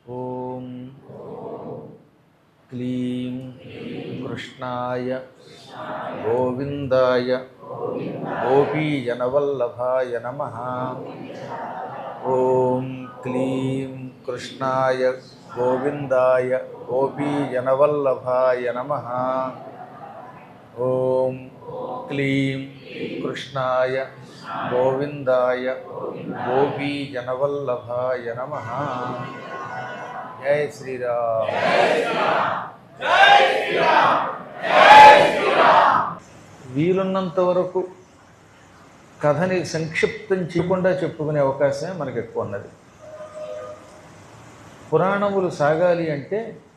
ఓం క్లీం కృష్ణాయ గోవిందాయ గోపీజనవల్లభాయ నమ ఓం క్లీం కృష్ణాయ గోవిందాయ గోపీజనవల్లభాయ నమ ఓం క్లీం కృష్ణాయ గోవిందాయ గోపీజనవల్లభాయ నమ జయ శ్రీరామ్ వీలున్నంత వరకు కథని సంక్షిప్తం చేయకుండా చెప్పుకునే అవకాశమే మనకు ఎక్కువ ఉన్నది పురాణములు సాగాలి అంటే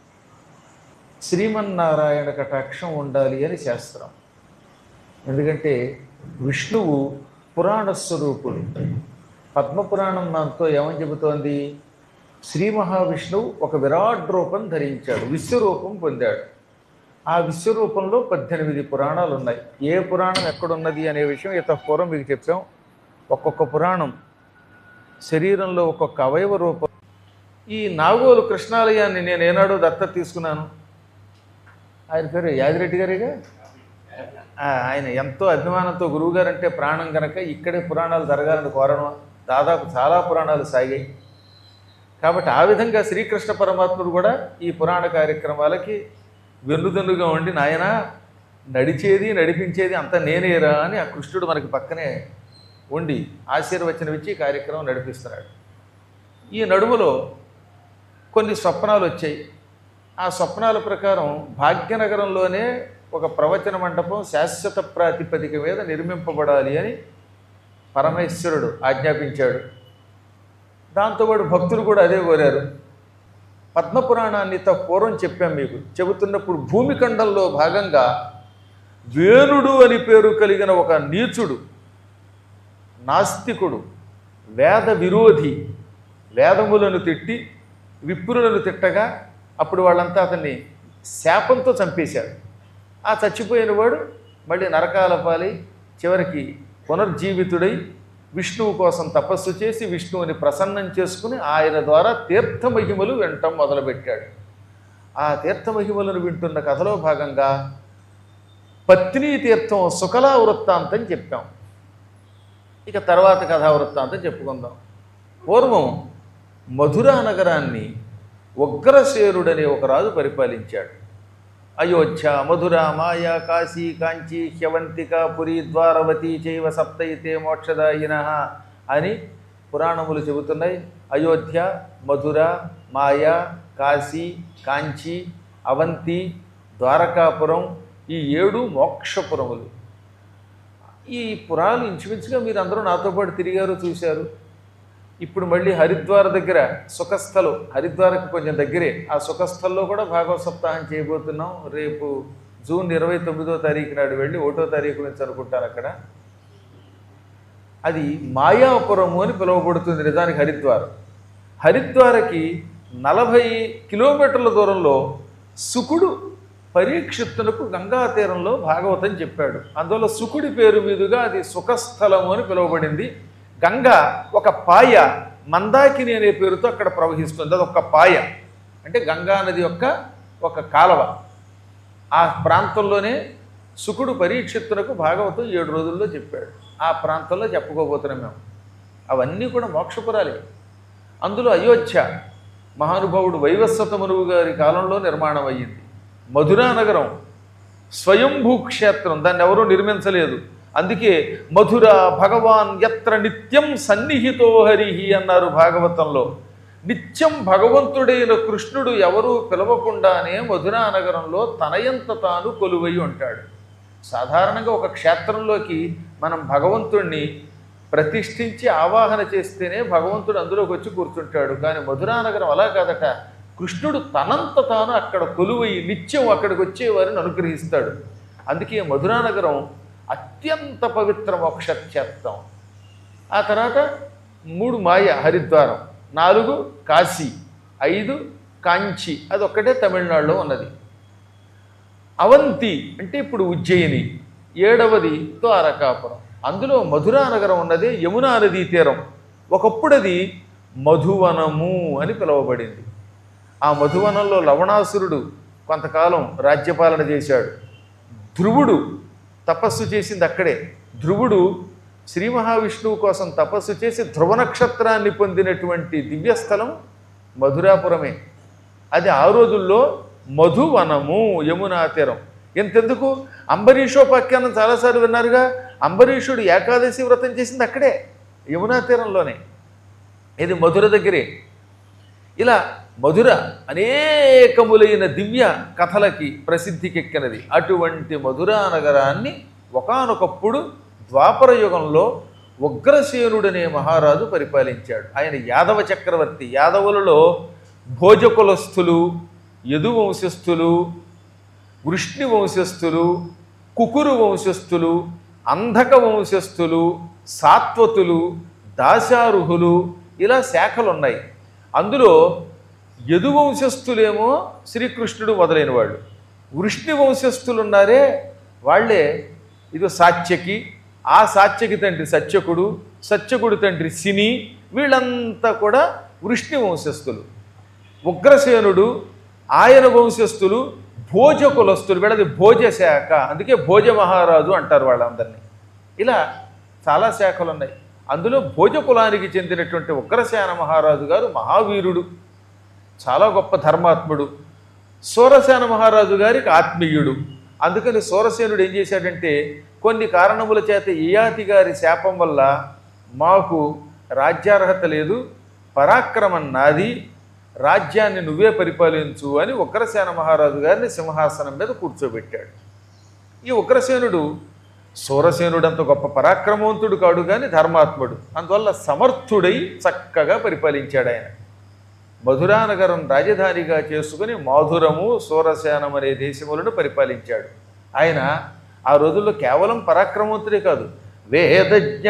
శ్రీమన్నారాయణ కటాక్షం ఉండాలి అని శాస్త్రం ఎందుకంటే విష్ణువు పురాణ స్వరూపుడు పద్మపురాణం మనతో ఏమని చెబుతోంది శ్రీ మహావిష్ణువు ఒక విరాట్ రూపం ధరించాడు విశ్వరూపం పొందాడు ఆ విశ్వరూపంలో పద్దెనిమిది పురాణాలు ఉన్నాయి ఏ పురాణం ఎక్కడున్నది అనే విషయం ఇత పూర్వం మీకు చెప్పాం ఒక్కొక్క పురాణం శరీరంలో ఒక్కొక్క అవయవ రూపం ఈ నాగోలు కృష్ణాలయాన్ని నేను ఏనాడో దత్త తీసుకున్నాను ఆయన పేరు యాదిరెడ్డి గారిగా ఆ, ఆయన ఎంతో అభిమానంతో గురువుగారు అంటే ప్రాణం కనుక ఇక్కడే పురాణాలు జరగాలని కోరడం దాదాపు చాలా పురాణాలు సాగాయి కాబట్టి ఆ విధంగా శ్రీకృష్ణ పరమాత్ముడు కూడా ఈ పురాణ కార్యక్రమాలకి వెన్నుదన్నుగా ఉండి నాయన నడిచేది నడిపించేది అంతా నేనేరా అని ఆ కృష్ణుడు మనకి పక్కనే ఉండి ఆశీర్వచనం ఇచ్చి ఈ కార్యక్రమం నడిపిస్తున్నాడు ఈ నడుములో కొన్ని స్వప్నాలు వచ్చాయి ఆ స్వప్నాల ప్రకారం భాగ్యనగరంలోనే ఒక ప్రవచన మండపం శాశ్వత ప్రాతిపదిక మీద నిర్మింపబడాలి అని పరమేశ్వరుడు ఆజ్ఞాపించాడు దాంతోపాటు భక్తులు కూడా అదే కోరారు పద్మపురాణాన్ని త పూర్వం చెప్పాం మీకు చెబుతున్నప్పుడు భూమిఖండంలో భాగంగా వేణుడు అని పేరు కలిగిన ఒక నీచుడు నాస్తికుడు వేద విరోధి వేదములను తిట్టి విప్రులను తిట్టగా అప్పుడు వాళ్ళంతా అతన్ని శాపంతో చంపేశారు ఆ చచ్చిపోయిన వాడు మళ్ళీ నరకాల పాలి చివరికి పునర్జీవితుడై విష్ణువు కోసం తపస్సు చేసి విష్ణువుని ప్రసన్నం చేసుకుని ఆయన ద్వారా తీర్థమహిమలు వినటం మొదలుపెట్టాడు ఆ తీర్థమహిమలను వింటున్న కథలో భాగంగా పత్ని తీర్థం సుకలా వృత్తాంతం చెప్పాం ఇక తర్వాత కథా వృత్తాంతం చెప్పుకుందాం పూర్వం మధురా నగరాన్ని ఉగ్రసేనుడనే ఒక రాజు పరిపాలించాడు అయోధ్య మధుర మాయా కాశీ కాంచీ హ్యవంతిక పురి ద్వారవతి చైవ సప్తయితే మోక్షదాయిన అని పురాణములు చెబుతున్నాయి అయోధ్య మధుర మాయా కాశీ కాంచీ అవంతి ద్వారకాపురం ఈ ఏడు మోక్షపురములు ఈ పురాలు ఇంచుమించుగా మీరు అందరూ నాతో పాటు తిరిగారు చూశారు ఇప్పుడు మళ్ళీ హరిద్వార దగ్గర సుఖస్థలు హరిద్వారకు కొంచెం దగ్గరే ఆ సుఖస్థల్లో కూడా భాగవత సప్తాహం చేయబోతున్నాం రేపు జూన్ ఇరవై తొమ్మిదో తారీఖు నాడు వెళ్ళి ఒకటో తారీఖు నుంచి అనుకుంటాను అక్కడ అది మాయాపురము అని పిలువబడుతుంది నిజానికి హరిద్వార్ హరిద్వారకి నలభై కిలోమీటర్ల దూరంలో సుకుడు పరీక్షిత్తునకు గంగా తీరంలో భాగవతం చెప్పాడు అందువల్ల సుకుడి పేరు మీదుగా అది సుఖస్థలము అని పిలువబడింది గంగ ఒక పాయ మందాకిని అనే పేరుతో అక్కడ ప్రవహిస్తుంది అది ఒక పాయ అంటే గంగా నది యొక్క ఒక కాలవ ఆ ప్రాంతంలోనే సుకుడు పరీక్షిత్తునకు భాగవతం ఏడు రోజుల్లో చెప్పాడు ఆ ప్రాంతంలో చెప్పుకోబోతున్నాం మేము అవన్నీ కూడా మోక్షపురాలే అందులో అయోధ్య మహానుభావుడు వైవస్వత మనువు గారి కాలంలో నిర్మాణం అయ్యింది మధురా నగరం స్వయంభూ క్షేత్రం దాన్ని ఎవరూ నిర్మించలేదు అందుకే మధుర భగవాన్ ఎత్ర నిత్యం సన్నిహితో హరిహి అన్నారు భాగవతంలో నిత్యం భగవంతుడైన కృష్ణుడు ఎవరూ పిలవకుండానే మధురా నగరంలో తనయంత తాను కొలువై ఉంటాడు సాధారణంగా ఒక క్షేత్రంలోకి మనం భగవంతుణ్ణి ప్రతిష్ఠించి ఆవాహన చేస్తేనే భగవంతుడు అందులోకి వచ్చి కూర్చుంటాడు కానీ మధురా నగరం అలా కాదట కృష్ణుడు తనంత తాను అక్కడ కొలువై నిత్యం అక్కడికి వచ్చేవారిని అనుగ్రహిస్తాడు అందుకే మధురా నగరం అత్యంత పవిత్ర మోక్షక్షేత్రం ఆ తర్వాత మూడు మాయ హరిద్వారం నాలుగు కాశీ ఐదు కాంచి అది ఒక్కటే తమిళనాడులో ఉన్నది అవంతి అంటే ఇప్పుడు ఉజ్జయిని ఏడవది ద్వారకాపురం అందులో మధురా నగరం ఉన్నది యమునా నదీ తీరం ఒకప్పుడు అది మధువనము అని పిలువబడింది ఆ మధువనంలో లవణాసురుడు కొంతకాలం రాజ్యపాలన చేశాడు ధ్రువుడు తపస్సు చేసింది అక్కడే ధ్రువుడు శ్రీ మహావిష్ణువు కోసం తపస్సు చేసి ధ్రువ నక్షత్రాన్ని పొందినటువంటి దివ్యస్థలం మధురాపురమే అది ఆ రోజుల్లో మధువనము యమునా తీరం ఎంతెందుకు అంబరీషోపాఖ్యానం చాలాసార్లు విన్నారుగా అంబరీషుడు ఏకాదశి వ్రతం చేసింది అక్కడే యమునా తీరంలోనే ఇది మధుర దగ్గరే ఇలా మధుర అనేకములైన దివ్య కథలకి ప్రసిద్ధికెక్కినది అటువంటి మధురా నగరాన్ని ఒకానొకప్పుడు ద్వాపర యుగంలో ఉగ్రసేనుడనే మహారాజు పరిపాలించాడు ఆయన యాదవ చక్రవర్తి యాదవులలో భోజకులస్థులు యదు వంశస్థులు వృష్ణి వంశస్థులు కుకురు వంశస్థులు అంధక వంశస్థులు సాత్వతులు దాశారుహులు ఇలా శాఖలు ఉన్నాయి అందులో యదు వంశస్థులేమో శ్రీకృష్ణుడు మొదలైన వాళ్ళు వృష్ణి వంశస్థులు ఉన్నారే వాళ్ళే ఇది సాత్యకి ఆ సాత్యకి తండ్రి సత్యకుడు సత్యకుడు తండ్రి సిని వీళ్ళంతా కూడా వృష్ణి వంశస్థులు ఉగ్రసేనుడు ఆయన వంశస్థులు భోజ కులస్తులు వీళ్ళది భోజ శాఖ అందుకే భోజ మహారాజు అంటారు వాళ్ళందరినీ ఇలా చాలా శాఖలు ఉన్నాయి అందులో భోజ కులానికి చెందినటువంటి ఉగ్రసేన మహారాజు గారు మహావీరుడు చాలా గొప్ప ధర్మాత్ముడు సూరసేన మహారాజు గారికి ఆత్మీయుడు అందుకని సూరసేనుడు ఏం చేశాడంటే కొన్ని కారణముల చేత ఇయాతి గారి శాపం వల్ల మాకు రాజ్యార్హత లేదు పరాక్రమం నాది రాజ్యాన్ని నువ్వే పరిపాలించు అని ఉగ్రసేన మహారాజు గారిని సింహాసనం మీద కూర్చోబెట్టాడు ఈ ఉగ్రసేనుడు సూరసేనుడంత గొప్ప పరాక్రమవంతుడు కాడు కానీ ధర్మాత్ముడు అందువల్ల సమర్థుడై చక్కగా పరిపాలించాడు ఆయన మధురానగరం రాజధానిగా చేసుకుని మాధురము సూరసేనం అనే దేశములను పరిపాలించాడు ఆయన ఆ రోజుల్లో కేవలం పరాక్రమవంతుడే కాదు వేదజ్ఞ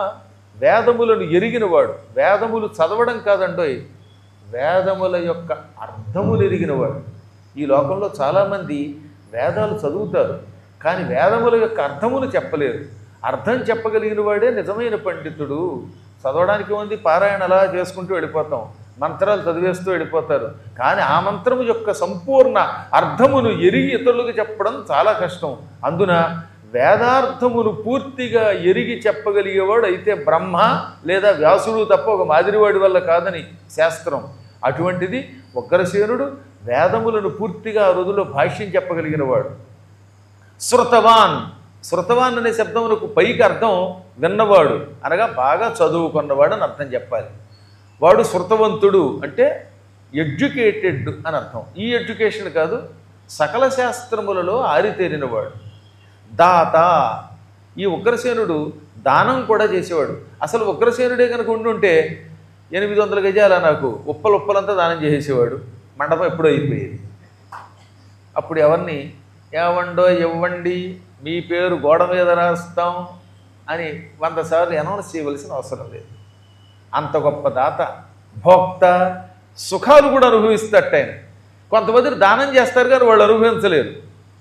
వేదములను ఎరిగినవాడు వేదములు చదవడం కాదండోయ్ వేదముల యొక్క అర్థములు ఎరిగినవాడు ఈ లోకంలో చాలామంది వేదాలు చదువుతారు కానీ వేదముల యొక్క అర్థములు చెప్పలేరు అర్థం చెప్పగలిగిన వాడే నిజమైన పండితుడు చదవడానికి ఉంది పారాయణ అలా చేసుకుంటూ వెళ్ళిపోతాం మంత్రాలు చదివేస్తూ వెళ్ళిపోతారు కానీ ఆ మంత్రము యొక్క సంపూర్ణ అర్థమును ఎరిగి ఇతరులకు చెప్పడం చాలా కష్టం అందున వేదార్థమును పూర్తిగా ఎరిగి చెప్పగలిగేవాడు అయితే బ్రహ్మ లేదా వ్యాసుడు తప్ప ఒక మాదిరివాడి వల్ల కాదని శాస్త్రం అటువంటిది ఉగ్రసేనుడు వేదములను పూర్తిగా ఆ రోజుల్లో భాష్యం చెప్పగలిగినవాడు శృతవాన్ శృతవాన్ అనే శబ్దమునకు పైకి అర్థం విన్నవాడు అనగా బాగా చదువుకున్నవాడు అని అర్థం చెప్పాలి వాడు శృతవంతుడు అంటే ఎడ్యుకేటెడ్ అని అర్థం ఈ ఎడ్యుకేషన్ కాదు సకల శాస్త్రములలో ఆరితేరినవాడు దాత ఈ ఉగ్రసేనుడు దానం కూడా చేసేవాడు అసలు ఉగ్రసేనుడే కనుక ఉండుంటే ఎనిమిది వందల గజాల నాకు ఉప్పలు ఉప్పలంతా దానం చేసేవాడు మండపం ఎప్పుడో అయిపోయేది అప్పుడు ఎవరిని ఏవండో ఇవ్వండి మీ పేరు గోడ మీద రాస్తాం అని వంద సార్లు అనౌన్స్ చేయవలసిన అవసరం లేదు అంత గొప్ప దాత భోక్త సుఖాలు కూడా అనుభవిస్తట ఆయన కొంతమంది దానం చేస్తారు కానీ వాళ్ళు అనుభవించలేరు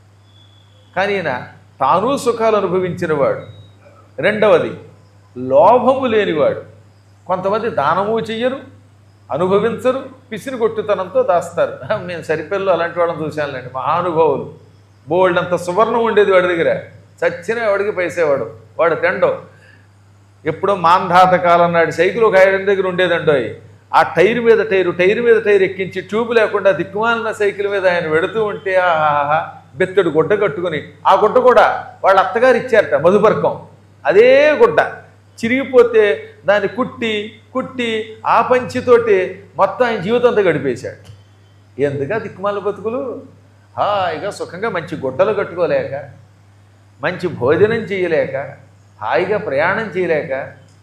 కానీ ఈయన తాను సుఖాలు అనుభవించినవాడు రెండవది లోభము లేనివాడు కొంతమంది దానము చెయ్యరు అనుభవించరు పిసిని కొట్టుతనంతో దాస్తారు మేము సరిపిల్లలు అలాంటి వాళ్ళని చూశానులేండి మహానుభావులు బోల్డంత సువర్ణం ఉండేది వాడి దగ్గర చచ్చిన వాడికి పైసేవాడు వాడు తెండో ఎప్పుడో మాంధాత కాలం నాటి సైకిల్ ఒక ఆయన దగ్గర ఉండేదండో ఆ టైర్ మీద టైరు టైర్ మీద టైర్ ఎక్కించి ట్యూబ్ లేకుండా దిక్కుమాలిన సైకిల్ మీద ఆయన వెడుతూ ఉంటే ఆహాహా బెత్తడు గుడ్డ కట్టుకుని ఆ గుడ్డ కూడా వాళ్ళ అత్తగారు ఇచ్చారట మధుపర్కం అదే గుడ్డ చిరిగిపోతే దాన్ని కుట్టి కుట్టి ఆ పంచితోటి మొత్తం ఆయన జీవితం అంతా గడిపేశాడు ఎందుక దిక్కుమాల బతుకులు హాయిగా సుఖంగా మంచి గుడ్డలు కట్టుకోలేక మంచి భోజనం చేయలేక హాయిగా ప్రయాణం చేయలేక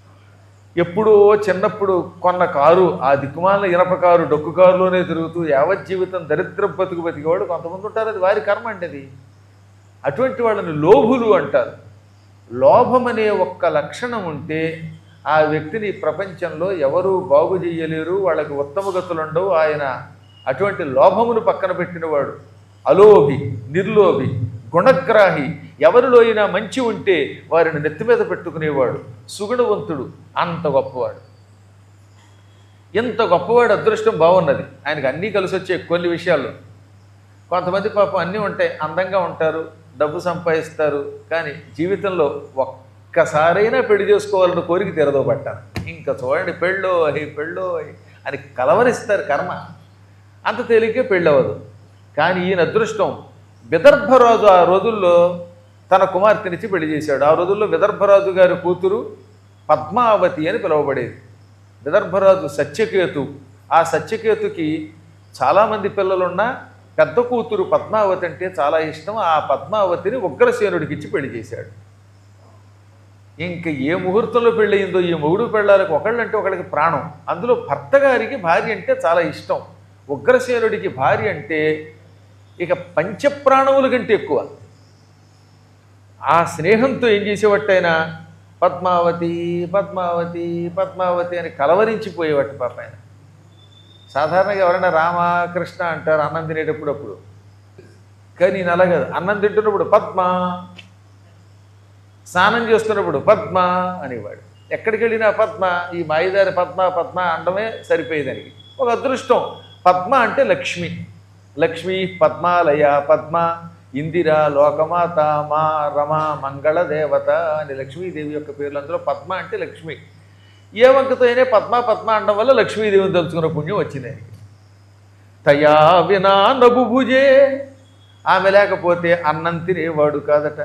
ఎప్పుడో చిన్నప్పుడు కొన్న కారు ఆ దిక్కుమాల ఇనప కారు డొక్కు కారులోనే తిరుగుతూ యావత్ జీవితం దరిద్ర బతుకు బతికేవాడు కొంతమంది ఉంటారు అది వారి కర్మ అంటే అది అటువంటి వాళ్ళని లోభులు అంటారు లోభం అనే ఒక్క లక్షణం ఉంటే ఆ వ్యక్తిని ఈ ప్రపంచంలో ఎవరూ బాగు చేయలేరు వాళ్ళకి ఉత్తమ గతులు ఉండవు ఆయన అటువంటి లోభమును పక్కన పెట్టినవాడు అలోభి నిర్లోభి గుణగ్రాహి ఎవరిలో అయినా మంచి ఉంటే వారిని నెత్తి మీద పెట్టుకునేవాడు సుగుణవంతుడు అంత గొప్పవాడు ఇంత గొప్పవాడు అదృష్టం బాగున్నది ఆయనకు అన్నీ కలిసి వచ్చే కొన్ని విషయాల్లో కొంతమంది పాపం అన్నీ ఉంటాయి అందంగా ఉంటారు డబ్బు సంపాదిస్తారు కానీ జీవితంలో ఒక్కసారైనా పెళ్లి చేసుకోవాలని కోరిక తెరదో పట్టాను ఇంకా చూడండి పెళ్ళో అయి పెళ్ళో అయి అని కలవరిస్తారు కర్మ అంత తేలికే పెళ్ళవదు కానీ ఈయన అదృష్టం విదర్భరాజు ఆ రోజుల్లో తన కుమార్తెనిచ్చి పెళ్లి చేశాడు ఆ రోజుల్లో విదర్భరాజు గారి కూతురు పద్మావతి అని పిలువబడేది విదర్భరాజు సత్యకేతు ఆ సత్యకేతుకి చాలామంది పిల్లలున్నా పెద్ద కూతురు పద్మావతి అంటే చాలా ఇష్టం ఆ పద్మావతిని ఉగ్రసేనుడికి ఇచ్చి పెళ్లి చేశాడు ఇంక ఏ ముహూర్తంలో పెళ్ళయిందో ఈ మొగుడు పెళ్ళాలకు ఒకళ్ళంటే ఒకళ్ళకి ప్రాణం అందులో భర్త గారికి భార్య అంటే చాలా ఇష్టం ఉగ్రసేనుడికి భార్య అంటే ఇక పంచప్రాణముల కంటే ఎక్కువ ఆ స్నేహంతో ఏం చేసేవట్టయినా పద్మావతి పద్మావతి పద్మావతి అని కలవరించిపోయేవాటి పాప ఆయన సాధారణంగా ఎవరైనా రామ కృష్ణ అంటారు అన్నం తినేటప్పుడు అప్పుడు కానీ నేను అలా కాదు అన్నం తింటున్నప్పుడు పద్మ స్నానం చేస్తున్నప్పుడు పద్మ అనేవాడు ఎక్కడికి వెళ్ళినా పద్మ ఈ మాయిదారి పద్మ పద్మ అనడమే సరిపోయేదానికి ఒక అదృష్టం పద్మ అంటే లక్ష్మి లక్ష్మి పద్మాలయ పద్మ ఇందిర లోకమాత మా రమ మంగళ దేవత అని లక్ష్మీదేవి యొక్క పేర్లు అందులో పద్మ అంటే లక్ష్మి ఏ వంకతో అయినా పద్మ పద్మ అనడం వల్ల లక్ష్మీదేవిని తలుచుకున్న పుణ్యం వచ్చింది ఆయనకి తయా వినా నబుభుజే ఆమె లేకపోతే అన్నం తినేవాడు కాదట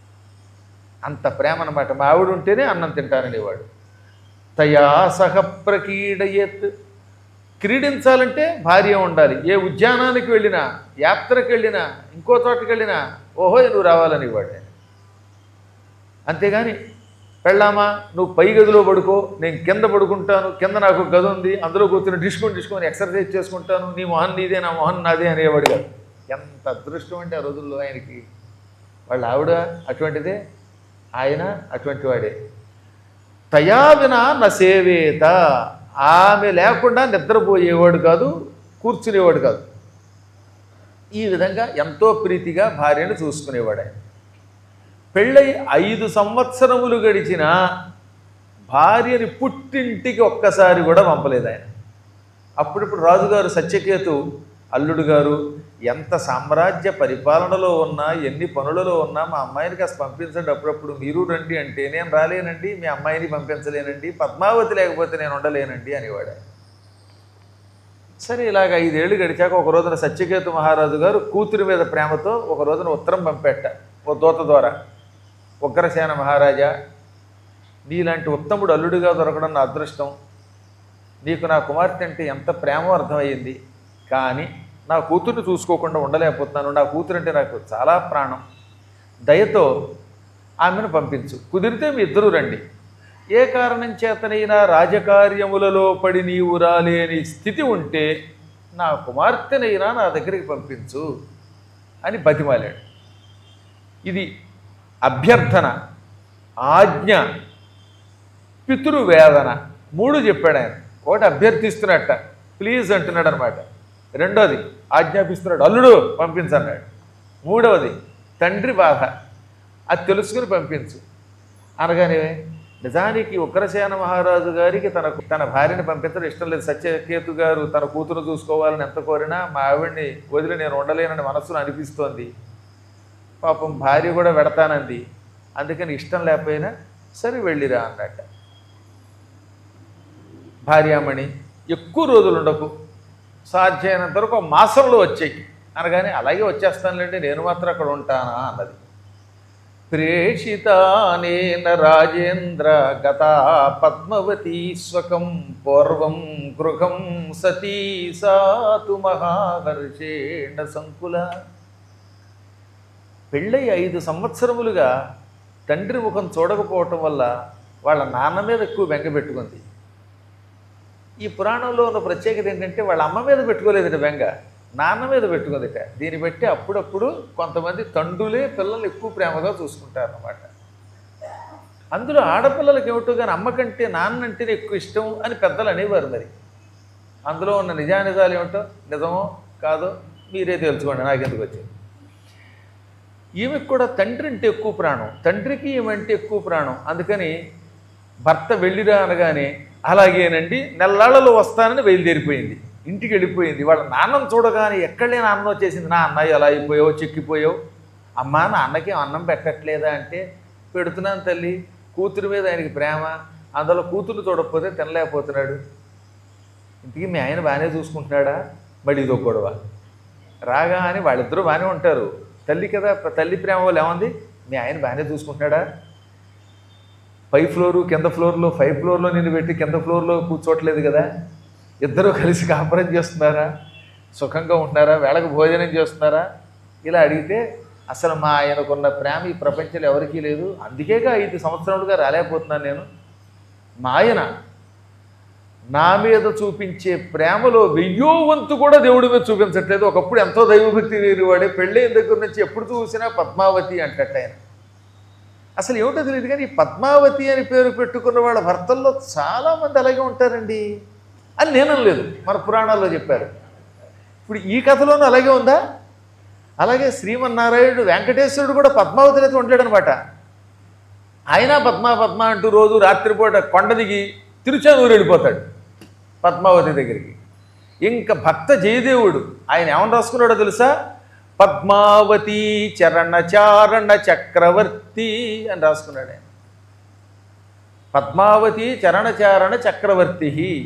అంత ప్రేమ అనమాట మా ఆవిడ ఉంటేనే అన్నం తింటాననేవాడు తయా సహ ప్రకీడయత్ క్రీడించాలంటే భార్య ఉండాలి ఏ ఉద్యానానికి వెళ్ళినా యాత్రకు వెళ్ళినా ఇంకో చోటకి వెళ్ళినా ఓహో నువ్వు రావాలనేవాడు ఆయన అంతేగాని పెళ్ళామా నువ్వు పై గదిలో పడుకో నేను కింద పడుకుంటాను కింద నాకు ఒక గది ఉంది అందులో కూర్చొని డిస్కొని డిస్కొని ఎక్సర్సైజ్ చేసుకుంటాను నీ మొహన్ నీదే నా మొహన్ నాదే అనేవాడు కాదు ఎంత అదృష్టం అంటే ఆ రోజుల్లో ఆయనకి వాళ్ళ ఆవిడ అటువంటిదే ఆయన అటువంటి వాడే తయా వినా నా సేవేత ఆమె లేకుండా నిద్రపోయేవాడు కాదు కూర్చునేవాడు కాదు ఈ విధంగా ఎంతో ప్రీతిగా భార్యను చూసుకునేవాడు ఆయన పెళ్ళై ఐదు సంవత్సరములు గడిచిన భార్యని పుట్టింటికి ఒక్కసారి కూడా పంపలేదు ఆయన అప్పుడిప్పుడు రాజుగారు సత్యకేతు అల్లుడు గారు ఎంత సామ్రాజ్య పరిపాలనలో ఉన్నా ఎన్ని పనులలో ఉన్నా మా అమ్మాయిని కాస్త పంపించండి అప్పుడప్పుడు మీరు రండి అంటే నేను రాలేనండి మీ అమ్మాయిని పంపించలేనండి పద్మావతి లేకపోతే నేను ఉండలేనండి అనేవాడు ఆయన. సరే ఇలాగ ఐదేళ్లు గడిచాక ఒక రోజున సత్యకేతు మహారాజు గారు కూతురి మీద ప్రేమతో ఒక రోజున ఉత్తరం పంపెట్ట ఓ దూత ద్వారా ఉగ్రసేన మహారాజా నీలాంటి ఉత్తముడు అల్లుడిగా దొరకడం నా అదృష్టం నీకు నా కుమార్తె అంటే ఎంత ప్రేమో అర్థమయ్యింది కానీ నా కూతుర్ని చూసుకోకుండా ఉండలేకపోతున్నాను నా కూతురు అంటే నాకు చాలా ప్రాణం దయతో ఆమెను పంపించు కుదిరితే మీ ఇద్దరు రండి ఏ కారణం చేతనైనా రాజకార్యములలో పడి నీవు రాలేని స్థితి ఉంటే నా కుమార్తెనైనా నా దగ్గరికి పంపించు అని బతిమాలాడు ఇది అభ్యర్థన ఆజ్ఞ పితృవేదన మూడు చెప్పాడు ఆయన ఒకటి అభ్యర్థిస్తున్నట్ట ప్లీజ్ అంటున్నాడు అనమాట రెండోది ఆజ్ఞాపిస్తున్నాడు అల్లుడు పంపించన్నాడు మూడవది తండ్రి బాధ అది తెలుసుకుని పంపించు అనగానే నిజానికి ఉగ్రసేన మహారాజు గారికి తన తన భార్యని పంపించడం ఇష్టం లేదు సత్యకేతు గారు తన కూతురు చూసుకోవాలని ఎంత కోరినా మా ఆవిడ్ని వదిలి నేను ఉండలేనని మనస్సులో అనిపిస్తోంది పాపం భార్య కూడా పెడతానంది అందుకని ఇష్టం లేకపోయినా సరే వెళ్ళిరా అన్నట్ట భార్యామణి ఎక్కువ రోజులు ఉండకు సాధ్యమైనంత వరకు ఒక మాసంలో వచ్చాయి అనగానే అలాగే వచ్చేస్తానులేండి నేను మాత్రం అక్కడ ఉంటానా అన్నది ప్రేషితానేన రాజేంద్ర గతా పద్మవతీ స్వకం పూర్వం గృహం సతీ సాతు మహాహర్షేణ సంకుల పెళ్ళై ఐదు సంవత్సరములుగా తండ్రి ముఖం చూడకపోవటం వల్ల వాళ్ళ నాన్న మీద ఎక్కువ బెంగ పెట్టుకుంది ఈ పురాణంలో ఉన్న ప్రత్యేకత ఏంటంటే వాళ్ళ అమ్మ మీద పెట్టుకోలేదట బెంగ నాన్న మీద పెట్టుకుందిట దీన్ని బట్టి అప్పుడప్పుడు కొంతమంది తండ్రులే పిల్లల్ని ఎక్కువ ప్రేమగా చూసుకుంటారు అన్నమాట అందులో ఆడపిల్లలకి ఏమిటో కానీ అమ్మ కంటే నాన్న అంటేనే ఎక్కువ ఇష్టం అని పెద్దలు అనేవారు మరి అందులో ఉన్న నిజానిజాలు ఏమిటో నిజమో కాదో మీరే తెలుసుకోండి నాకెందుకు వచ్చింది ఈమెకు కూడా తండ్రి అంటే ఎక్కువ ప్రాణం తండ్రికి ఈమె అంటే ఎక్కువ ప్రాణం అందుకని భర్త వెళ్ళిరా అనగానే అలాగేనండి నెల్లాళ్ళలో వస్తానని బయలుదేరిపోయింది ఇంటికి వెళ్ళిపోయింది వాళ్ళ నాన్నను చూడగానే ఎక్కడే నాన్న వచ్చేసింది నా అన్నయ్య ఎలా అయిపోయావు చెక్కిపోయావు అమ్మా నా అన్నకి అన్నం పెట్టట్లేదా అంటే పెడుతున్నాను తల్లి కూతురు మీద ఆయనకి ప్రేమ అందులో కూతురు చూడకపోతే తినలేకపోతున్నాడు ఇంటికి మీ ఆయన బాగానే చూసుకుంటున్నాడా మళ్ళీ ఇదో గొడవ రాగా అని వాళ్ళిద్దరూ బాగానే ఉంటారు తల్లి కదా తల్లి ప్రేమ వాళ్ళు ఏముంది మీ ఆయన బాగానే చూసుకుంటున్నాడా పై ఫ్లోరు కింద ఫ్లోర్లో ఫైవ్ ఫ్లోర్లో నిన్ను పెట్టి కింద ఫ్లోర్లో కూర్చోట్లేదు కదా ఇద్దరూ కలిసి కాపురం చేస్తున్నారా సుఖంగా ఉంటున్నారా వేళకు భోజనం చేస్తున్నారా ఇలా అడిగితే అసలు మా ఆయనకున్న ప్రేమ ఈ ప్రపంచంలో ఎవరికీ లేదు అందుకేగా ఐదు సంవత్సరాలుగా రాలేకపోతున్నాను నేను మా ఆయన నా మీద చూపించే ప్రేమలో వెయ్యో వంతు కూడా దేవుడి మీద చూపించట్లేదు ఒకప్పుడు ఎంతో దైవభక్తి లేని వాడే పెళ్ళైన దగ్గర నుంచి ఎప్పుడు చూసినా పద్మావతి అంటట్టు ఆయన అసలు ఏమిటో తెలియదు కానీ ఈ పద్మావతి అని పేరు పెట్టుకున్న వాళ్ళ భర్తల్లో చాలామంది అలాగే ఉంటారండి అని నేను లేదు మన పురాణాల్లో చెప్పారు ఇప్పుడు ఈ కథలోనూ అలాగే ఉందా అలాగే శ్రీమన్నారాయణుడు వెంకటేశ్వరుడు కూడా పద్మావతి అయితే ఉండలేడనమాట ఆయన పద్మా పద్మ అంటూ రోజు రాత్రిపూట కొండ దిగి తిరుచానూరు వెళ్ళిపోతాడు పద్మావతి దగ్గరికి ఇంకా భక్త జయదేవుడు ఆయన ఏమని రాసుకున్నాడో తెలుసా పద్మావతి చరణ చారణ చక్రవర్తి అని రాసుకున్నాడు ఆయన పద్మావతి చరణచారణ చక్రవర్తి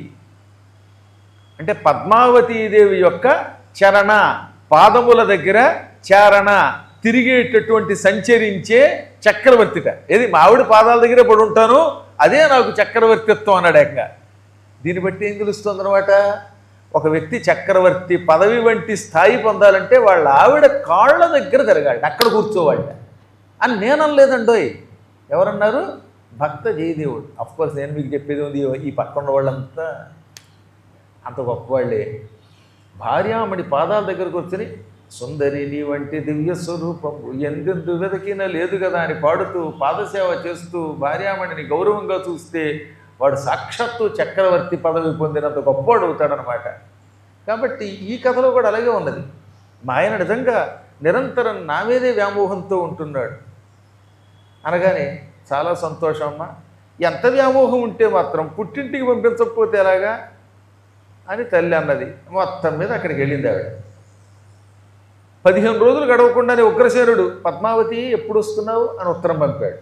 అంటే పద్మావతీదేవి యొక్క చరణ పాదముల దగ్గర చారణ తిరిగేటటువంటి సంచరించే చక్రవర్తిట ఏది మా ఆవిడ పాదాల దగ్గరే పడి ఉంటాను అదే నాకు చక్రవర్తిత్వం అన్నాడు ఏకంగా దీన్ని బట్టి ఏం తెలుస్తుంది అనమాట ఒక వ్యక్తి చక్రవర్తి పదవి వంటి స్థాయి పొందాలంటే వాళ్ళ ఆవిడ కాళ్ళ దగ్గర తిరగాలి అక్కడ కూర్చోవాళ్ళ అని నేననలేదండోయ్ ఎవరన్నారు భక్త జయదేవుడు అఫ్కోర్స్ నేను మీకు చెప్పేది ఉంది ఈ పక్కన వాళ్ళంతా అంత గొప్పవాళ్ళే భార్యామణి పాదాల దగ్గరకు వచ్చి సుందరి నీ వంటి దివ్య స్వరూపం ఎందెందు వెదకిన లేదు కదా అని పాడుతూ పాదసేవ చేస్తూ భార్యామణిని గౌరవంగా చూస్తే వాడు సాక్షాత్తు చక్రవర్తి పదవి పొందినంత గొప్పవాడు అవుతాడనమాట కాబట్టి ఈ కథలో కూడా అలాగే ఉన్నది మా ఆయన నిజంగా నిరంతరం నా మీదే వ్యామోహంతో ఉంటున్నాడు అనగానే చాలా సంతోషం అమ్మా ఎంత వ్యామోహం ఉంటే మాత్రం పుట్టింటికి పంపించకపోతే ఎలాగా అని తల్లి అన్నది మొత్తం మీద అక్కడికి వెళ్ళింది ఆవిడ పదిహేను రోజులు గడవకుండానే ఉగ్రసేనుడు పద్మావతి ఎప్పుడు వస్తున్నావు అని ఉత్తరం పంపాడు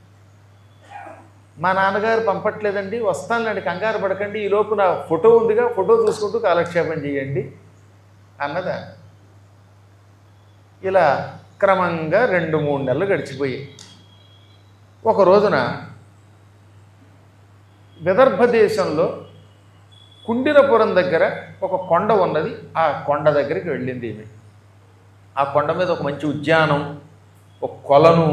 మా నాన్నగారు పంపట్లేదండి వస్తానులేండి కంగారు పడకండి ఈ లోపు నా ఫోటో ఉందిగా ఫోటో చూసుకుంటూ కాలక్షేపం చేయండి అన్నదా ఇలా క్రమంగా రెండు మూడు నెలలు గడిచిపోయాయి ఒక రోజున విదర్భ దేశంలో కుండినపురం దగ్గర ఒక కొండ ఉన్నది ఆ కొండ దగ్గరికి వెళ్ళింది ఈమె ఆ కొండ మీద ఒక మంచి ఉద్యానం ఒక కొలను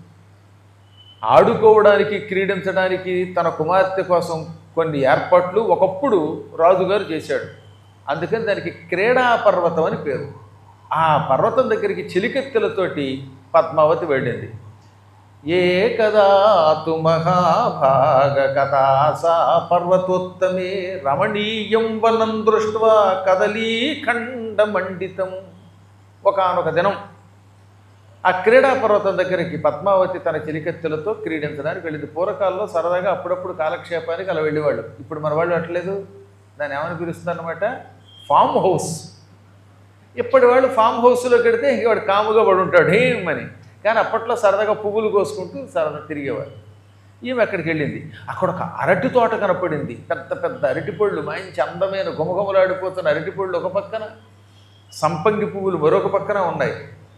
ఆడుకోవడానికి క్రీడించడానికి తన కుమార్తె కోసం కొన్ని ఏర్పాట్లు ఒకప్పుడు రాజుగారు చేశాడు అందుకని దానికి క్రీడా పర్వతం అని పేరు ఆ పర్వతం దగ్గరికి చిలికెత్తులతోటి పద్మావతి వెళ్ళింది ఏ కదా తు మహాభాగ కథా సా పర్వతోత్తమే రమణీయం వనం దృష్ట్వా కదలీఖండమండితం ఒకనొక దినం ఆ క్రీడా పర్వతం దగ్గరికి పద్మావతి తన చిలికెత్తులతో క్రీడించడానికి వెళ్ళింది పూర్వకాలంలో సరదాగా అప్పుడప్పుడు కాలక్షేపానికి అలా వెళ్ళేవాళ్ళు ఇప్పుడు మన వాళ్ళు అట్లేదు దాన్ని ఏమని పిలుస్తారనమాట ఫామ్ హౌస్ ఇప్పటి వాళ్ళు ఫామ్ హౌస్లోకి వెడితే ఇంక వాడు కాముగా పడి ఉంటాడు హేమని కానీ అప్పట్లో సరదాగా పువ్వులు కోసుకుంటూ సరదా తిరిగేవారు ఈమె అక్కడికి వెళ్ళింది అక్కడ ఒక అరటి తోట కనపడింది పెద్ద పెద్ద అరటి పళ్ళు మంచి అందమైన గుమగుమలాడిపోతున్న అరటి పళ్ళు ఒక పక్కన సంపంగి పువ్వులు మరొక పక్కన ఉన్నాయి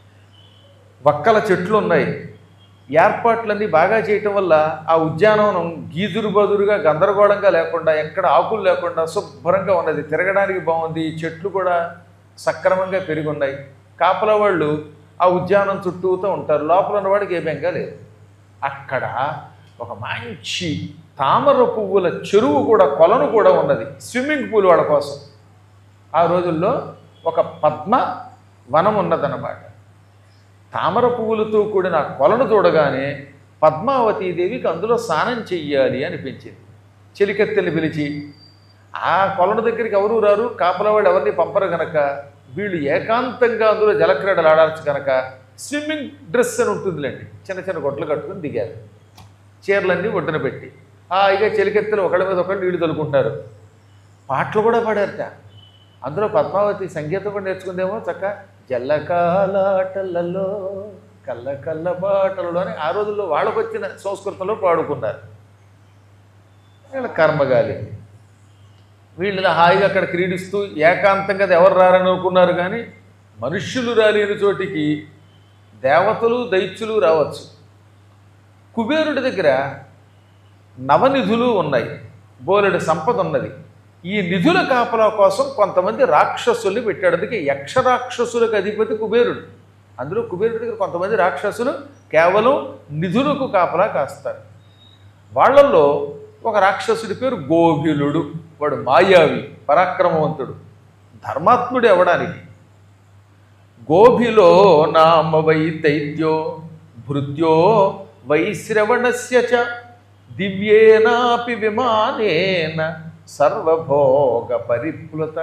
వక్కల చెట్లు ఉన్నాయి ఏర్పాట్లన్నీ బాగా చేయటం వల్ల ఆ ఉద్యానవనం గీజురు బదురుగా గందరగోళంగా లేకుండా ఎక్కడ ఆకులు లేకుండా శుభ్రంగా ఉన్నది తిరగడానికి బాగుంది చెట్లు కూడా సక్రమంగా పెరిగి ఉన్నాయి కాపలా వాళ్ళు ఆ ఉద్యానం చుట్టూతో ఉంటారు లోపల ఉన్నవాడికి ఏ బెంగా లేదు అక్కడ ఒక మంచి తామర పువ్వుల చెరువు కూడా కొలను కూడా ఉన్నది స్విమ్మింగ్ పూల్ వాళ్ళ కోసం ఆ రోజుల్లో ఒక పద్మ వనం ఉన్నదన్నమాట తామర పువ్వులతో కూడిన ఆ కొలను చూడగానే పద్మావతీదేవికి అందులో స్నానం చెయ్యాలి అనిపించింది చెలికత్తెల్ని పిలిచి ఆ కొలను దగ్గరికి ఎవరు రారు కాపలవాడు ఎవరిని పంపరు గనక వీళ్ళు ఏకాంతంగా అందులో జలక్రీడలు ఆడాల్సి కనుక స్విమ్మింగ్ డ్రెస్ అని ఉంటుందిలేండి చిన్న చిన్న గొడ్లు కట్టుకుని దిగారు చీరలన్నీ ఒడ్డున పెట్టి హాయిగా చెలికెత్తలు ఒకళ్ళ మీద ఒకళ్ళు నీళ్లు తొలుకుంటారు పాటలు కూడా పాడారట అందులో పద్మావతి సంగీతం కూడా నేర్చుకుందేమో చక్క జల్లకాలాటలలో కళ్ళ కళ్ళ బాటలలో అని ఆ రోజుల్లో వాళ్ళకు వచ్చిన సంస్కృతంలో పాడుకున్నారు వీళ్ళ కర్మగాలి వీళ్ళు హాయిగా అక్కడ క్రీడిస్తూ ఏకాంతంగా అది ఎవరు రారని అనుకున్నారు కానీ మనుష్యులు రాలేని చోటికి దేవతలు దైత్యులు రావచ్చు కుబేరుడి దగ్గర నవనిధులు ఉన్నాయి బోలెడు సంపద ఉన్నది ఈ నిధుల కాపలా కోసం కొంతమంది రాక్షసుల్ని పెట్టాడు అందుకే యక్ష రాక్షసులకు అధిపతి కుబేరుడు అందులో కుబేరుడి దగ్గర కొంతమంది రాక్షసులు కేవలం నిధులకు కాపలా కాస్తారు వాళ్ళల్లో ఒక రాక్షసుడి పేరు గోగిలుడు వాడు మాయావి పరాక్రమవంతుడు ధర్మాత్ముడు అవడానికి గోభిలో నామ వై దైత్యో భృత్యో వైశ్రవణస్య చ దివ్యేనాపి విమానేన సర్వభోగ పరిప్లుత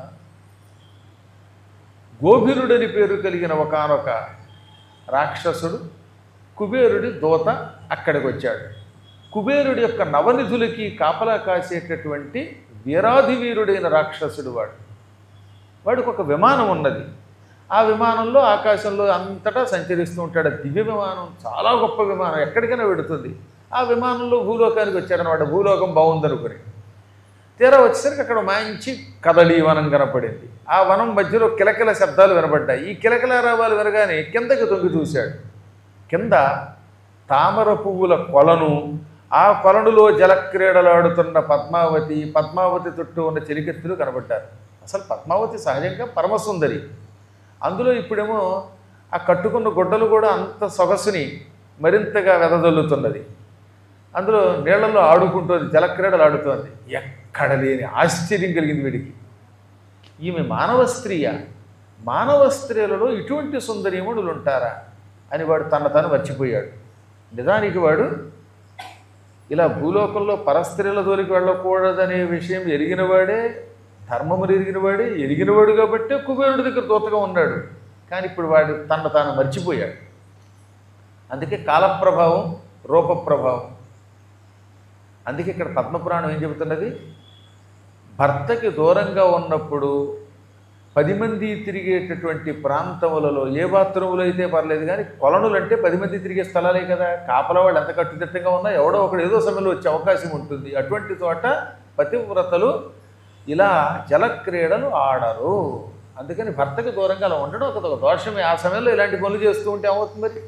గోభిరుడని పేరు కలిగిన ఒకానొక రాక్షసుడు కుబేరుడి దూత అక్కడికి వచ్చాడు కుబేరుడి యొక్క నవనిధులకి కాపలా కాసేటటువంటి వీరాధి వీరుడైన రాక్షసుడు వాడు వాడికి ఒక విమానం ఉన్నది ఆ విమానంలో ఆకాశంలో అంతటా సంచరిస్తూ ఉంటాడు ఆ దివ్య విమానం చాలా గొప్ప విమానం ఎక్కడికైనా వెడుతుంది ఆ విమానంలో భూలోకానికి వచ్చాడనమాట భూలోకం బాగుందనుకుని తీరా వచ్చేసరికి అక్కడ మంచి కదలి వనం కనపడింది ఆ వనం మధ్యలో కిలకిల శబ్దాలు వినబడ్డాయి ఈ కిలకిల రావాలు వినగానే కిందకి తొంగి చూశాడు కింద తామర పువ్వుల కొలను ఆ కొలనులో జలక్రీడలాడుతున్న పద్మావతి పద్మావతి చుట్టూ ఉన్న చెలికెత్తులు కనబడ్డారు అసలు పద్మావతి సహజంగా పరమసుందరి అందులో ఇప్పుడేమో ఆ కట్టుకున్న గుడ్డలు కూడా అంత సొగసుని మరింతగా వెదజల్లుతున్నది అందులో నీళ్లలో ఆడుకుంటోంది జలక్రీడలు ఆడుతోంది ఎక్కడ లేని ఆశ్చర్యం కలిగింది వీడికి ఈమె మానవ స్త్రీయ మానవ స్త్రీలలో ఇటువంటి సుందరీమణులు ఉంటారా అని వాడు తన తను మర్చిపోయాడు నిజానికి వాడు ఇలా భూలోకంలో పరస్త్రీల జోలికి వెళ్ళకూడదనే విషయం ఎరిగినవాడే ధర్మములు ఎరిగినవాడే ఎరిగినవాడు కాబట్టి కుబేరుడి దగ్గర దూతగా ఉన్నాడు కానీ ఇప్పుడు వాడు తన తాను మర్చిపోయాడు అందుకే కాలప్రభావం రూపప్రభావం అందుకే ఇక్కడ పద్మపురాణం ఏం చెబుతున్నది భర్తకి దూరంగా ఉన్నప్పుడు పది మంది తిరిగేటటువంటి ప్రాంతములలో ఏ బాత్రూములు అయితే పర్లేదు కానీ కొలనులు అంటే పది మంది తిరిగే స్థలాలే కదా కాపల వాళ్ళు ఎంత కట్టుదిట్టంగా ఉన్నా ఎవడో ఒకడు ఏదో సమయంలో వచ్చే అవకాశం ఉంటుంది అటువంటి చోట పతివ్రతలు ఇలా జలక్రీడలు ఆడరు అందుకని భర్తకి దూరంగా అలా ఉండడం ఒక దోషమే ఆ సమయంలో ఇలాంటి పనులు చేస్తూ ఉంటే ఏమవుతుంది మరి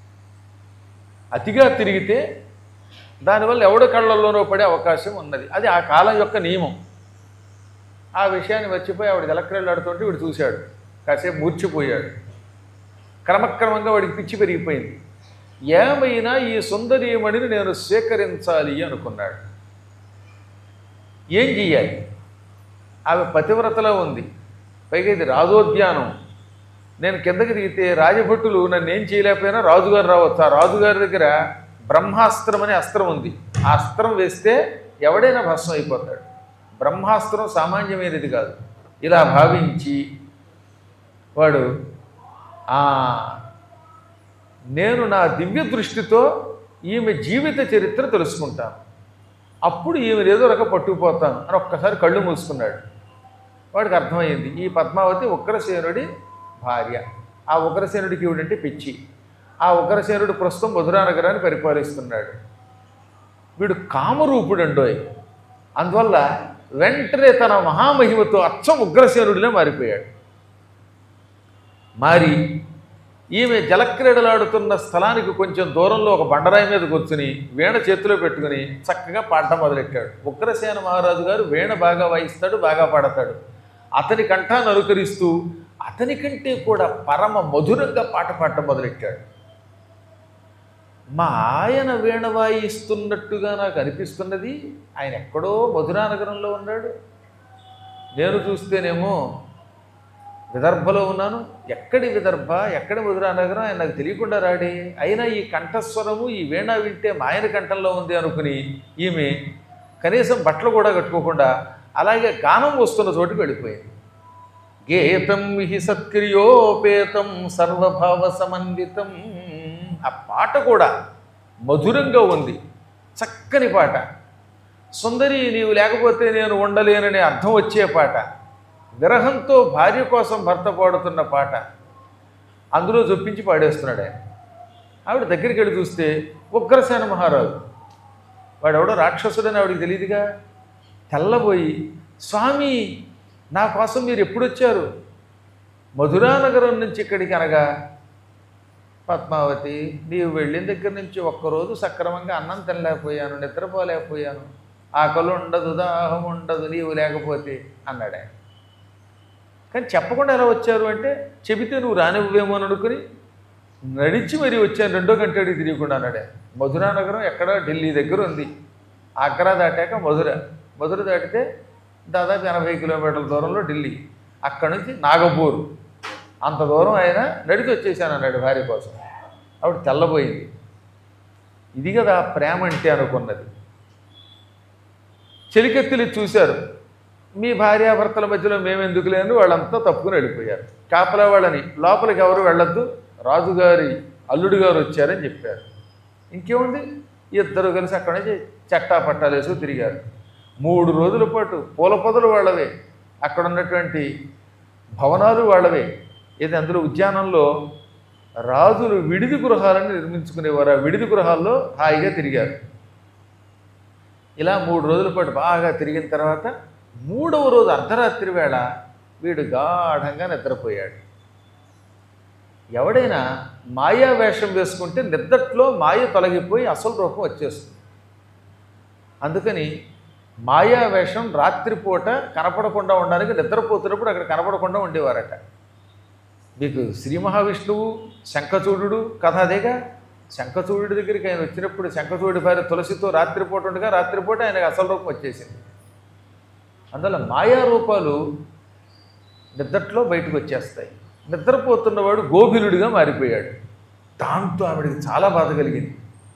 అతిగా తిరిగితే దానివల్ల ఎవడ కళ్ళల్లోనో పడే అవకాశం ఉన్నది అది ఆ కాలం యొక్క నియమం ఆ విషయాన్ని మర్చిపోయి ఆవిడ జలక్రీడలాడుతుంటే వీడు చూశాడు కాసేపు మూర్చిపోయాడు క్రమక్రమంగా వాడికి పిచ్చి పెరిగిపోయింది ఏమైనా ఈ సుందరీమణిని నేను స్వీకరించాలి అనుకున్నాడు ఏం చెయ్యాలి ఆమె పతివ్రతలో ఉంది పైగా ఇది రాజోద్యానం నేను కిందకి దిగితే రాజభటులు నన్ను ఏం చేయలేకపోయినా రాజుగారు రావచ్చు ఆ రాజుగారి దగ్గర బ్రహ్మాస్త్రం అనే అస్త్రం ఉంది ఆ అస్త్రం వేస్తే ఎవడైనా భస్మం అయిపోతాడు బ్రహ్మాస్త్రం సామాన్యమైనది కాదు ఇలా భావించి వాడు "ఆ, నేను నా దివ్య దృష్టితో ఈమె జీవిత చరిత్ర తెలుసుకుంటాను అప్పుడు ఈమె ఏదో రక పట్టుకుపోతాను అని ఒక్కసారి కళ్ళు మూసుకున్నాడు వాడికి అర్థమైంది ఈ పద్మావతి ఉగ్రసేనుడి భార్య ఆ ఉగ్రసేనుడికి ఈవిడంటే పిచ్చి ఆ ఉగ్రసేనుడు ప్రస్తుతం మధురా నగరాన్ని పరిపాలిస్తున్నాడు వీడు కామరూపుడండోయ్ అందువల్ల వెంటనే తన మహామహిమతో అచ్చం ఉగ్రసేనుడిలో మారిపోయాడు మారి ఈమె జలక్రీడలాడుతున్న స్థలానికి కొంచెం దూరంలో ఒక బండరాయి మీద కూర్చుని వీణ చేతిలో పెట్టుకుని చక్కగా పాడటం మొదలెట్టాడు ఉగ్రసేన మహారాజు గారు వీణ బాగా వాయిస్తాడు బాగా పాడతాడు అతని కంఠాన్ని అనుకరిస్తూ అతని కంటే కూడా పరమ మధురంగా పాట పాడటం మొదలెట్టాడు మా ఆయన వీణ వాయిస్తున్నట్టుగా నాకు అనిపిస్తున్నది ఆయన ఎక్కడో మధురా నగరంలో ఉన్నాడు నేను చూస్తేనేమో విదర్భలో ఉన్నాను ఎక్కడి విదర్భ ఎక్కడి మధురా నగరం ఆయన నాకు తెలియకుండా రాడే అయినా ఈ కంఠస్వరము ఈ వీణ వింటే మా ఆయన కంఠంలో ఉంది అనుకుని ఈమె కనీసం బట్టలు కూడా కట్టుకోకుండా అలాగే గానం వస్తున్న చోటుకి వెళ్ళిపోయింది గీతం హి సత్క్రియోపేతం సర్వభావ సమన్వితం ఆ పాట కూడా మధురంగా ఉంది చక్కని పాట సుందరి నీవు లేకపోతే నేను ఉండలేననే అర్థం వచ్చే పాట విరహంతో భార్య కోసం భర్త పాడుతున్న పాట అందులో చొప్పించి పాడేస్తున్నాడు ఆయన ఆవిడ దగ్గరికి వెళ్ళి చూస్తే ఉగ్రసేన మహారాజు వాడెవడో రాక్షసుడని ఆవిడకి తెలియదుగా తెల్లబోయి స్వామి నా కోసం మీరు ఎప్పుడు వచ్చారు మధురానగరం నుంచి ఇక్కడికి అనగా పద్మావతి నీవు వెళ్ళిన దగ్గర నుంచి ఒక్కరోజు సక్రమంగా అన్నం తినలేకపోయాను నిద్రపోలేకపోయాను ఆకలి ఉండదు దాహం ఉండదు నీవు లేకపోతే అన్నాడు ఆయన కానీ చెప్పకుండా ఎలా వచ్చారు అంటే చెబితే నువ్వు రానివ్వేమో అని అనుకుని నడిచి మరీ వచ్చాను రెండో గంటడికి తిరిగకుండా అన్నాడే మధురా నగరం ఎక్కడ ఢిల్లీ దగ్గర ఉంది ఆగ్రా దాటాక మధుర మధుర దాటితే దాదాపు ఎనభై కిలోమీటర్ల దూరంలో ఢిల్లీ అక్కడి నుంచి నాగపూర్ అంత దూరం ఆయన నడిచి వచ్చేసాను అన్నాడు భార్య కోసం ఆవిడ తెల్లబోయింది ఇది కదా ప్రేమ అంటే అనుకున్నది చెలికెత్తులు చూశారు మీ భార్యాభర్తల మధ్యలో మేమెందుకు లేని వాళ్ళంతా తప్పుకుని వెళ్ళిపోయారు కాపలా వాళ్ళని లోపలికి ఎవరు వెళ్ళొద్దు రాజుగారి అల్లుడు గారు వచ్చారని చెప్పారు ఇంకేముంది ఇద్దరు కలిసి అక్కడి నుంచి చట్టా పట్టాలు వేసుకు తిరిగారు మూడు రోజుల పాటు పూల పొదలు వాళ్ళవే అక్కడ ఉన్నటువంటి భవనాలు వాళ్ళవే ఇది అందులో ఉద్యానంలో రాజులు విడిది గృహాలను నిర్మించుకునేవారు ఆ విడిది గృహాల్లో హాయిగా తిరిగారు ఇలా మూడు రోజుల పాటు బాగా తిరిగిన తర్వాత మూడవ రోజు అర్ధరాత్రి వేళ వీడు గాఢంగా నిద్రపోయాడు ఎవడైనా మాయా వేషం వేసుకుంటే నిద్దట్లో మాయ తొలగిపోయి అసలు రూపం వచ్చేస్తుంది అందుకని మాయా వేషం రాత్రిపూట కనపడకుండా ఉండడానికి నిద్రపోతున్నప్పుడు అక్కడ కనపడకుండా ఉండేవారట మీకు శ్రీ మహావిష్ణువు శంఖచూడు కథ అదేగా శంఖచూడు దగ్గరికి ఆయన వచ్చినప్పుడు శంఖచూడి భార్య తులసితో రాత్రిపూట ఉండగా రాత్రిపూట ఆయనకు అసలు రూపం వచ్చేసింది అందువల్ల మాయా రూపాలు నిద్రట్లో బయటకు వచ్చేస్తాయి నిద్రపోతున్నవాడు గోభిలుడిగా మారిపోయాడు దాంతో ఆవిడకి చాలా బాధ కలిగింది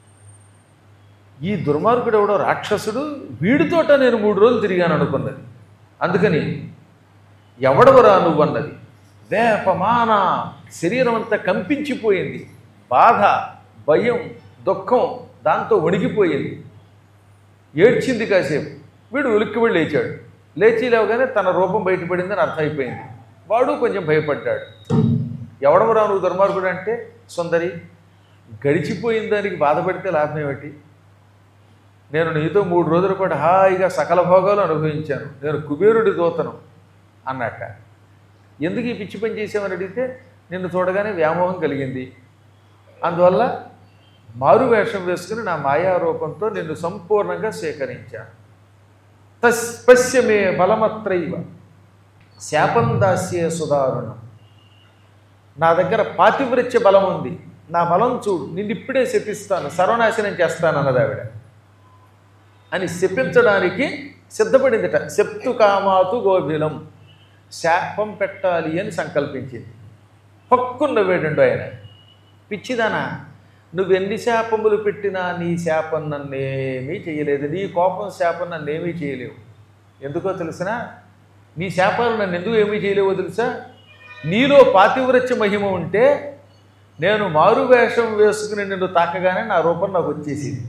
ఈ దుర్మార్గుడు ఎవడో రాక్షసుడు వీడితోట నేను మూడు రోజులు తిరిగాను అనుకున్నది అందుకని ఎవడవరా నువ్వన్నది వేపమాన శరీరం అంతా కంపించిపోయింది బాధ భయం దుఃఖం దాంతో వణికిపోయింది ఏడ్చింది కాసేపు వీడు ఉలిక్కి వెళ్ళి లేచాడు లేచి లేవగానే తన రూపం బయటపడిందని అర్థమైపోయింది వాడు కొంచెం భయపడ్డాడు ఎవడమరా నువ్వు దుర్మార్గుడు అంటే సుందరి గడిచిపోయిన దానికి బాధపడితే లాభం ఏమిటి నేను నీతో మూడు రోజుల పాటు హాయిగా సకల భోగాలు అనుభవించాను నేను కుబేరుడి దూతను అన్నట్ట ఎందుకు ఈ పిచ్చి పని చేసామని అడిగితే నిన్ను చూడగానే వ్యామోహం కలిగింది అందువల్ల మారు వేషం వేసుకుని నా మాయా రూపంతో నిన్ను సంపూర్ణంగా స్వీకరించాను తస్ పశ్యమే బలమత్రైవ శాపం దాస్యే సుదారుణం నా దగ్గర పాతివృత్య బలం ఉంది నా బలం చూడు నిన్ను ఇప్పుడే శపిస్తాను సర్వనాశనం చేస్తాను అన్నది ఆవిడ అని శపించడానికి సిద్ధపడిందిట శప్తు కామాతు గోభిలం శాపం పెట్టాలి అని సంకల్పించింది పక్కున్న వేడండు ఆయన పిచ్చిదానా నువ్వెన్ని శాపములు పెట్టినా నీ శాపం నన్నేమీ చేయలేదు నీ కోపం శాపం నన్నేమీ చేయలేవు ఎందుకో తెలిసినా నీ శాపాలు నన్ను ఎందుకు ఏమీ చేయలేవో తెలుసా నీలో పాతివ్రత్య మహిమ ఉంటే నేను మారు వేషం వేసుకుని నిన్ను తాకగానే నా రూపం నాకు వచ్చేసింది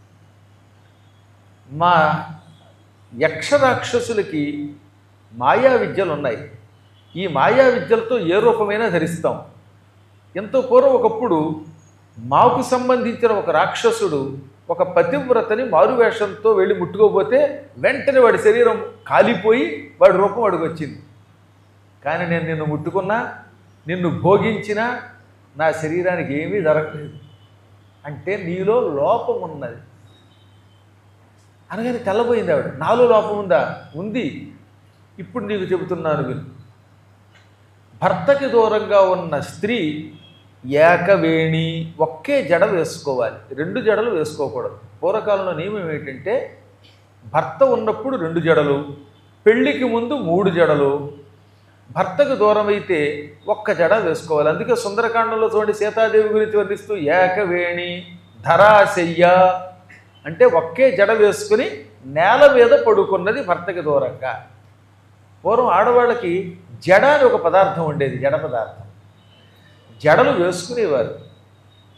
మా యక్షరాక్షసులకి మాయా విద్యలు ఉన్నాయి ఈ మాయా విద్యలతో ఏ రూపమైనా ధరిస్తాం ఎంతో పూర్వం ఒకప్పుడు మాకు సంబంధించిన ఒక రాక్షసుడు ఒక పతివ్రతని మారువేషంతో వెళ్ళి ముట్టుకోపోతే వెంటనే వాడి శరీరం కాలిపోయి వాడి రూపం వాడికి వచ్చింది కానీ నేను నిన్ను ముట్టుకున్నా నిన్ను భోగించినా నా శరీరానికి ఏమీ జరగలేదు అంటే నీలో లోపం ఉన్నది అనగానే తెల్లబోయింది ఆవిడ నాలో లోపం ఉందా ఉంది ఇప్పుడు నీకు చెబుతున్నాను విను భర్తకి దూరంగా ఉన్న స్త్రీ ఏకవేణి ఒకే జడ వేసుకోవాలి రెండు జడలు వేసుకోకూడదు పూర్వకాలంలో నియమం ఏంటంటే భర్త ఉన్నప్పుడు రెండు జడలు పెళ్ళికి ముందు మూడు జడలు భర్తకు దూరం అయితే ఒక్క జడ వేసుకోవాలి అందుకే సుందరకాండంలో చూడండి సీతాదేవి గురించి వర్ణిస్తూ ఏకవేణి ధరాశయ్య అంటే ఒకే జడ వేసుకుని నేల మీద పడుకున్నది భర్తకి దూరంగా పూర్వం ఆడవాళ్ళకి జడ అని ఒక పదార్థం ఉండేది జడ పదార్థం జడలు వేసుకునేవారు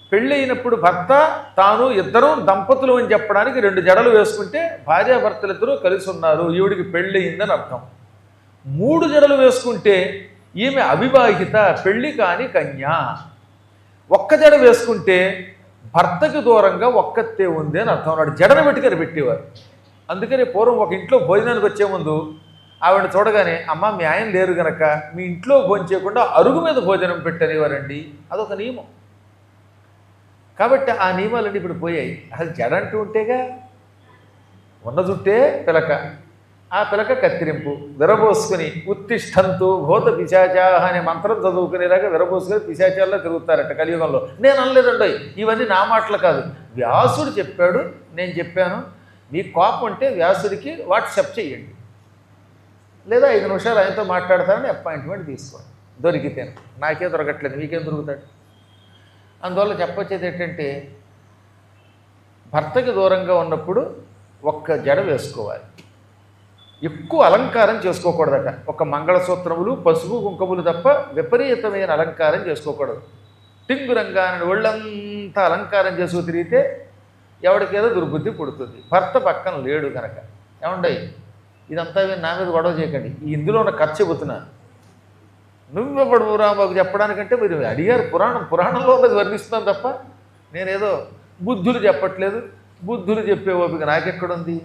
పెళ్ళి అయినప్పుడు భర్త తాను ఇద్దరు దంపతులు అని చెప్పడానికి రెండు జడలు వేసుకుంటే భార్యాభర్తలిద్దరూ కలిసి ఉన్నారు ఈవిడికి పెళ్ళి అయిందని అర్థం మూడు జడలు వేసుకుంటే ఈమె అవివాహిత పెళ్లి కాని కన్య ఒక్క జడ వేసుకుంటే భర్తకి దూరంగా ఒక్కతే ఉంది అని అర్థం అన్నాడు జడను పెట్టుకొని పెట్టేవారు అందుకని పూర్వం ఒక ఇంట్లో భోజనానికి వచ్చే ముందు ఆవిడ చూడగానే అమ్మ మీ ఆయన లేరు గనక మీ ఇంట్లో భోజనం చేయకుండా అరుగు మీద భోజనం పెట్టనేవారండి అదొక నియమం కాబట్టి ఆ నియమాలన్నీ ఇప్పుడు పోయాయి అసలు జడ అంటూ ఉంటేగా ఉన్న జుట్టే పిలక ఆ పిలక కత్తిరింపు విరబోసుకుని ఉత్తిష్టంతు భూత పిశాచా అనే మంత్రం చదువుకునేలాగా విరబోసుకుని పిశాచాల్లో తిరుగుతారట కలియుగంలో నేను అనలేదండి ఇవన్నీ నా మాటలు కాదు వ్యాసుడు చెప్పాడు నేను చెప్పాను మీ కోపం ఉంటే వ్యాసుడికి వాట్సప్ చేయండి లేదా ఐదు నిమిషాలు ఆయనతో మాట్లాడతానని అపాయింట్మెంట్ తీసుకోండి దొరికితే నాకే దొరకట్లేదు మీకేం దొరుకుతాడు అందువల్ల చెప్పొచ్చేది ఏంటంటే భర్తకి దూరంగా ఉన్నప్పుడు ఒక్క జడ వేసుకోవాలి ఎక్కువ అలంకారం చేసుకోకూడదట ఒక మంగళసూత్రములు పసుపు కుంకుమలు తప్ప విపరీతమైన అలంకారం చేసుకోకూడదు టింగురంగానని ఒళ్ళంతా అలంకారం చేసుకు తిరిగితే ఎవరికేదో దుర్బుద్ధి పుడుతుంది భర్త పక్కన లేడు కనుక ఏమండయి ఇదంతా విని నా మీద గొడవ చేయకండి ఈ ఇందులో ఉన్న ఖర్చు చెబుతున్నాను నువ్వెప్పుడు రాబాబు చెప్పడానికంటే మీరు అడిగారు పురాణం పురాణంలో ఉన్నది వర్ణిస్తున్నాను తప్ప నేనేదో బుద్ధులు చెప్పట్లేదు బుద్ధులు చెప్పే ఓపిక నాకెక్కడుంది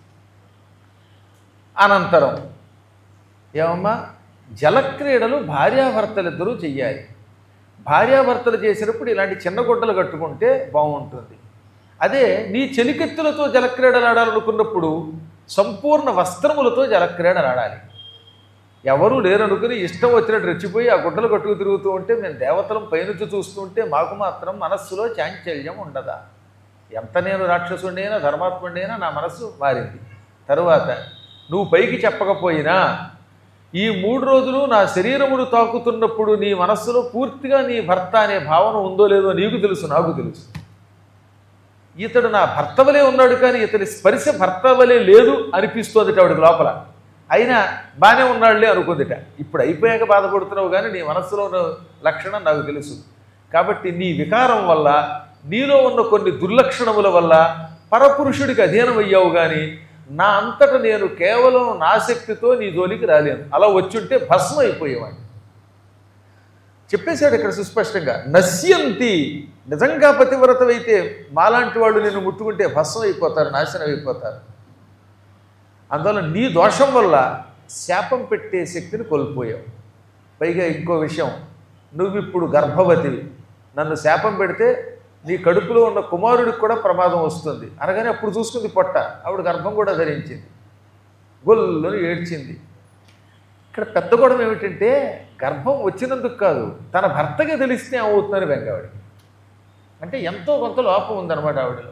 అనంతరం ఏమమ్మా జలక్రీడలు భార్యాభర్తలిద్దరూ చెయ్యాలి భార్యాభర్తలు చేసినప్పుడు ఇలాంటి చిన్న గుడ్డలు కట్టుకుంటే బాగుంటుంది అదే నీ చెలికెత్తులతో జలక్రీడలు ఆడాలనుకున్నప్పుడు సంపూర్ణ వస్త్రములతో జలక్రీడలు ఆడాలి ఎవరూ లేరనుకుని ఇష్టం వచ్చినట్టు రెచ్చిపోయి ఆ గుడ్డలు కట్టుకు తిరుగుతూ ఉంటే మేము దేవతలం పైనుంచి చూస్తూ ఉంటే మాకు మాత్రం మనస్సులో చాంచల్యం ఉండదా ఎంత నేను రాక్షసుడినైనా ధర్మాత్ముడినైనా నా మనస్సు మారింది తరువాత నువ్వు పైకి చెప్పకపోయినా ఈ మూడు రోజులు నా శరీరమును తాకుతున్నప్పుడు నీ మనస్సులో పూర్తిగా నీ భర్త అనే భావన ఉందో లేదో నీకు తెలుసు నాకు తెలుసు ఇతడు నా భర్త వలె ఉన్నాడు కానీ ఇతని స్పర్శ భర్త వలె లేదు అనిపిస్తోంది ఆవిడకి లోపల అయినా బాగానే ఉన్నాడులే అనుకుందిట ఇప్పుడు అయిపోయాక బాధపడుతున్నావు కానీ నీ మనస్సులో ఉన్న లక్షణం నాకు తెలుసు కాబట్టి నీ వికారం వల్ల నీలో ఉన్న కొన్ని దుర్లక్షణముల వల్ల పరపురుషుడికి అధీనం అయ్యావు కానీ నా అంతట నేను కేవలం నా శక్తితో నీ జోలికి రాలేను అలా వచ్చుంటే భస్మం అయిపోయేవాడిని చెప్పేశాడు ఇక్కడ సుస్పష్టంగా నశ్యంతి నిజంగా పతివ్రతమైతే మాలాంటి వాళ్ళు నిన్ను ముట్టుకుంటే భస్మం అయిపోతారు నాశనం అయిపోతారు అందువల్ల నీ దోషం వల్ల శాపం పెట్టే శక్తిని కోల్పోయావు పైగా ఇంకో విషయం నువ్వు ఇప్పుడు గర్భవతివి నన్ను శాపం పెడితే నీ కడుపులో ఉన్న కుమారుడికి కూడా ప్రమాదం వస్తుంది అనగానే అప్పుడు చూసుకుంది పొట్ట ఆవిడ గర్భం కూడా ధరించింది గొల్లని ఏడ్చింది ఇక్కడ పెద్ద గొడవ ఏమిటంటే గర్భం వచ్చినందుకు కాదు తన భర్తగా తెలిస్తే ఏమవుతుందని బెంగావిడికి అంటే ఎంతో కొంత లోపం ఉందన్నమాట ఆవిడలో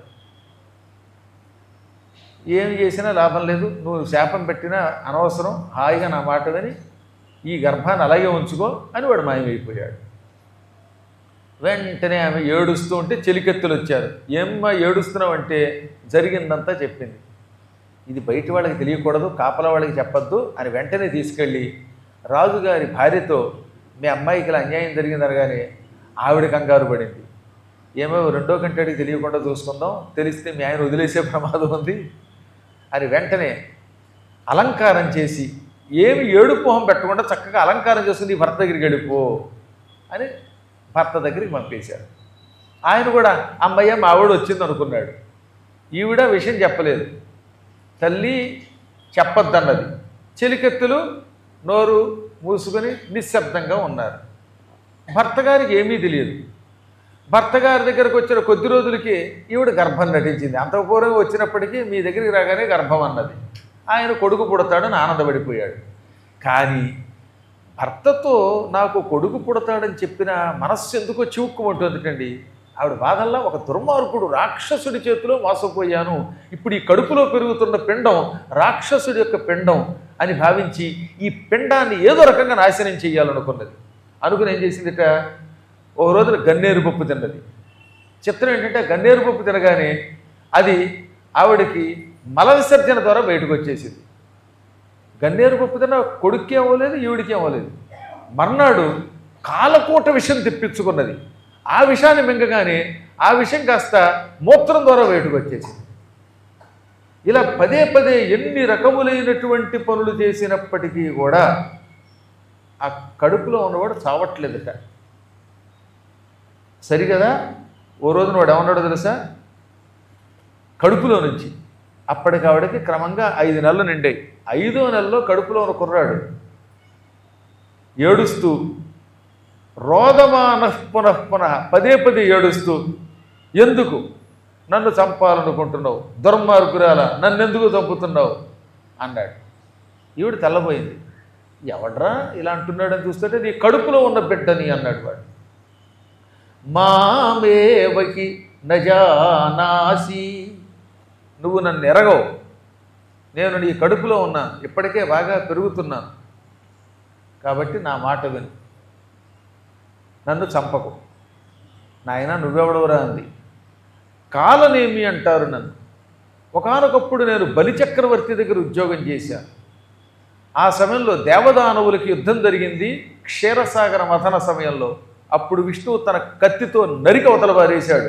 ఏం చేసినా లాభం లేదు నువ్వు శాపం పెట్టినా అనవసరం హాయిగా నా మాట విని ఈ గర్భాన్ని అలాగే ఉంచుకో అని వాడు మాయమైపోయాడు వెంటనే ఆమె ఏడుస్తూ ఉంటే చెలికెత్తులు వచ్చారు ఏమ్మా ఏడుస్తున్నావు అంటే జరిగిందంతా చెప్పింది ఇది బయట వాళ్ళకి తెలియకూడదు కాపల వాళ్ళకి చెప్పొద్దు అని వెంటనే తీసుకెళ్ళి రాజుగారి భార్యతో మీ అమ్మాయికి ఇలా అన్యాయం జరిగింది అనగానే ఆవిడ కంగారు పడింది ఏమో రెండో కంటడికి తెలియకుండా చూసుకుందాం తెలిస్తే మీ ఆయన వదిలేసే ప్రమాదం ఉంది అని వెంటనే అలంకారం చేసి ఏమి ఏడుపు మొహం పెట్టకుండా చక్కగా అలంకారం చేసుకుని నీ భర్త దగ్గరికి వెళ్ళిపో అని భర్త దగ్గరికి పంపేశాడు ఆయన కూడా అమ్మయ్య మా ఆవిడ వచ్చింది అనుకున్నాడు ఈవిడ విషయం చెప్పలేదు తల్లి చెప్పొద్దన్నది చెలికెత్తులు నోరు మూసుకొని నిశ్శబ్దంగా ఉన్నారు భర్త గారికి ఏమీ తెలియదు భర్త గారి దగ్గరకు వచ్చిన కొద్ది రోజులకి ఈవిడ గర్భం నటించింది అంత పూర్వం వచ్చినప్పటికీ మీ దగ్గరికి రాగానే గర్భం అన్నది ఆయన కొడుకు పుడతాడని ఆనందపడిపోయాడు కానీ భర్తతో నాకు కొడుకు పుడతాడని చెప్పిన మనస్సు ఎందుకో చివుక్కుమంటుందిటండి ఆవిడ బాధల్లా ఒక దుర్మార్గుడు రాక్షసుడి చేతిలో మోసపోయాను ఇప్పుడు ఈ కడుపులో పెరుగుతున్న పిండం రాక్షసుడి యొక్క పిండం అని భావించి ఈ పిండాన్ని ఏదో రకంగా నాశనం చేయాలనుకున్నది అనుకుని ఏం చేసిందిట ఓ రోజున గన్నేరు పప్పు తిన్నది చిత్రం ఏంటంటే గన్నేరు పప్పు తినగానే అది ఆవిడకి మల విసర్జన ద్వారా బయటకు వచ్చేసింది గన్నేరు పప్పు తిన్న కొడుక్కి అవ్వలేదు ఈవిడికి అవ్వలేదు మర్నాడు కాలకూట విషయం తెప్పించుకున్నది ఆ విషాన్ని మింగగానే ఆ విషయం కాస్త మూత్రం ద్వారా బయటకు వచ్చేసింది ఇలా పదే పదే ఎన్ని రకములైనటువంటి పనులు చేసినప్పటికీ కూడా ఆ కడుపులో ఉన్నవాడు చావట్లేదట సరిగదా ఓ రోజున వాడు ఏమన్నాడో తెలుసా కడుపులో నుంచి అప్పటికావిడకి క్రమంగా ఐదు నెలలు నిండాయి ఐదో నెలలో కడుపులో ఉన్న కుర్రాడు ఏడుస్తూ రోదమాన పునః పునః పదే పదే ఏడుస్తూ ఎందుకు నన్ను చంపాలనుకుంటున్నావు దుర్మార్గురాల నన్నెందుకు చంపుతున్నావు అన్నాడు ఈవిడ తెల్లబోయింది ఎవడ్రా ఇలా అంటున్నాడని చూస్తుంటే నీ కడుపులో ఉన్న బిడ్డని అన్నాడు వాడు మామేవకి నజానాసి నువ్వు నన్ను ఎరగవు నేను నీ కడుపులో ఉన్నాను ఇప్పటికే బాగా పెరుగుతున్నాను కాబట్టి నా మాట విను నన్ను చంపకు నాయన నువ్వెవడవరా అంది కాలనేమి అంటారు నన్ను ఒకానొకప్పుడు నేను బలిచక్రవర్తి దగ్గర ఉద్యోగం చేశాను ఆ సమయంలో దేవదానవులకి యుద్ధం జరిగింది క్షీరసాగర మథన సమయంలో అప్పుడు విష్ణువు తన కత్తితో నరికి అవతల పారేశాడు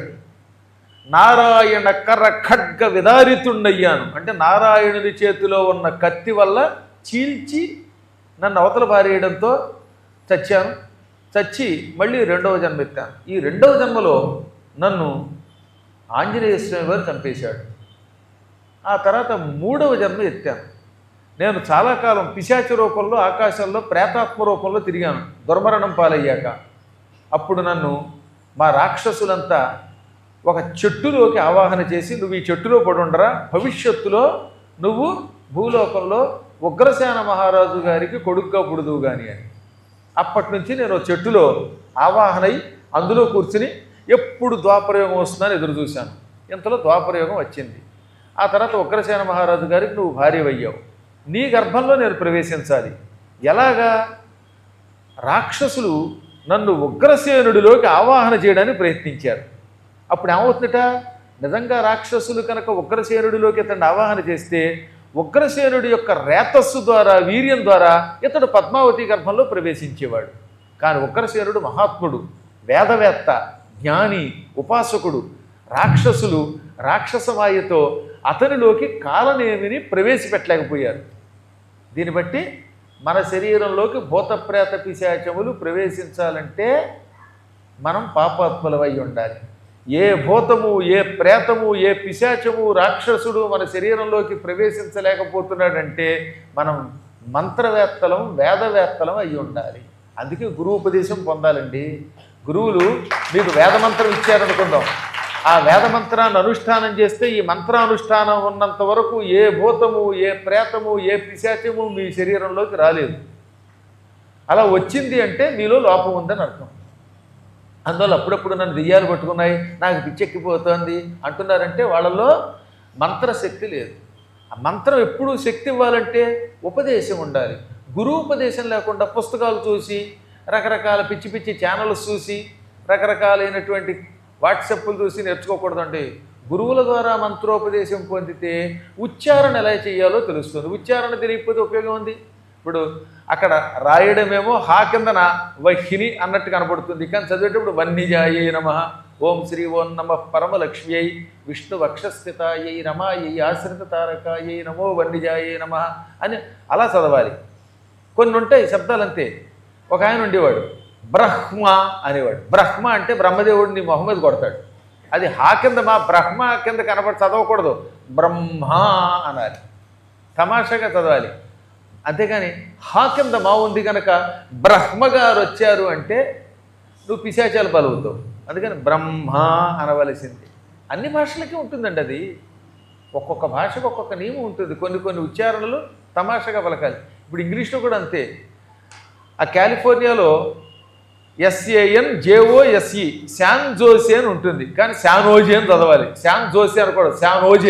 నారాయణ కర్ర ఖడ్గ విదారితుండయ్యాను అంటే నారాయణుని చేతిలో ఉన్న కత్తి వల్ల చీల్చి నన్ను అవతల పారేయడంతో చచ్చాను చచ్చి మళ్ళీ రెండవ జన్మ ఎత్తాను ఈ రెండవ జన్మలో నన్ను ఆంజనేయ స్వామి వారు చంపేశాడు ఆ తర్వాత మూడవ జన్మ ఎత్తాను నేను చాలా కాలం పిశాచ రూపంలో ఆకాశంలో ప్రేతాత్మ రూపంలో తిరిగాను దుర్మరణం పాలయ్యాక అప్పుడు నన్ను మా రాక్షసులంతా ఒక చెట్టులోకి ఆవాహన చేసి నువ్వు ఈ చెట్టులో పడి ఉండరా భవిష్యత్తులో నువ్వు భూలోకంలో ఉగ్రసేన మహారాజు గారికి కొడుగ్గా పుడుదువు గాని అని అప్పటి నుంచి నేను ఓ చెట్టులో ఆవాహనై అందులో కూర్చుని ఎప్పుడు ద్వాపరయోగం వస్తుందని ఎదురు చూశాను ఇంతలో ద్వాపరయోగం వచ్చింది ఆ తర్వాత ఉగ్రసేన మహారాజు గారికి నువ్వు భార్యవయ్యావు నీ గర్భంలో నేను ప్రవేశించాలి ఎలాగా రాక్షసులు నన్ను ఉగ్రసేనుడిలోకి ఆవాహన చేయడానికి ప్రయత్నించారు అప్పుడు ఏమవుతుందట నిజంగా రాక్షసులు కనుక ఉగ్రసేనుడిలోకి ఇతన్ని ఆవాహన చేస్తే ఉగ్రసేనుడి యొక్క రేతస్సు ద్వారా వీర్యం ద్వారా ఇతడు పద్మావతి గర్భంలో ప్రవేశించేవాడు కానీ ఉగ్రసేనుడు మహాత్ముడు వేదవేత్త జ్ఞాని ఉపాసకుడు రాక్షసులు రాక్షసమాయతో అతనిలోకి కాలనేమిని ప్రవేశపెట్టలేకపోయారు దీన్ని బట్టి మన శరీరంలోకి భూతప్రేత పిశాచములు ప్రవేశించాలంటే మనం పాపాత్ములమై ఉండాలి ఏ భూతము ఏ ప్రేతము ఏ పిశాచము రాక్షసుడు మన శరీరంలోకి ప్రవేశించలేకపోతున్నాడంటే మనం మంత్రవేత్తలం వేదవేత్తలం అయి ఉండాలి అందుకే గురువుపదేశం పొందాలండి గురువులు మీకు వేదమంత్రం ఇచ్చారనుకుందాం ఆ వేదమంత్రాన్ని అనుష్ఠానం చేస్తే ఈ మంత్రానుష్ఠానం ఉన్నంత వరకు ఏ భూతము ఏ ప్రేతము ఏ పిశాచము మీ శరీరంలోకి రాలేదు అలా వచ్చింది అంటే మీలో లోపం ఉందని అర్థం అందువల్ల అప్పుడప్పుడు నన్ను దెయ్యాలు పట్టుకున్నాయి నాకు పిచ్చెక్కిపోతోంది అంటున్నారంటే వాళ్ళలో మంత్రశక్తి లేదు ఆ మంత్రం ఎప్పుడు శక్తి ఇవ్వాలంటే ఉపదేశం ఉండాలి గురువు ఉపదేశం లేకుండా పుస్తకాలు చూసి రకరకాల పిచ్చి పిచ్చి ఛానల్స్ చూసి రకరకాలైనటువంటి వాట్సాప్లు చూసి నేర్చుకోకూడదండి గురువుల ద్వారా మంత్రోపదేశం పొందితే ఉచ్చారణ ఎలా చేయాలో తెలుస్తుంది ఉచ్చారణ తెలియకపోతే ఉపయోగం ఉంది ఇప్పుడు అక్కడ రాయడమేమో హా కిందన వహిని అన్నట్టు కనపడుతుంది కానీ చదివేటప్పుడు వన్నిజాయే నమ ఓం శ్రీ ఓం నమ పరమలక్ష్మ్యై విష్ణు వక్షస్థితాయై రమాయై ఆశ్రిత తారకాయై నమో వన్నిజాయే నమ అని అలా చదవాలి కొన్ని ఉంటాయి శబ్దాలు అంతే ఒక ఆయన ఉండేవాడు బ్రహ్మ అనేవాడు బ్రహ్మ అంటే బ్రహ్మదేవుడిని మొహం మీద కొడతాడు అది హా కింద మా బ్రహ్మ కింద కనపడి చదవకూడదు బ్రహ్మ అనాలి తమాషాగా చదవాలి అంతేగాని హా కింద మా ఉంది కనుక బ్రహ్మగారు వచ్చారు అంటే నువ్వు పిశాచాలు పలుకుతావు అందుకని బ్రహ్మ అనవలసింది అన్ని భాషలకి ఉంటుందండి అది ఒక్కొక్క భాషకు ఒక్కొక్క నియమం ఉంటుంది కొన్ని కొన్ని ఉచ్చారణలు తమాషాగా పలకాలి ఇప్పుడు ఇంగ్లీష్లో కూడా అంతే ఆ కాలిఫోర్నియాలో ఎస్ఏఎన్ జేఓఎస్ఈ శాన్ జోసే అని ఉంటుంది కానీ శానోజే అని చదవాలి శాన్ జోసే అనకూడదు శానోజే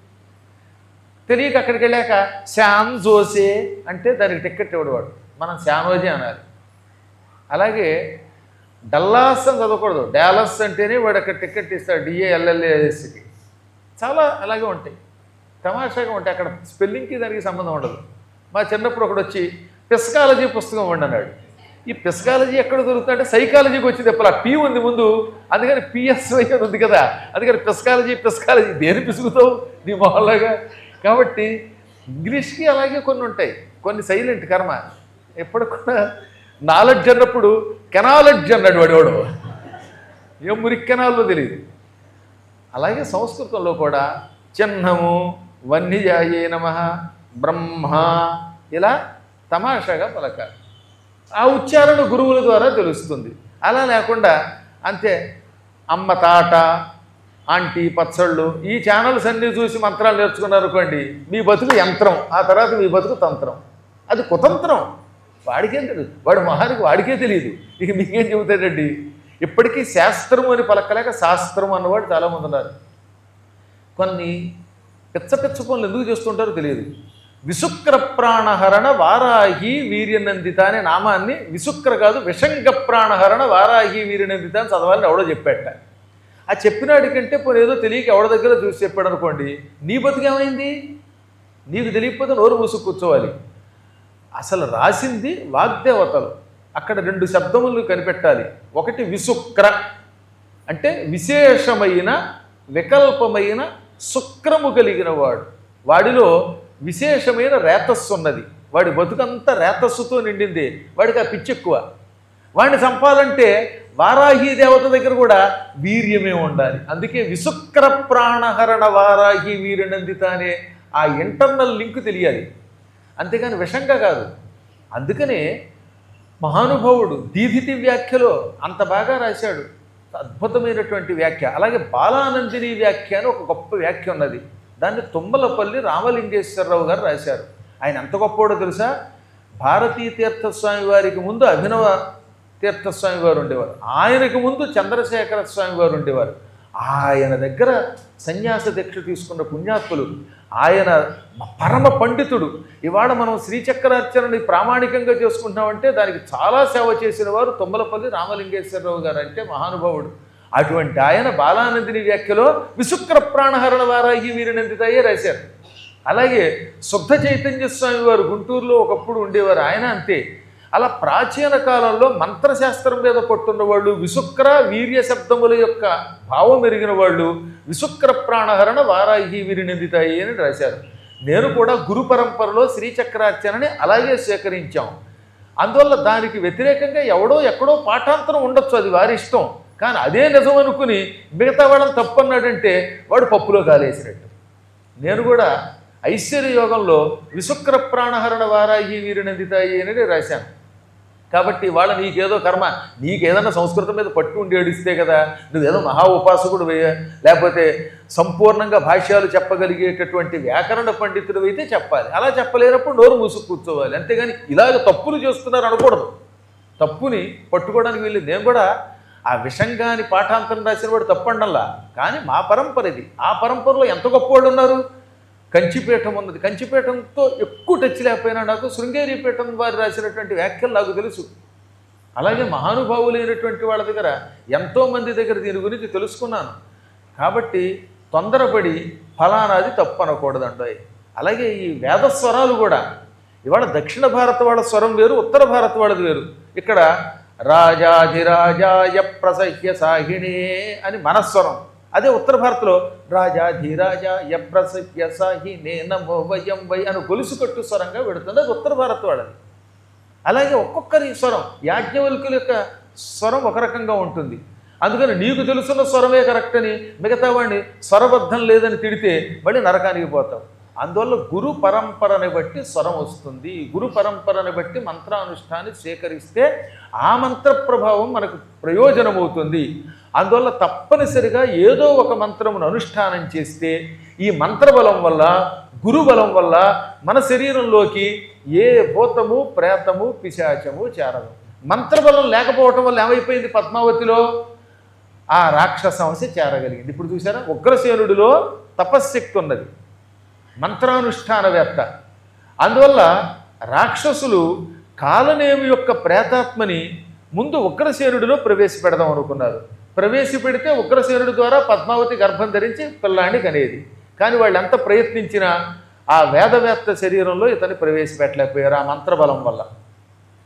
తెలియక అక్కడికి వెళ్ళాక శాన్ జోసే అంటే దానికి టికెట్ ఇవ్వడవాడు మనం శానోజే అనాలి అలాగే డల్లాస్ అని చదవకూడదు డాలస్ అంటేనే వాడు అక్కడ టికెట్ ఇస్తాడు డిఏఎల్ఎల్ఏఎస్కి చాలా అలాగే ఉంటాయి తమాషాగా ఉంటాయి అక్కడ స్పెల్లింగ్కి దానికి సంబంధం ఉండదు మా చిన్నప్పుడు ఒకడు వచ్చి పిస్కాలజీ పుస్తకం ఇవ్వండి అన్నాడు ఈ పిసకాలజీ ఎక్కడ దొరుకుతుందంటే సైకాలజీకి వచ్చి తెప్పల పి ఉంది ముందు అందుకని పిఎస్వై అని ఉంది కదా అందుకని పిసకాలజీ పిసకాలజీ దేని పిసుకుతావు నీ మొహల్లాగా కాబట్టి ఇంగ్లీష్కి అలాగే కొన్ని ఉంటాయి కొన్ని సైలెంట్ కర్మ ఎప్పుడు కూడా నాలెడ్జ్ అన్నప్పుడు కెనాలెడ్జ్ అన్నాడు వాడేవాడు ఏం మురిక్కెనాల్లో తెలియదు అలాగే సంస్కృతంలో కూడా చిహ్నము వన్నిజాయే నమ బ్రహ్మ ఇలా తమాషాగా పలకాలి ఆ ఉచ్చారణ గురువుల ద్వారా తెలుస్తుంది అలా లేకుండా అంతే అమ్మ తాట ఆంటీ పచ్చళ్ళు ఈ ఛానల్స్ అన్నీ చూసి మంత్రాలు నేర్చుకున్నారు అనుకోండి మీ బతుకు యంత్రం ఆ తర్వాత మీ బతుకు తంత్రం అది కుతంత్రం వాడికేం తెలియదు వాడు మహానికి వాడికే తెలియదు ఇక మీకేం చెబుతాడండి ఇప్పటికీ శాస్త్రం అని పలకలేక శాస్త్రం అన్నవాడు చాలామంది ఉన్నారు కొన్ని పిచ్చ పిచ్చ పనులు ఎందుకు చేస్తుంటారో తెలియదు విశుక్ర ప్రాణహరణ వారాహి వీర్యనందిత అనే నామాన్ని విశుక్ర కాదు విషంగ ప్రాణహరణ వారాహి వీర్యనందిత అని చదవాలని ఎవడో చెప్పాట ఆ చెప్పినాడి కంటే పోనీ ఏదో తెలియక ఎవడ దగ్గర చూసి చెప్పాడు అనుకోండి నీ బతుకేమైంది నీకు తెలియకపోతే నోరు మూసుకు కూర్చోవాలి అసలు రాసింది వాగ్దేవతలు అక్కడ రెండు శబ్దములు కనిపెట్టాలి ఒకటి విశుక్ర అంటే విశేషమైన వికల్పమైన శుక్రము కలిగిన వాడు వాడిలో విశేషమైన రేతస్సు ఉన్నది వాడి బతుకంతా రేతస్సుతో నిండింది వాడికి ఆ పిచ్చి ఎక్కువ వాడిని చంపాలంటే వారాహి దేవత దగ్గర కూడా వీర్యమే ఉండాలి అందుకే విశుక్ర ప్రాణహరణ వారాహి వీరనందిత అనే ఆ ఇంటర్నల్ లింక్ తెలియాలి అంతేగాని విషంగా కాదు అందుకనే మహానుభావుడు దీధితి వ్యాఖ్యలో అంత బాగా రాశాడు అద్భుతమైనటువంటి వ్యాఖ్య అలాగే బాలానందిని వ్యాఖ్య అని ఒక గొప్ప వ్యాఖ్య ఉన్నది దాన్ని తుమ్మలపల్లి రామలింగేశ్వరరావు గారు రాశారు ఆయన ఎంత గొప్పవాడో తెలుసా భారతీ తీర్థస్వామి వారికి ముందు అభినవ తీర్థస్వామి వారు ఉండేవారు ఆయనకు ముందు చంద్రశేఖర స్వామి వారు ఉండేవారు ఆయన దగ్గర సన్యాస దీక్ష తీసుకున్న పుణ్యాత్ములు ఆయన పరమ పండితుడు ఇవాళ మనం శ్రీచక్రార్చనని ప్రామాణికంగా చేసుకుంటున్నామంటే దానికి చాలా సేవ చేసిన వారు తుమ్మలపల్లి రామలింగేశ్వరరావు గారు అంటే మహానుభావుడు అటువంటి ఆయన బాలానందిని వ్యాఖ్యలో విశుక్ర ప్రాణహరణ వారాహి వీరనందితాయే రాశారు అలాగే శుద్ధ చైతన్య స్వామి వారు గుంటూరులో ఒకప్పుడు ఉండేవారు ఆయన అంతే అలా ప్రాచీన కాలంలో మంత్రశాస్త్రం మీద పట్టున్న వాళ్ళు విశుక్ర వీర్య శబ్దముల యొక్క భావం ఎరిగిన వాళ్ళు విశుక్ర ప్రాణహరణ వారాహి వీరినందితాయి అని రాశారు నేను కూడా గురు పరంపరలో శ్రీచక్రార్చనని అలాగే స్వీకరించాం అందువల్ల దానికి వ్యతిరేకంగా ఎవడో ఎక్కడో పాఠాంతరం ఉండొచ్చు అది వారి ఇష్టం కానీ అదే నిజం అనుకుని మిగతా వాళ్ళని తప్పన్నాడంటే వాడు పప్పులో కాలేసినట్టు నేను కూడా ఐశ్వర్య యోగంలో విశుక్ర ప్రాణహరణ వారాహి వీరినందితాయి అనేది రాశాను కాబట్టి వాళ్ళ నీకేదో కర్మ నీకేదన్నా సంస్కృతం మీద పట్టు ఉండి ఏడిస్తే కదా నువ్వేదో మహా ఉపాసకుడు లేకపోతే సంపూర్ణంగా భాష్యాలు చెప్పగలిగేటటువంటి వ్యాకరణ పండితుడు అయితే చెప్పాలి అలా చెప్పలేనప్పుడు నోరు మూసుకు కూర్చోవాలి అంతేగాని ఇలాగ తప్పులు చేస్తున్నారు అనకూడదు తప్పుని పట్టుకోవడానికి వీళ్ళు నేను కూడా ఆ విషంగాని పాఠాంతరం రాసిన వాడు తప్పండల్లా కానీ మా పరంపర ఇది ఆ పరంపరలో ఎంత గొప్పవాళ్ళు ఉన్నారు కంచిపీఠం ఉన్నది కంచిపీఠంతో ఎక్కువ టచ్ లేకపోయినా నాకు శృంగేరి పీఠం వారు రాసినటువంటి వ్యాఖ్యలు నాకు తెలుసు అలాగే మహానుభావులైనటువంటి వాళ్ళ దగ్గర ఎంతోమంది దగ్గర దీని గురించి తెలుసుకున్నాను కాబట్టి తొందరపడి ఫలానాది తప్పు అనకూడదండి అలాగే ఈ వేద స్వరాలు కూడా ఇవాళ దక్షిణ భారత వాళ్ళ స్వరం వేరు ఉత్తర భారత వాళ్ళది వేరు ఇక్కడ రాజాధిరాజాయ ప్రసహ్య సాహిణే అని మనస్వరం అదే ఉత్తర భారత్లో రాజాధిరాజాయ ప్రసహ్య సాహినే నమో వయం వై అని గొలుసు కట్టు స్వరంగా పెడుతుంది అది ఉత్తర భారత్ వాళ్ళది అలాగే ఒక్కొక్కరి స్వరం యాజ్ఞవల్కుల యొక్క స్వరం ఒక రకంగా ఉంటుంది అందుకని నీకు తెలుసున్న స్వరమే కరెక్ట్ అని మిగతా వాడిని స్వరబద్ధం లేదని తిడితే మళ్ళీ నరకానికి పోతాం అందువల్ల గురు పరంపరని బట్టి స్వరం వస్తుంది గురు పరంపరని బట్టి మంత్రానుష్ఠాన్ని స్వీకరిస్తే ఆ మంత్ర ప్రభావం మనకు ప్రయోజనమవుతుంది అందువల్ల తప్పనిసరిగా ఏదో ఒక మంత్రమును అనుష్ఠానం చేస్తే ఈ మంత్రబలం వల్ల గురుబలం వల్ల మన శరీరంలోకి ఏ భూతము ప్రేతము పిశాచము చేరదు మంత్రబలం లేకపోవటం వల్ల ఏమైపోయింది పద్మావతిలో ఆ రాక్షసంశ చేరగలిగింది ఇప్పుడు చూసారా ఉగ్రసేనుడిలో తపశ్శక్తి ఉన్నది మంత్రానుష్ఠానవేత్త అందువల్ల రాక్షసులు కాలనేమి యొక్క ప్రేతాత్మని ముందు ఉగ్రసేనుడిలో ప్రవేశపెడదాం అనుకున్నారు ప్రవేశపెడితే ఉగ్రసేనుడి ద్వారా పద్మావతి గర్భం ధరించి పిల్లాన్ని కనేది కానీ వాళ్ళు ఎంత ప్రయత్నించినా ఆ వేదవేత్త శరీరంలో ఇతన్ని ప్రవేశపెట్టలేకపోయారు ఆ మంత్రబలం వల్ల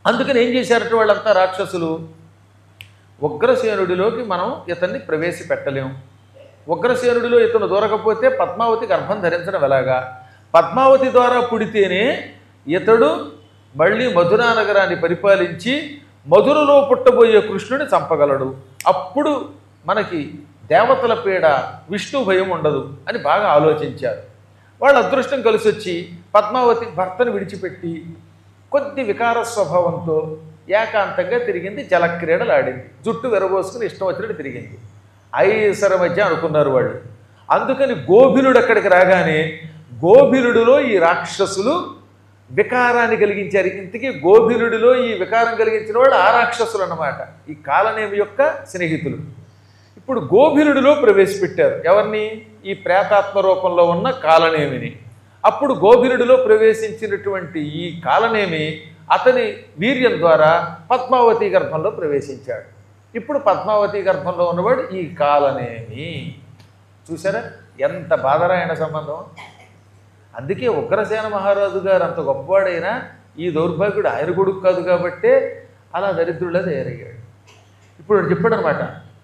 అందుకని ఏం చేశారట వాళ్ళంతా రాక్షసులు ఉగ్రసేనుడిలోకి మనం ఇతన్ని ప్రవేశపెట్టలేం ఉగ్రసేనుడిలో ఇతను దూరకపోతే పద్మావతి గర్భం ధరించడం ఎలాగా పద్మావతి ద్వారా పుడితేనే ఇతడు మళ్ళీ మధురా నగరాన్ని పరిపాలించి మధురలో పుట్టబోయే కృష్ణుని చంపగలడు అప్పుడు మనకి దేవతల పీడ విష్ణు భయం ఉండదు అని బాగా ఆలోచించారు వాళ్ళ అదృష్టం కలిసి వచ్చి పద్మావతి భర్తను విడిచిపెట్టి కొద్ది వికార స్వభావంతో ఏకాంతంగా తిరిగింది జలక్రీడలు ఆడింది జుట్టు విరబోసుకుని ఇష్టం వచ్చినట్టు తిరిగింది ఐసర మధ్య అనుకున్నారు వాళ్ళు అందుకని గోభిలుడు అక్కడికి రాగానే గోభిలుడిలో ఈ రాక్షసులు వికారాన్ని కలిగించారు ఇంతకీ గోభిలుడిలో ఈ వికారం కలిగించిన వాళ్ళు ఆ రాక్షసులు అన్నమాట ఈ కాలనేమి యొక్క స్నేహితులు ఇప్పుడు గోభిలుడిలో ప్రవేశపెట్టారు ఎవరిని ఈ ప్రేతాత్మ రూపంలో ఉన్న కాలనేమిని అప్పుడు గోభిలుడిలో ప్రవేశించినటువంటి ఈ కాలనేమి అతని వీర్యం ద్వారా పద్మావతి గర్భంలో ప్రవేశించాడు ఇప్పుడు పద్మావతి గర్భంలో ఉన్నవాడు ఈ కాలనేమి చూసారా ఎంత బాధరాయణ సంబంధం అందుకే ఉగ్రసేన మహారాజు గారు అంత గొప్పవాడైనా ఈ దౌర్భాగ్యుడు ఆయన కొడుకు కాదు కాబట్టే అలా దరిద్రుడే తయారయ్యాడు ఇప్పుడు వాడు చెప్పాడు అనమాట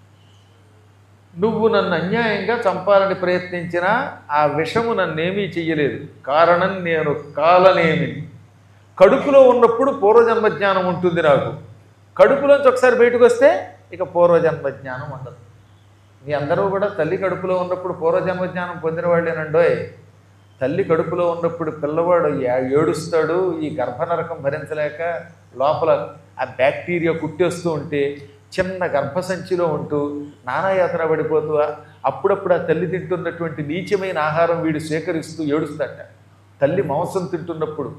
నువ్వు నన్ను అన్యాయంగా చంపాలని ప్రయత్నించినా ఆ విషము నన్నేమీ చెయ్యలేదు కారణం నేను కాలనేమిని కడుపులో ఉన్నప్పుడు పూర్వజన్మ జ్ఞానం ఉంటుంది నాకు కడుపులోంచి ఒకసారి బయటకు వస్తే ఇక పూర్వజన్మ జ్ఞానం ఉండదు మీ అందరూ కూడా తల్లి కడుపులో ఉన్నప్పుడు పూర్వజన్మ జ్ఞానం పొందిన వాళ్ళేనండోయ్ తల్లి కడుపులో ఉన్నప్పుడు పిల్లవాడు ఏ- ఏడుస్తాడు ఈ గర్భనరకం భరించలేక లోపల ఆ బ్యాక్టీరియా కుట్టేస్తూ ఉంటే చిన్న గర్భసంచిలో ఉంటూ నానాయాతన పడిపోతూ ఆ- అప్పుడప్పుడు ఆ తల్లి తింటున్నటువంటి నీచమైన ఆహారం వీడు స్వీకరిస్తూ ఏడుస్తాట తల్లి మాంసం తింటున్నప్పుడు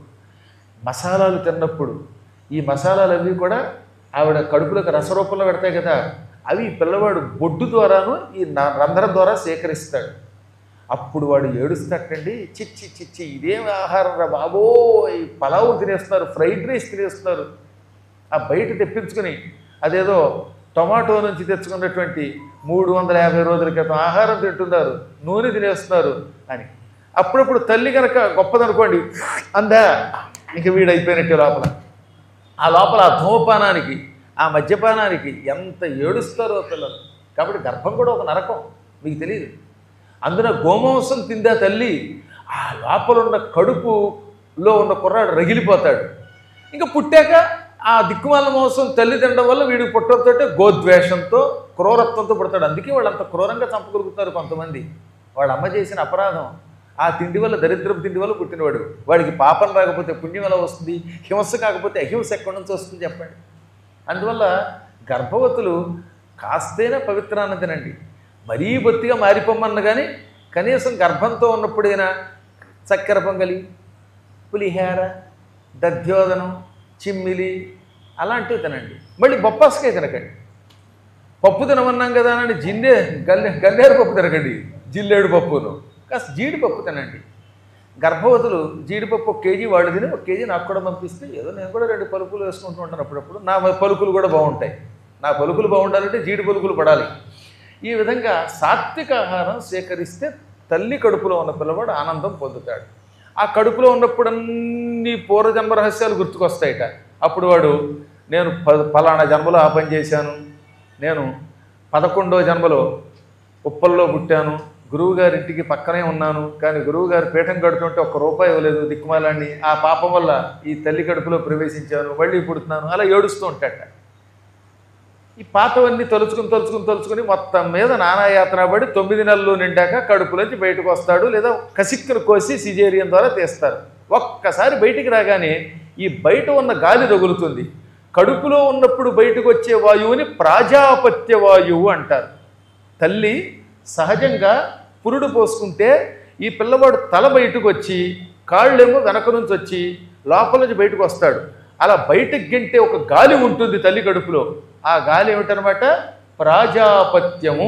మసాలాలు తిన్నప్పుడు ఈ మసాలాలు అవి కూడా ఆవిడ కడుపులకు రసరూపంలో పెడతాయి కదా అవి ఈ పిల్లవాడు బొడ్డు ద్వారాను ఈ న- రంధ్రం ద్వారా సేకరిస్తాడు అప్పుడు వాడు ఏడుస్తాటండి చిచ్చి చిచ్చి ఇదేం ఆహారం రా బాబోయ్ పలావు తినేస్తున్నారు ఫ్రైడ్ రైస్ తినేస్తున్నారు ఆ బయట తెప్పించుకుని అదేదో టొమాటో నుంచి తెచ్చుకున్నటువంటి మూడు వందల యాభై రోజుల క్రితం ఆహారం తింటున్నారు నూనె తినేస్తున్నారు అని అప్పుడప్పుడు తల్లి కనుక గొప్పదనుకోండి అందా ఇంక వీడు అయిపోయినట్టే లోపల ఆ లోపల ఆ ధూమపానానికి ఆ మద్యపానానికి ఎంత ఏడుస్తారో పిల్లలు కాబట్టి గర్భం కూడా ఒక నరకం మీకు తెలియదు అందున గోమాంసం తిందా తల్లి ఆ లోపల ఉన్న కడుపులో ఉన్న కుర్రాడు రగిలిపోతాడు ఇంకా పుట్టాక ఆ దిక్కుమాల మాంసం తల్లి తినడం వల్ల వీడికి పుట్టడంతో గోద్వేషంతో క్రూరత్వంతో పుడతాడు అందుకే వాళ్ళు అంత క్రూరంగా చంపగలుగుతారు కొంతమంది వాళ్ళ అమ్మ చేసిన అపరాధం ఆ తిండి వల్ల దరిద్రపు తిండి వల్ల పుట్టినవాడు వాడికి పాపం రాకపోతే పుణ్యం ఎలా వస్తుంది హింస కాకపోతే అహింస ఎక్కడి నుంచి వస్తుంది చెప్పండి అందువల్ల గర్భవతులు కాస్తైనా పవిత్రాన్ని తినండి మరీ బొత్తిగా మారిపోమన్న కానీ కనీసం గర్భంతో ఉన్నప్పుడైనా చక్కెర పొంగలి పులిహేర దధ్యోదనం చిమ్మిలి అలాంటివి తినండి మళ్ళీ బొప్పాసకాయ తినకండి పప్పు తినమన్నాం కదా అని జిండే గల్లె గన్నేరు పప్పు తినకండి జిల్లేడు పప్పును కాస్త జీడిపప్పు తినండి గర్భవతులు జీడిపప్పు ఒక కేజీ వాళ్ళు తిని ఒక కేజీ నాకు కూడా పంపిస్తే ఏదో నేను కూడా రెండు పలుకులు వేసుకుంటూ ఉంటాను అప్పుడప్పుడు నా పలుకులు కూడా బాగుంటాయి నా పలుకులు బాగుండాలంటే జీడి పలుకులు పడాలి ఈ విధంగా సాత్విక ఆహారం స్వీకరిస్తే తల్లి కడుపులో ఉన్న పిల్లవాడు ఆనందం పొందుతాడు ఆ కడుపులో ఉన్నప్పుడు అన్ని పూర్వజన్మ రహస్యాలు గుర్తుకొస్తాయిట అప్పుడు వాడు నేను ప- ఫలానా జన్మలో ఆ పని చేశాను నేను పదకొండో జన్మలో ఉప్పల్లో పుట్టాను గురువు గారి ఇంటికి పక్కనే ఉన్నాను కానీ గురువు గారు పీఠం కడుతుంటే ఒక్క రూపాయి ఇవ్వలేదు దిక్కుమాలాన్ని ఆ పాపం వల్ల ఈ తల్లి కడుపులో ప్రవేశించాను మళ్ళీ పుడుతున్నాను అలా ఏడుస్తూ ఉంటాట ఈ పాతవన్నీ తలుచుకుని తలుచుకుని తలుచుకుని మొత్తం మీద నానాయాతన పడి తొమ్మిది నెలలు నిండాక కడుపులోంచి బయటకు వస్తాడు లేదా కసిక్కును కోసి సిజేరియన్ ద్వారా తీస్తారు ఒక్కసారి బయటికి రాగానే ఈ బయట ఉన్న గాలి తగులుతుంది కడుపులో ఉన్నప్పుడు బయటకు వచ్చే వాయువుని ప్రాజాపత్య వాయువు అంటారు తల్లి సహజంగా పురుడు పోసుకుంటే ఈ పిల్లవాడు తల బయటకు వచ్చి కాళ్ళేమో వెనక నుంచి వచ్చి లోపల నుంచి బయటకు వస్తాడు అలా బయటకు గెంటే ఒక గాలి ఉంటుంది తల్లి కడుపులో ఆ గాలి ఏమిటనమాట ప్రాజాపత్యము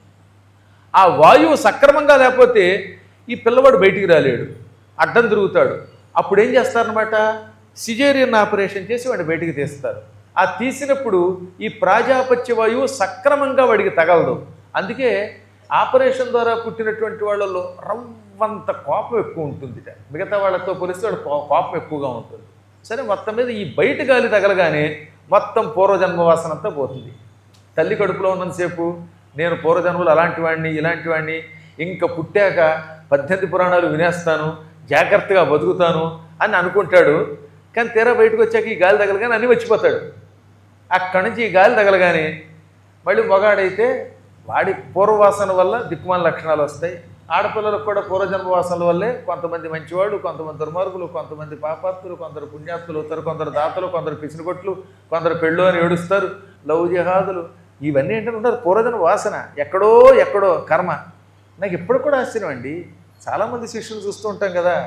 ఆ వాయువు సక్రమంగా లేకపోతే ఈ పిల్లవాడు బయటికి రాలేడు అడ్డం తిరుగుతాడు అప్పుడు ఏం చేస్తారనమాట సిజేరియన్ ఆపరేషన్ చేసి వాడిని బయటికి తీస్తారు ఆ తీసినప్పుడు ఈ ప్రాజాపత్య వాయువు సక్రమంగా వాడికి తగలదు అందుకే ఆపరేషన్ ద్వారా పుట్టినటువంటి వాళ్ళలో రవ్వంత కోపం ఎక్కువ ఉంటుంది మిగతా వాళ్ళతో పోలిస్తే వాడు కో- కోపం ఎక్కువగా ఉంటుంది సరే మొత్తం మీద ఈ బయట గాలి తగలగానే మొత్తం పూర్వజన్మ వాసన అంతా పోతుంది తల్లి కడుపులో ఉన్నంతసేపు నేను పూర్వజన్మలు అలాంటి వాడిని ఇలాంటి వాడిని ఇంకా పుట్టాక పద్దెనిమిది పురాణాలు వినేస్తాను జాగ్రత్తగా బతుకుతాను అని అనుకుంటాడు కానీ తీరా బయటకు వచ్చాక ఈ గాలి తగలగానే అన్నీ వచ్చిపోతాడు అక్కడి నుంచి ఈ గాలి తగలగానే మళ్ళీ మగాడైతే వాడి పూర్వవాసన వల్ల దిక్కుమాల లక్షణాలు వస్తాయి ఆడపిల్లలకు కూడా పూర్వజన్మ వాసనల వల్లే కొంతమంది మంచివాళ్ళు కొంతమంది దుర్మార్గులు కొంతమంది పాపాత్ములు కొందరు పుణ్యాత్ములు అవుతారు కొందరు దాతలు కొందరు పిసినకొట్లు కొందరు పెళ్ళు అని ఏడుస్తారు లవ్ జిహాదులు ఇవన్నీ ఏంటంటే ఉంటారు పూర్వజన్మ వాసన ఎక్కడో ఎక్కడో కర్మ నాకు ఇప్పుడు కూడా ఆశ్చర్యం అండి చాలామంది శిష్యులు చూస్తూ ఉంటాం కదా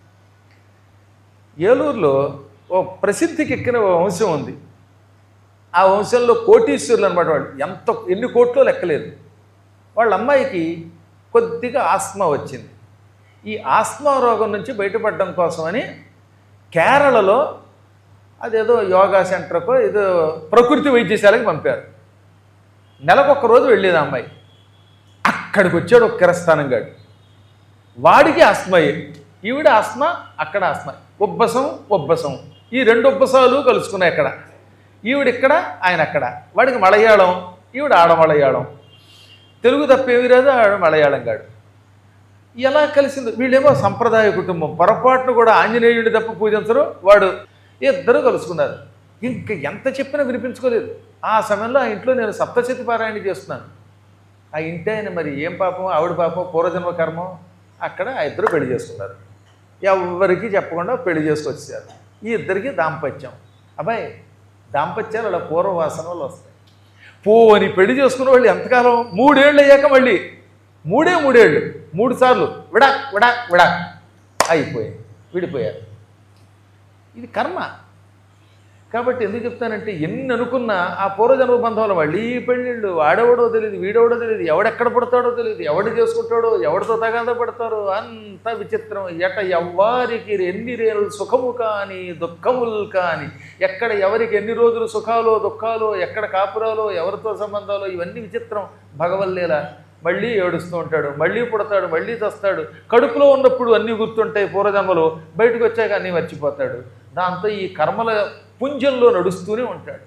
ఏలూరులో ఓ ప్రసిద్ధికి ఎక్కిన ఓ వంశం ఉంది ఆ వంశంలో కోటీశ్వరులు అనమాట వాళ్ళు ఎంత ఎన్ని కోట్లో లెక్కలేదు వాళ్ళ అమ్మాయికి కొద్దిగా ఆస్మా వచ్చింది ఈ ఆస్మా రోగం నుంచి బయటపడడం కోసమని కేరళలో అదేదో యోగా సెంటర్కో ఏదో ప్రకృతి వైద్యశాలకి పంపారు నెలకొక రోజు వెళ్ళేది ఆ అమ్మాయి అక్కడికి వచ్చాడు ఒక కిరస్థానం గాడు వాడికి ఆస్మయే ఈవిడ ఆస్మా అక్కడ ఆస్మా ఉబ్బసం ఉబ్బసం ఈ రెండు ఉబ్బసాలు కలుసుకున్నాయి అక్కడ ఈవిడ ఇక్కడ ఆయన అక్కడ వాడికి మలయాళం ఈవిడ ఆడ మలయాళం తెలుగు తప్పేమి రాదు ఆడ మలయాళం గాడు ఎలా కలిసింది వీళ్ళేమో సంప్రదాయ కుటుంబం పొరపాటును కూడా ఆంజనేయుడిని తప్ప పూజించరు వాడు ఇద్దరు కలుసుకున్నారు ఇంక ఎంత చెప్పినా వినిపించుకోలేదు ఆ సమయంలో ఆ ఇంట్లో నేను సప్తశతి పారాయణ చేస్తున్నాను ఆ ఇంటి ఆయన మరి ఏం పాపం ఆవిడ పాపం పూర్వజన్మ కర్మం అక్కడ ఆ ఇద్దరు పెళ్లి చేసుకున్నారు ఎవరికి చెప్పకుండా పెళ్లి చేసుకొచ్చారు ఈ ఇద్దరికి దాంపత్యం అబ్బాయి దాంపత్యాలు అలా పూర్వవాసన వల్ల వస్తాయి పోని పెళ్లి చేసుకున్న వాళ్ళు ఎంతకాలం మూడేళ్ళు అయ్యాక మళ్ళీ మూడే మూడేళ్ళు మూడు సార్లు విడా విడా విడా అయిపోయాయి విడిపోయారు ఇది కర్మ కాబట్టి ఎందుకు చెప్తానంటే ఎన్ని అనుకున్నా ఆ పూర్వజన్మ బంధంలో మళ్ళీ పెళ్ళిళ్ళు ఆడెవడో తెలియదు వీడెవడో తెలియదు ఎవడెక్కడ పుడతాడో తెలియదు ఎవడు చేసుకుంటాడో ఎవడితో తగాద పడతారో అంత విచిత్రం ఎట ఎవ్వారికి ఎన్ని రేలు సుఖము కాని దుఃఖములు కాని ఎక్కడ ఎవరికి ఎన్ని రోజులు సుఖాలో దుఃఖాలో ఎక్కడ కాపురాలో ఎవరితో సంబంధాలో ఇవన్నీ విచిత్రం భగవల్లేలా మళ్ళీ ఏడుస్తూ ఉంటాడు మళ్ళీ పుడతాడు మళ్ళీ చస్తాడు కడుపులో ఉన్నప్పుడు అన్నీ గుర్తుంటాయి పూర్వజన్మలో బయటకు వచ్చాక అన్నీ మర్చిపోతాడు దాంతో ఈ కర్మల పుంజంలో నడుస్తూనే ఉంటాడు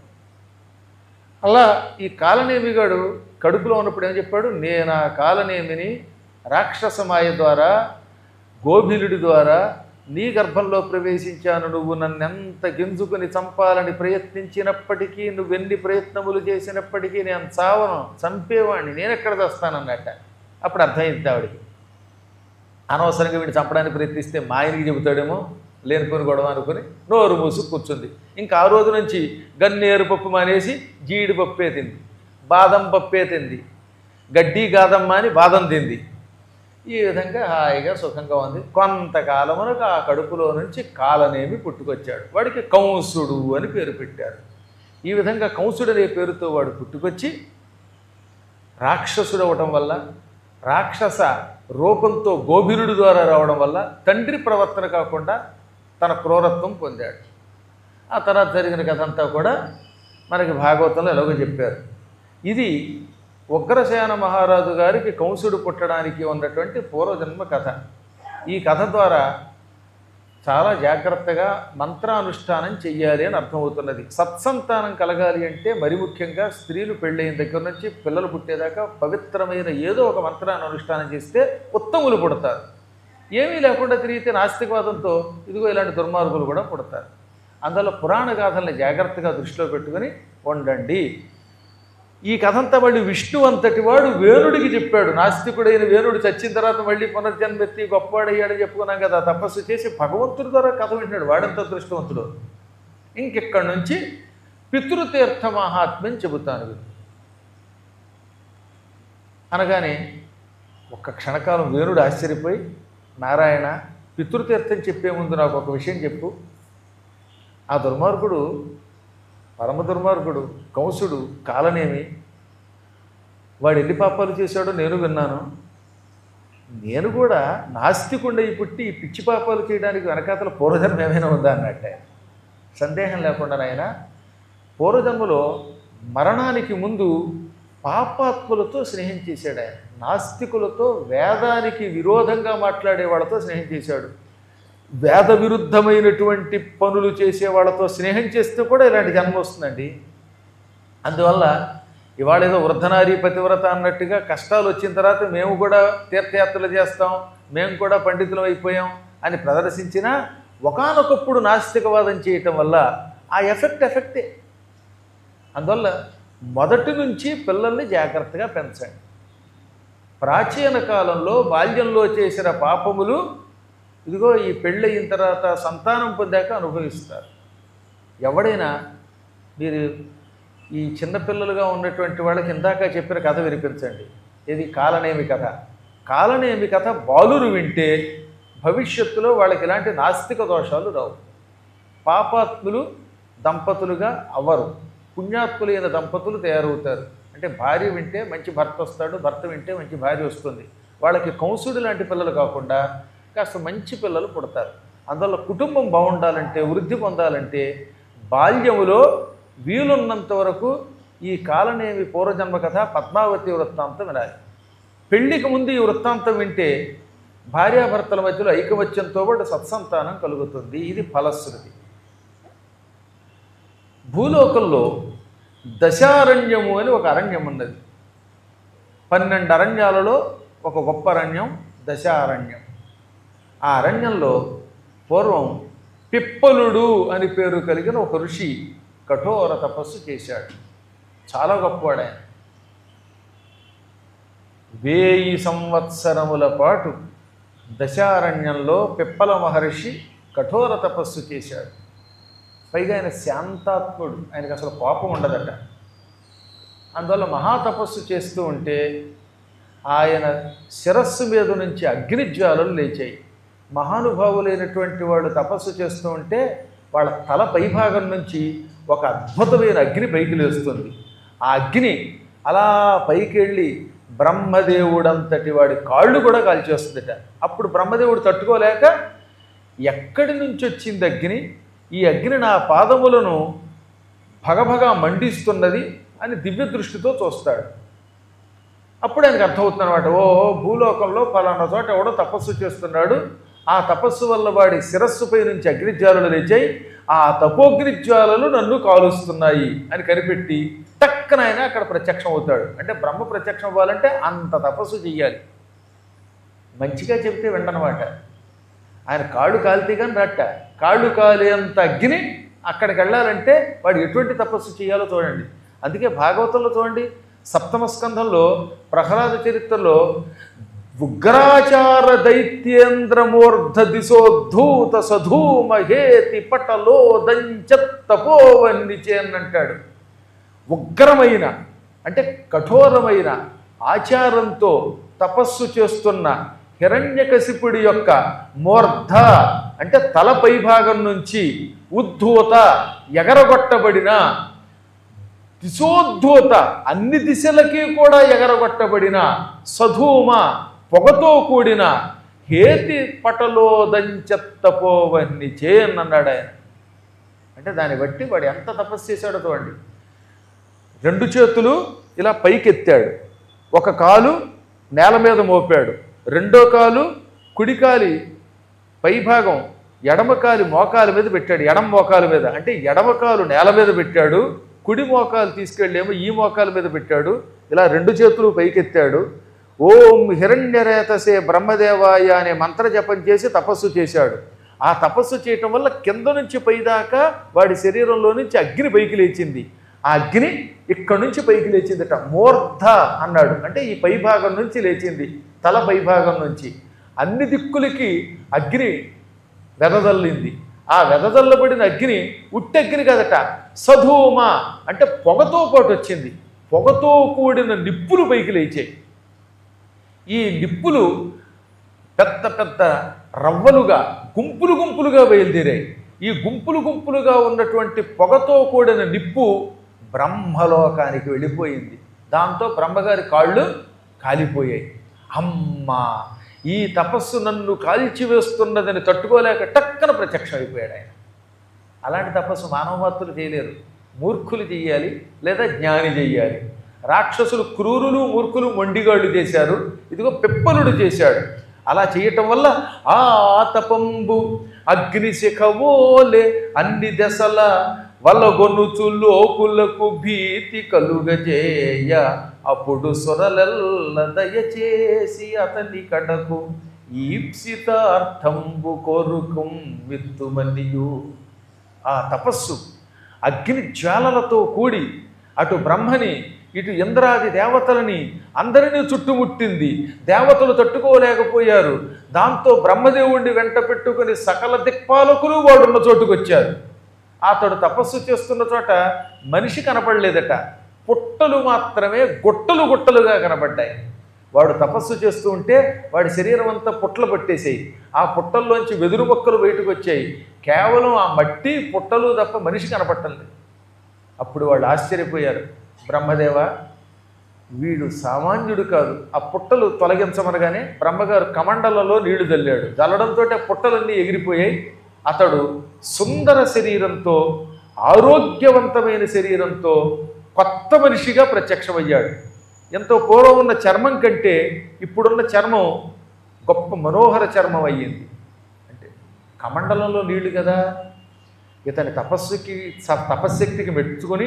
అలా ఈ కాలనేమిగాడు కడుపులో ఉన్నప్పుడు ఏం చెప్పాడు నేను ఆ కాలనేమిని రాక్షసమాయ ద్వారా గోభిలుడి ద్వారా నీ గర్భంలో ప్రవేశించాను నువ్వు నన్నెంత గింజుకుని చంపాలని ప్రయత్నించినప్పటికీ నువ్వెన్ని ప్రయత్నములు చేసినప్పటికీ నేను చావను చంపేవాడిని నేను ఎక్కడ చేస్తానన్నట్ట అప్పుడు అర్థమైంది ఆవిడికి అనవసరంగా వీడిని చంపడానికి ప్రయత్నిస్తే మా ఆయనకి చెబుతాడేమో లేనిపోని గొడవ అనుకుని నోరు మూసు కూర్చుంది ఇంకా ఆ రోజు నుంచి గన్నేరు పప్పు మానేసి జీడిపప్పే తింది బాదం పప్పే తింది గడ్డి గాదమ్మ అని బాదం తింది ఈ విధంగా హాయిగా సుఖంగా ఉంది కొంతకాలమునకు ఆ కడుపులో నుంచి కాలనేమి పుట్టుకొచ్చాడు వాడికి కంసుడు అని పేరు పెట్టారు ఈ విధంగా కంసుడు అనే పేరుతో వాడు పుట్టుకొచ్చి రాక్షసుడు అవటం వల్ల రాక్షస రూపంతో గోభిరుడి ద్వారా రావడం వల్ల తండ్రి ప్రవర్తన కాకుండా తన క్రూరత్వం పొందాడు ఆ తర్వాత జరిగిన కథ అంతా కూడా మనకి భాగవతంలో ఎలాగో చెప్పారు ఇది ఉగ్రసేన మహారాజు గారికి కంసుడు పుట్టడానికి ఉన్నటువంటి పూర్వజన్మ కథ ఈ కథ ద్వారా చాలా జాగ్రత్తగా మంత్రానుష్ఠానం చెయ్యాలి అని అర్థమవుతున్నది సత్సంతానం కలగాలి అంటే మరి ముఖ్యంగా స్త్రీలు పెళ్ళైన దగ్గర నుంచి పిల్లలు పుట్టేదాకా పవిత్రమైన ఏదో ఒక మంత్రాన్ని అనుష్ఠానం చేస్తే ఉత్తములు పుడతారు ఏమీ లేకుండా తిరిగితే నాస్తికవాదంతో ఇదిగో ఇలాంటి దుర్మార్గులు కూడా పుడతారు అందులో పురాణ గాథల్ని జాగ్రత్తగా దృష్టిలో పెట్టుకొని ఉండండి ఈ కథంతా మళ్ళీ విష్ణు అంతటి వాడు వేణుడికి చెప్పాడు నాస్తికుడైన వేణుడు చచ్చిన తర్వాత మళ్ళీ పునర్జన్మెత్తి గొప్పవాడయ్యాడని చెప్పుకున్నాం కదా తపస్సు చేసి భగవంతుడి ద్వారా కథ వింటాడు వాడంత దృష్టవంతుడు ఇంకెక్కడి నుంచి పితృతీర్థ మహాత్మ్యం చెబుతాను వీరు. అనగానే ఒక్క క్షణకాలం వేణుడు ఆశ్చర్యపోయి నారాయణ పితృతీర్థం చెప్పే ముందు నాకు ఒక విషయం చెప్పు ఆ దుర్మార్గుడు పరమ దుర్మార్గుడు కంసుడు కాలనేమి వాడు ఎన్ని పాపాలు చేశాడో నేను విన్నాను నేను కూడా నాస్తికుండై పుట్టి ఈ పిచ్చి పాపాలు చేయడానికి వెనకాతల పూర్వజన్మ ఏమైనా ఉందా అన్నట్టే సందేహం లేకుండా నాయన పూర్వజన్మలో మరణానికి ముందు పాపాత్ములతో స్నేహం చేశాడు ఆయన నాస్తికులతో వేదానికి విరోధంగా మాట్లాడే వాళ్ళతో స్నేహం చేశాడు వేద విరుద్ధమైనటువంటి పనులు చేసే వాళ్ళతో స్నేహం చేస్తే కూడా ఇలాంటి జన్మ వస్తుందండి అందువల్ల ఇవాళ ఏదో వృద్ధనారీ పతివ్రత అన్నట్టుగా కష్టాలు వచ్చిన తర్వాత మేము కూడా తీర్థయాత్రలు చేస్తాం మేము కూడా పండితులం అయిపోయాం అని ప్రదర్శించినా ఒకానొకప్పుడు నాస్తికవాదం చేయటం వల్ల ఆ ఎఫెక్ట్ ఎఫెక్టే అందువల్ల మొదటి నుంచి పిల్లల్ని జాగ్రత్తగా పెంచండి ప్రాచీన కాలంలో బాల్యంలో చేసిన పాపములు ఇదిగో ఈ పెళ్ళయిన తర్వాత సంతానం పొందాక అనుభవిస్తారు ఎవడైనా మీరు ఈ చిన్నపిల్లలుగా ఉన్నటువంటి వాళ్ళకి ఇందాక చెప్పిన కథ వినిపించండి ఇది కాలనేమి కథ కాలనేమి కథ బాలురు వింటే భవిష్యత్తులో వాళ్ళకి ఇలాంటి నాస్తిక దోషాలు రావు పాపాత్ములు దంపతులుగా అవ్వరు పుణ్యాత్ములైన దంపతులు తయారవుతారు అంటే భార్య వింటే మంచి భర్త వస్తాడు భర్త వింటే మంచి భార్య వస్తుంది వాళ్ళకి కంసుడు లాంటి పిల్లలు కాకుండా కాస్త మంచి పిల్లలు పుడతారు అందువల్ల కుటుంబం బాగుండాలంటే వృద్ధి పొందాలంటే బాల్యములో వీలున్నంత వరకు ఈ కాలనేమి పూర్వజన్మ కథ పద్మావతి వృత్తాంతం వినాలి పెళ్లికి ముందు ఈ వృత్తాంతం వింటే భార్యాభర్తల మధ్యలో ఐకమత్యంతో పాటు సత్సంతానం కలుగుతుంది ఇది ఫలశ్రుతి భూలోకంలో దశారణ్యము అని ఒక అరణ్యం ఉన్నది పన్నెండు అరణ్యాలలో ఒక గొప్ప అరణ్యం దశారణ్యం ఆ అరణ్యంలో పూర్వం పిప్పలుడు అని పేరు కలిగిన ఒక ఋషి కఠోర తపస్సు చేశాడు చాలా గొప్పవాడు ఆయన వేయి సంవత్సరముల పాటు దశారణ్యంలో పిప్పల మహర్షి కఠోర తపస్సు చేశాడు పైగా ఆయన శాంతాత్ముడు ఆయనకు అసలు కోపం ఉండదట అందువల్ల మహాతపస్సు చేస్తూ ఉంటే ఆయన శిరస్సు మీద నుంచి అగ్నిజ్వాలలు లేచాయి మహానుభావులైనటువంటి వాడు తపస్సు చేస్తూ ఉంటే వాళ్ళ తల పైభాగం నుంచి ఒక అద్భుతమైన అగ్ని పైకి లేస్తుంది ఆ అగ్ని అలా పైకి వెళ్ళి బ్రహ్మదేవుడంతటి వాడి కాళ్ళు కూడా కాల్చేస్తుందట అప్పుడు బ్రహ్మదేవుడు తట్టుకోలేక ఎక్కడి నుంచి వచ్చింది అగ్ని ఈ అగ్ని నా పాదములను భగభగా మండిస్తున్నది అని దివ్య దృష్టితో చూస్తాడు అప్పుడు ఆయనకు అర్థమవుతుంది అనమాట ఓ భూలోకంలో ఫలానా చోట ఎవడో తపస్సు చేస్తున్నాడు ఆ తపస్సు వల్ల వాడి శిరస్సుపై నుంచి అగ్నిజ్వాలలు లేచాయి ఆ తపోగ్నిజ్వాలలు నన్ను కాలుస్తున్నాయి అని కనిపెట్టి టక్కన ఆయన అక్కడ ప్రత్యక్షం అవుతాడు అంటే బ్రహ్మ ప్రత్యక్షం అవ్వాలంటే అంత తపస్సు చెయ్యాలి మంచిగా చెప్తే విండనమాట ఆయన కాళ్ళు కాలితే కానీ రట్ట కాళ్ళు కాలేంత అగ్ని అక్కడికి వెళ్ళాలంటే వాడు ఎటువంటి తపస్సు చేయాలో చూడండి అందుకే భాగవతంలో చూడండి సప్తమ స్కంధంలో ప్రహ్లాద చరిత్రలో ఉగ్రాచార దైత్యేంద్రమూర్ధ దిశోద్ధూత సధూమహేతి పటలో దంచత్తపోవన్నిచేన్ అంటాడు ఉగ్రమైన అంటే కఠోరమైన ఆచారంతో తపస్సు చేస్తున్న హిరణ్యకశిపుడి యొక్క మూర్ధ అంటే తల పైభాగం నుంచి ఉద్ధూత ఎగరగొట్టబడిన దిశోద్ధూత అన్ని దిశలకి కూడా ఎగరగొట్టబడిన సధూమ పొగతో కూడిన హేతి పటలో దంచెత్తపోవన్ని చేయనన్నాడు ఆయన అంటే దాన్ని బట్టి వాడు ఎంత తపస్సు చేశాడో చూడండి రెండు చేతులు ఇలా పైకెత్తాడు ఒక కాలు నేల మీద మోపాడు రెండో కాలు కుడికాలి పైభాగం ఎడమ కాలి మోకాలు మీద పెట్టాడు ఎడమ మోకాలు మీద అంటే ఎడమ కాలు నేల మీద పెట్టాడు కుడి మోకాలు తీసుకెళ్ళేమో ఈ మోకాల మీద పెట్టాడు ఇలా రెండు చేతులు పైకెత్తాడు ఓం హిరణ్యరేతసే బ్రహ్మదేవాయ అనే మంత్ర జపం చేసి తపస్సు చేశాడు ఆ తపస్సు చేయటం వల్ల కింద నుంచి పైదాకా వాడి శరీరంలో నుంచి అగ్ని పైకి లేచింది ఆ అగ్ని ఇక్కడి నుంచి పైకి లేచిందట మూర్ధ అన్నాడు అంటే ఈ పైభాగం నుంచి లేచింది తల పైభాగం నుంచి అన్ని దిక్కులకి అగ్ని వెదజల్లింది ఆ వెదజల్లబడిన అగ్ని ఉట్టగ్ని కదట సధూమ అంటే పొగతో పాటు వచ్చింది పొగతో కూడిన నిప్పులు పైకి లేచాయి ఈ నిప్పులు పెద్ద పెద్ద రవ్వలుగా గుంపులు గుంపులుగా బయలుదేరాయి ఈ గుంపులు గుంపులుగా ఉన్నటువంటి పొగతో కూడిన నిప్పు బ్రహ్మలోకానికి వెళ్ళిపోయింది దాంతో బ్రహ్మగారి కాళ్ళు కాలిపోయాయి అమ్మా ఈ తపస్సు నన్ను కాల్చివేస్తున్నదని తట్టుకోలేక టక్కన ప్రత్యక్షం అయిపోయాడు ఆయన అలాంటి తపస్సు మానవమాత్రులు చేయలేరు మూర్ఖులు చెయ్యాలి లేదా జ్ఞాని చెయ్యాలి రాక్షసులు క్రూరులు మూర్ఖులు మొండిగాళ్ళు చేశారు ఇదిగో పిప్పలుడు చేశాడు అలా చేయటం వల్ల ఆ తపంబు అగ్నిశిఖవోలే అన్ని దశల వల్లగొన్నుచు లోకులకు భీతి కలుగజేయ అప్పుడు సొరలెల్ల దయచేసి అతని కడకు ఈప్సితార్థంబు కోరుకుం విత్తుమనియు ఆ తపస్సు అగ్ని జ్వాలలతో కూడి అటు బ్రహ్మని ఇటు ఇంద్రాది దేవతలని అందరినీ చుట్టుముట్టింది దేవతలు తట్టుకోలేకపోయారు దాంతో బ్రహ్మదేవుణ్ణి వెంట పెట్టుకుని సకల దిక్పాలకులు వాడున్న చోటుకొచ్చారు అతడు తపస్సు చేస్తున్న చోట మనిషి కనపడలేదట పుట్టలు మాత్రమే గుట్టలు గుట్టలుగా కనబడ్డాయి వాడు తపస్సు చేస్తూ ఉంటే వాడి శరీరం అంతా పుట్టలు పట్టేసాయి ఆ పుట్టల్లోంచి వెదురు మొక్కలు బయటకు వచ్చాయి కేవలం ఆ మట్టి పుట్టలు తప్ప మనిషి కనపట్టలేదు అప్పుడు వాళ్ళు ఆశ్చర్యపోయారు బ్రహ్మదేవ వీడు సామాన్యుడు కాదు ఆ పుట్టలు తొలగించమనగానే బ్రహ్మగారు కమండలలో నీళ్లు చల్లాడు చల్లడంతో ఆ పుట్టలన్నీ ఎగిరిపోయాయి అతడు సుందర శరీరంతో ఆరోగ్యవంతమైన శరీరంతో కొత్త మనిషిగా ప్రత్యక్షమయ్యాడు ఎంతో పూర్వం ఉన్న చర్మం కంటే ఇప్పుడున్న చర్మం గొప్ప మనోహర చర్మం అయ్యింది అంటే కమండలంలో నీళ్లు కదా ఇతని తపస్సుకి స- తపశ్శక్తికి మెచ్చుకొని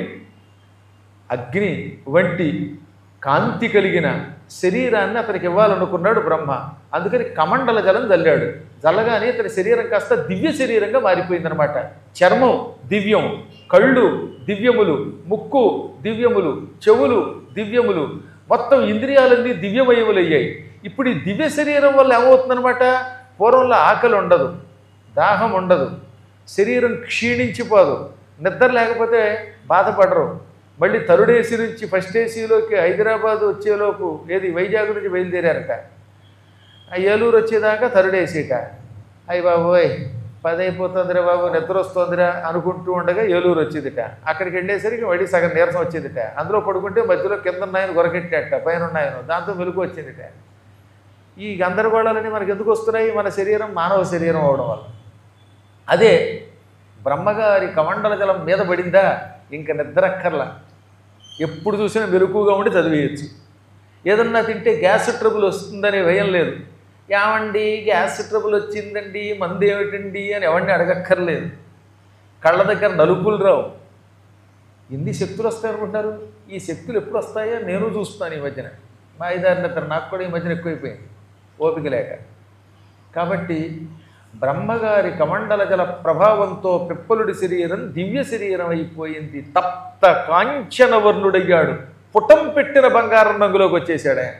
అగ్ని వంటి కాంతి కలిగిన శరీరాన్ని అతనికి ఇవ్వాలనుకున్నాడు బ్రహ్మ అందుకని కమండల జలం జల్లాడు జల్లగానే ఇతని శరీరం కాస్త దివ్య శరీరంగా మారిపోయిందనమాట చర్మం దివ్యం కళ్ళు దివ్యములు ముక్కు దివ్యములు చెవులు దివ్యములు మొత్తం ఇంద్రియాలన్నీ దివ్యమయములయ్యాయి ఇప్పుడు ఈ దివ్య శరీరం వల్ల ఏమవుతుందనమాట పూర్వంలో ఆకలి ఉండదు దాహం ఉండదు శరీరం క్షీణించిపోదు నిద్ర లేకపోతే బాధపడరు మళ్ళీ థర్డ్ ఏసీ నుంచి ఫస్ట్ ఏసీలోకి హైదరాబాద్ వచ్చేలోపు ఏది వైజాగ్ నుంచి బయలుదేరారట ఆ ఏలూరు వచ్చేదాకా థర్డ్ ఏసీట అయ్యి బాబోయ్ పది అయిపోతుందిరా బాబు నిద్ర వస్తుందిరా అనుకుంటూ ఉండగా ఏలూరు వచ్చిందిట అక్కడికి వెళ్ళేసరికి మళ్ళీ సగం నీరసం వచ్చిందిట అందులో పడుకుంటే మధ్యలో కింద ఉన్నాయని గొరకెట్టాట పైన ఉన్నాయను దాంతో మెలకు వచ్చిందిట ఈ గందరగోళాలన్నీ మనకి ఎందుకు వస్తున్నాయి మన శరీరం మానవ శరీరం అవడం వల్ల అదే బ్రహ్మగారి కమండల జలం మీద పడిందా ఇంక నిద్రక్కర్లా ఎప్పుడు చూసినా మెలకుగా ఉండి చదివేయచ్చు ఏదన్నా తింటే గ్యాస్ ట్రబుల్ వస్తుందనే భయం లేదు ఏమండి గ్యాస్ ట్రబుల్ వచ్చిందండి మంది ఏమిటండి అని ఎవరిని అడగక్కర్లేదు కళ్ళ దగ్గర నలుపులు రావు ఎన్ని శక్తులు వస్తాయి అనుకుంటారు ఈ శక్తులు ఎప్పుడు వస్తాయో నేను చూస్తాను ఈ మధ్యన మా ఐదారు నిద్ర నాకు కూడా ఈ మధ్యన ఎక్కువైపోయింది ఓపిక లేక కాబట్టి బ్రహ్మగారి కమండల జల ప్రభావంతో పిప్పలుడి శరీరం దివ్య శరీరం అయిపోయింది తప్త కాంచన వర్ణుడయ్యాడు పుటం పెట్టిన బంగారం రంగులోకి వచ్చేసాడు ఆయన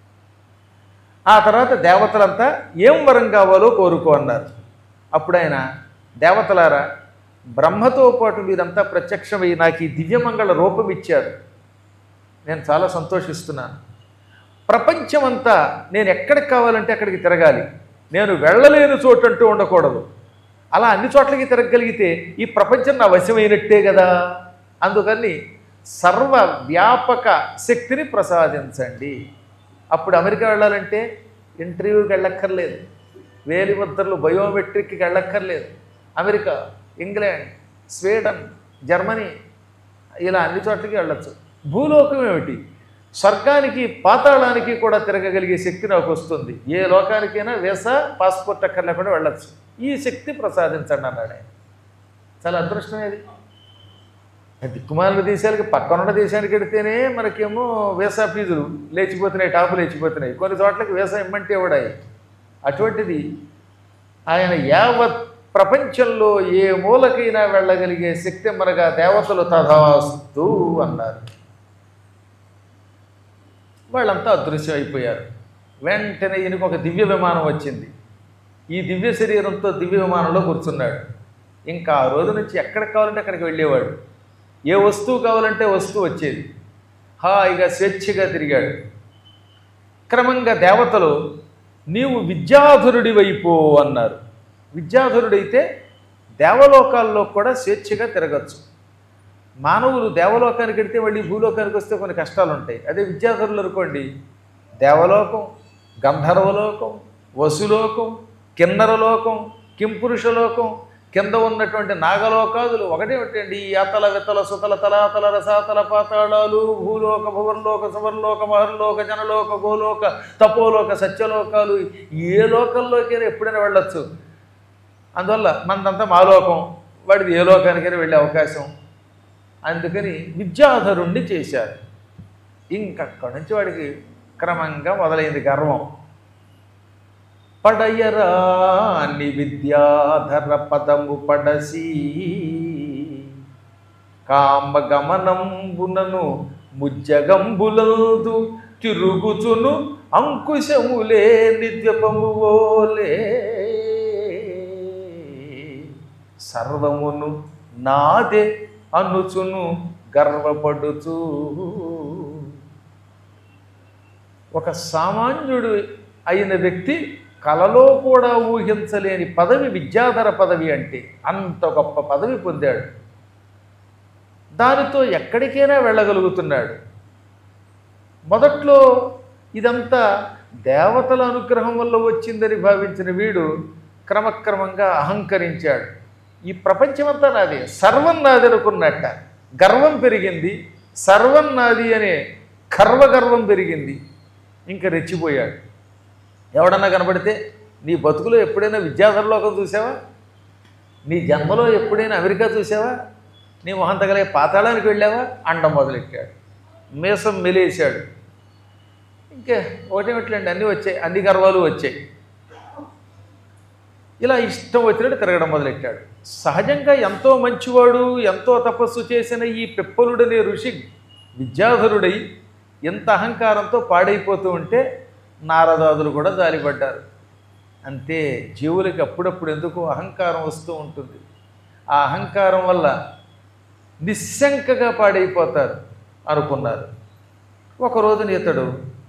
ఆ తర్వాత దేవతలంతా ఏం వరం కావాలో కోరుకో అన్నారు అప్పుడు ఆయన దేవతలారా బ్రహ్మతో పాటు మీరంతా ప్రత్యక్షమై నాకు ఈ దివ్యమంగళ రూపం ఇచ్చారు నేను చాలా సంతోషిస్తున్నాను ప్రపంచమంతా నేను ఎక్కడికి కావాలంటే అక్కడికి తిరగాలి నేను వెళ్ళలేని చోటు అంటూ ఉండకూడదు అలా అన్ని చోట్లకి తిరగగలిగితే ఈ ప్రపంచం నా వశమైనట్టే కదా అందుకని సర్వ వ్యాపక శక్తిని ప్రసాదించండి అప్పుడు అమెరికా వెళ్ళాలంటే ఇంటర్వ్యూకి వెళ్ళక్కర్లేదు వేలి ముద్రలు బయోమెట్రిక్కి వెళ్ళక్కర్లేదు అమెరికా ఇంగ్లాండ్ స్వీడన్ జర్మనీ ఇలా అన్ని చోట్లకి వెళ్ళొచ్చు భూలోకం ఏమిటి స్వర్గానికి పాతాళానికి కూడా తిరగగలిగే శక్తి నాకు వస్తుంది ఏ లోకానికైనా వీసా పాస్పోర్ట్ అక్కర్ లేకుండా వెళ్ళొచ్చు ఈ శక్తి ప్రసాదించండి అన్నాడు ఆయన చాలా అదృష్టమేది దిక్కుమాలిన దేశాలకి పక్కనున్న దేశానికి వెడితేనే మనకేమో వీసా ఫీజులు లేచిపోతున్నాయి టాపు లేచిపోతున్నాయి కొన్ని చోట్లకి వీసా ఇమ్మంటే ఇవ్వడాయి అటువంటిది ఆయన యావత్ ప్రపంచంలో ఏ మూలకైనా వెళ్ళగలిగే శక్తి మనగా దేవతలు తథాస్తు అన్నారు వాళ్ళంతా అదృశ్యం అయిపోయారు వెంటనే ఈయనకు ఒక దివ్య విమానం వచ్చింది ఈ దివ్య శరీరంతో దివ్య విమానంలో కూర్చున్నాడు ఇంకా ఆ రోజు నుంచి ఎక్కడికి కావాలంటే అక్కడికి వెళ్ళేవాడు ఏ వస్తువు కావాలంటే వస్తువు వచ్చేది హాయిగా స్వేచ్ఛగా తిరిగాడు క్రమంగా దేవతలు నీవు విద్యాధురుడివైపో అన్నారు విద్యాధురుడైతే దేవలోకాల్లో కూడా స్వేచ్ఛగా తిరగచ్చు మానవులు దేవలోకానికి వెడితే మళ్ళీ భూలోకానికి వస్తే కొన్ని కష్టాలు ఉంటాయి అదే విద్యాధరులు అనుకోండి దేవలోకం గంధర్వలోకం వసులోకం కిన్నరలోకం కింపురుషలోకం కింద ఉన్నటువంటి నాగలోకాదులు ఒకటేమిటండి ఈ అతల వితల సుతల తలాతల రసాతల పాతాళాలు భూలోక భువర్లోక సువర్లోక మహర్లోక జనలోక గోలోక తపోలోక సత్యలోకాలు ఏ లోకంలోకైనా ఎప్పుడైనా వెళ్ళొచ్చు అందువల్ల మనదంతా మాలోకం వాడిది ఏ లోకానికైనా వెళ్ళే అవకాశం అందుకని విద్యాధరుణ్ణి చేశారు ఇంకక్కడి నుంచి వాడికి క్రమంగా మొదలైంది గర్వం పడయరా ని విద్యాధర పదము పడసి కామగమనంబునను ముజ్జగంబులందు తిరుగుచును అంకుశములే నిద్యపము ఓలే సర్వమును నాదే అనుచును గర్వపడుచు ఒక సామాన్యుడు అయిన వ్యక్తి కలలో కూడా ఊహించలేని పదవి విద్యాధర పదవి అంటే అంత గొప్ప పదవి పొందాడు దానితో ఎక్కడికైనా వెళ్ళగలుగుతున్నాడు మొదట్లో ఇదంతా దేవతల అనుగ్రహం వల్ల వచ్చిందని భావించిన వీడు క్రమక్రమంగా అహంకరించాడు ఈ ప్రపంచమంతా నాది సర్వం నాది అనుకున్నట్ట గర్వం పెరిగింది సర్వం నాది అనే గర్వం పెరిగింది ఇంకా రెచ్చిపోయాడు ఎవడన్నా కనబడితే నీ బతుకులో ఎప్పుడైనా విద్యాధరలోకం చూసావా నీ జన్మలో ఎప్పుడైనా అమెరికా చూసావా నీ మొహం తగలే పాతాళానికి వెళ్ళావా అండం మొదలెట్టాడు మీసం మెలేశాడు ఇంకే ఒకటేమిట్లండి అన్నీ వచ్చాయి అన్ని గర్వాలు వచ్చాయి ఇలా ఇష్టం వచ్చినట్టు తిరగడం మొదలెట్టాడు సహజంగా ఎంతో మంచివాడు ఎంతో తపస్సు చేసిన ఈ పిప్పలుడనే ఋషి విద్యాధరుడై ఎంత అహంకారంతో పాడైపోతూ ఉంటే నారదాదులు కూడా జాలిపడ్డారు అంతే జీవులకి అప్పుడప్పుడు ఎందుకు అహంకారం వస్తూ ఉంటుంది ఆ అహంకారం వల్ల నిశ్శంకగా పాడైపోతారు అనుకున్నారు ఒక రోజున ఇతడు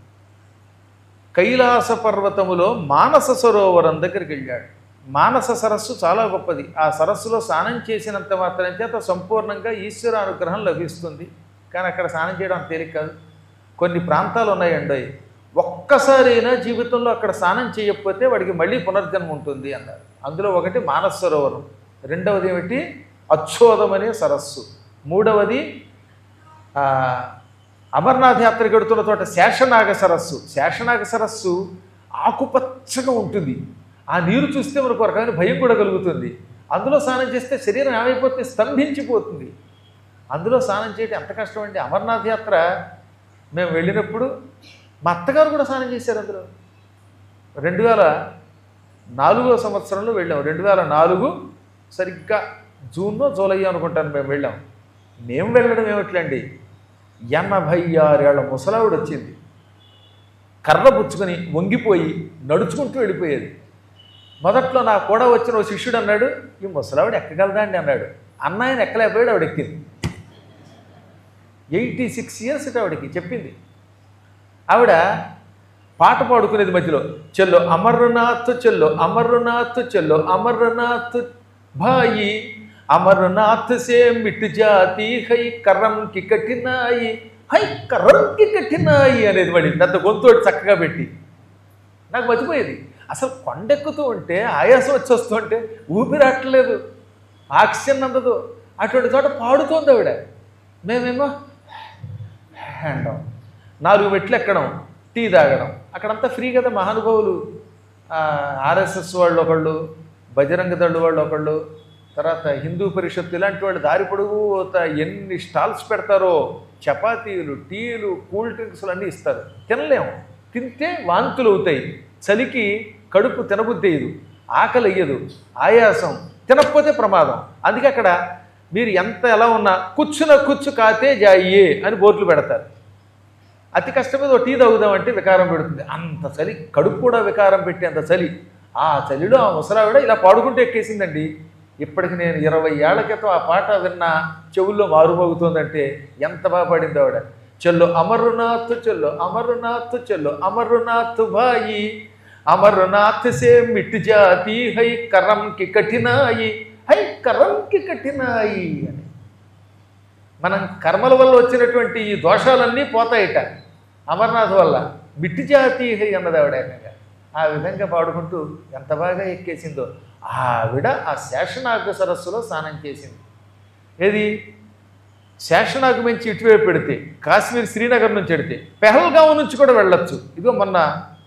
కైలాస పర్వతములో మానస సరోవరం దగ్గరికి వెళ్ళాడు మానస సరస్సు చాలా గొప్పది ఆ సరస్సులో స్నానం చేసినంత మాత్రం చేత సంపూర్ణంగా ఈశ్వర అనుగ్రహం లభిస్తుంది కానీ అక్కడ స్నానం చేయడం అంత తేలిక కాదు కొన్ని ప్రాంతాలు ఉన్నాయండి ఒక్కసారైనా జీవితంలో అక్కడ స్నానం చేయకపోతే వాడికి మళ్ళీ పునర్జన్మ ఉంటుంది అన్నారు అందులో ఒకటి మానస సరోవరం రెండవది ఏమిటి అచ్చోదం అనే సరస్సు మూడవది ఆ, అమర్నాథ్ యాత్రకు వెడుతున్న చోట శేషనాగ సరస్సు శేషనాగ సరస్సు ఆకుపచ్చగా ఉంటుంది ఆ నీరు చూస్తే మనకు ఒక రకమైన భయం కూడా కలుగుతుంది అందులో స్నానం చేస్తే శరీరం ఏమైపోతుంది స్తంభించిపోతుంది అందులో స్నానం చేయడం ఎంత కష్టం అండి అమర్నాథ్ యాత్ర మేము వెళ్ళినప్పుడు మా అత్తగారు కూడా స్నానం చేశారు అందులో రెండు వేల నాలుగో సంవత్సరంలో వెళ్ళాం రెండు వేల నాలుగు సరిగ్గా జూన్నో జూలయ్యో అనుకుంటాను మేము వెళ్ళాం మేము వెళ్ళడం ఏమిట్లండి ఎనభై ఆరేళ్ల ముసలావిడ వచ్చింది కర్ర పుచ్చుకొని వంగిపోయి నడుచుకుంటూ వెళ్ళిపోయేది మొదట్లో నా కూడా వచ్చిన ఓ శిష్యుడు అన్నాడు ఈ ముసలావిడ ఎక్కగలదా అండి అన్నాడు అన్నాయన ఎక్కలేకపోయాడు ఆవిడ ఎక్కింది ఎయిటీ సిక్స్ ఇయర్స్ ఆవిడకి చెప్పింది ఆవిడ పాట పాడుకునేది మధ్యలో చెల్లో అమర్నాథ్ చెల్లో అమర్నాథ్ చెల్లో అమర్నాథ్ భాయి అమర్నాథ్ సే మిట్ జాతి హై కర్రం కి కఠినాయి హై కర్రం కి కఠినాయి అనేది మరి పెద్ద గొంతు చక్కగా పెట్టి నాకు మర్చిపోయేది అసలు కొండెక్కుతూ ఉంటే ఆయాసం వచ్చేస్తుంటే ఊపిరాట్లేదు ఆక్సిజన్ అందదు అటువంటి చోట పాడుతోంది ఆవిడ మేమేమో హ్యాండ్ నాలుగు మెట్లు ఎక్కడం టీ తాగడం అక్కడంతా ఫ్రీ కదా మహానుభావులు ఆర్ఎస్ఎస్ వాళ్ళు ఒకళ్ళు బజరంగ దళ్ళు వాళ్ళు ఒకళ్ళు తర్వాత హిందూ పరిషత్తు ఇలాంటి వాళ్ళు దారి పొడుగు ఎన్ని స్టాల్స్ పెడతారో చపాతీలు టీలు కూల్ డ్రింక్స్లు అన్నీ ఇస్తారు తినలేము తింటే వాంతులు అవుతాయి చలికి కడుపు తినబుద్ధి అయ్యదు ఆకలి అయ్యదు ఆయాసం తినకపోతే ప్రమాదం అందుకే అక్కడ మీరు ఎంత ఎలా ఉన్నా కూర్చున కూర్చు కాతే జాయే అని బోర్డులు పెడతారు అతి కష్టం మీద ఓ టీ తాగుదామంటే వికారం పెడుతుంది అంత చలి కడుపు కూడా వికారం పెట్టేంత చలి ఆ చలిలో ఆ ముసలావిడ ఇలా పాడుకుంటూ ఎక్కేసిందండి ఇప్పటికి నేను ఇరవై ఏళ్ల క్రితం ఆ పాట విన్నా చెవుల్లో మారుమోగుతోందంటే ఎంత బాగా పాడింది ఆవిడ చెల్లో అమరునాథ్ చెల్లో అమరునాథ్ చెల్లో అమరునాథ్ భాయి అమరునాథ్ సే మిట్ జాతి హై కరం కి కఠినాయి హై కరం కి కఠినాయి అని మనం కర్మల వల్ల వచ్చినటువంటి ఈ దోషాలన్నీ పోతాయిట అమర్నాథ్ వల్ల మిట్టి జాతి హై అన్నది ఆవిడ ఏకంగా ఆ విధంగా పాడుకుంటూ ఎంత బాగా ఎక్కేసిందో ఆవిడ ఆ శేషనాగ సరస్సులో స్నానం చేసింది ఏది శేషనాగు నుంచి ఇటువైపు పెడితే కాశ్మీర్ శ్రీనగర్ నుంచి పెడితే పెహల్గాం నుంచి కూడా వెళ్ళొచ్చు ఇదిగో మొన్న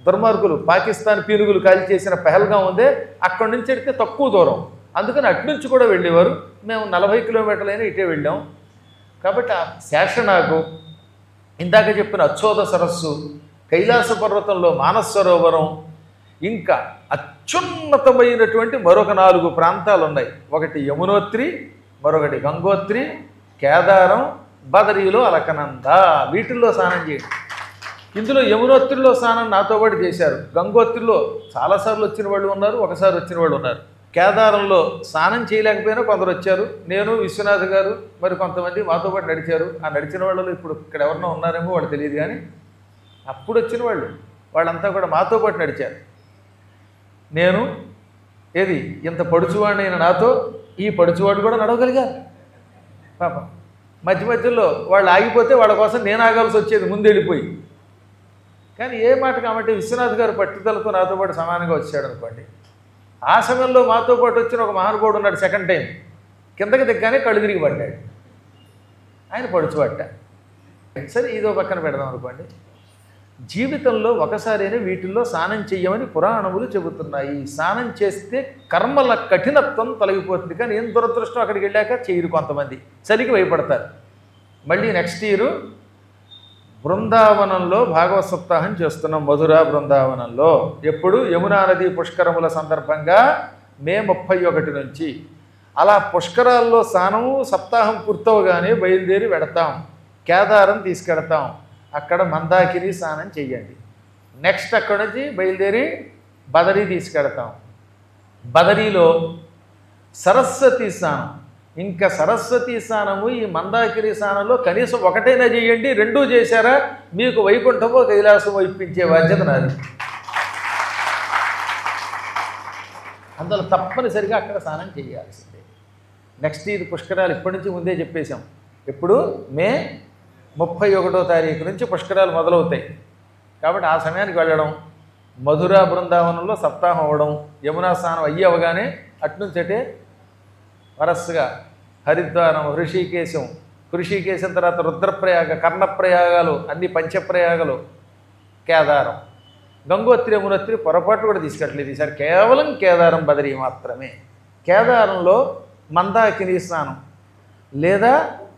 దుర్మార్గులు పాకిస్తాన్ పీనుగులు కాల్ చేసిన పెహల్గా ఉందే అక్కడి నుంచి వెళ్తే తక్కువ దూరం అందుకని అటు నుంచి కూడా వెళ్ళేవారు మేము నలభై కిలోమీటర్లైనా ఇటే వెళ్ళాం కాబట్టి ఆ శేషనాగు ఇందాక చెప్పిన అచ్చోద సరస్సు కైలాస పర్వతంలో మానస సరోవరం ఇంకా అత్యున్నతమైనటువంటి మరొక నాలుగు ప్రాంతాలు ఉన్నాయి ఒకటి యమునోత్రి మరొకటి గంగోత్రి కేదారం బదరీలో అలకనంద వీటిల్లో స్నానం చేయండి ఇందులో యమునోత్రిలో స్నానం నాతో పాటు చేశారు గంగోత్రిలో చాలాసార్లు వచ్చిన వాళ్ళు ఉన్నారు ఒకసారి వచ్చిన వాళ్ళు ఉన్నారు కేదారంలో స్నానం చేయలేకపోయినా కొందరు వచ్చారు నేను విశ్వనాథ్ గారు మరి కొంతమంది మాతో పాటు నడిచారు ఆ నడిచిన వాళ్ళు ఇప్పుడు ఇక్కడ ఎవరన్నా ఉన్నారేమో వాళ్ళు తెలియదు కానీ అప్పుడు వచ్చిన వాళ్ళు వాళ్ళంతా కూడా మాతో పాటు నడిచారు నేను ఏది ఇంత పడుచువాడినైన నాతో ఈ పడుచువాడు కూడా నడవగలిగారు పాపం మధ్య మధ్యలో వాళ్ళు ఆగిపోతే వాళ్ళ కోసం నేను ఆగాల్సి వచ్చేది ముందు వెళ్ళిపోయి కానీ ఏ మాట కాబట్టి విశ్వనాథ్ గారు పట్టుదలతో నాతో పాటు సమానంగా వచ్చాడు అనుకోండి ఆ సమయంలో మాతో పాటు వచ్చిన ఒక మహానుభావుడు ఉన్నాడు సెకండ్ టైం కిందకి దిగ్గానే కళ్ళు తిరిగి పడ్డాడు ఆయన పడుచుబట్ట సరే ఇదో పక్కన పెడదాం అనుకోండి జీవితంలో ఒకసారైనా వీటిల్లో స్నానం చెయ్యమని పురాణములు చెబుతున్నాయి స్నానం చేస్తే కర్మల కఠినత్వం తొలగిపోతుంది కానీ ఏం దురదృష్టం అక్కడికి వెళ్ళాక చేయరు కొంతమంది చలికి భయపడతారు మళ్ళీ నెక్స్ట్ ఇయర్ బృందావనంలో భాగవత సప్తాహం చేస్తున్నాం మధుర బృందావనంలో ఎప్పుడు యమునా నది పుష్కరముల సందర్భంగా మే ముప్పై ఒకటి నుంచి అలా పుష్కరాల్లో స్నానము సప్తాహం పూర్తవగానే బయలుదేరి వెడతాం కేదారం తీసుకెడతాం అక్కడ మందాకిని స్నానం చెయ్యండి నెక్స్ట్ అక్కడ నుంచి బయలుదేరి బదరీ తీసుకెడతాం బదరీలో సరస్వతి స్నానం ఇంకా సరస్వతి స్నానము ఈ మందాకిరి స్నానంలో కనీసం ఒకటైనా చేయండి రెండూ చేశారా మీకు వైకుంఠమో కైలాసమో ఇప్పించే బాధ్యత నాది అందులో తప్పనిసరిగా అక్కడ స్నానం చేయాల్సిందే నెక్స్ట్ ఇది పుష్కరాలు ఇప్పటి నుంచి ముందే చెప్పేశాం ఎప్పుడు మే ముప్పై ఒకటో తారీఖు నుంచి పుష్కరాలు మొదలవుతాయి కాబట్టి ఆ సమయానికి వెళ్ళడం మధుర బృందావనంలో సప్తాహం అవ్వడం యమునా స్నానం అయ్యి అవగానే అట్నుంచి అటే వరస్సుగా హరిద్వారం హృషికేశం హృషికేశం తర్వాత రుద్రప్రయాగ కర్ణప్రయాగాలు అన్ని పంచప్రయాగాలు కేదారం గంగోత్రి యమునోత్రి పొరపాటు కూడా తీసుకెట్టలేదు ఈసారి కేవలం కేదారం బదరి మాత్రమే కేదారంలో మందాకిని స్నానం లేదా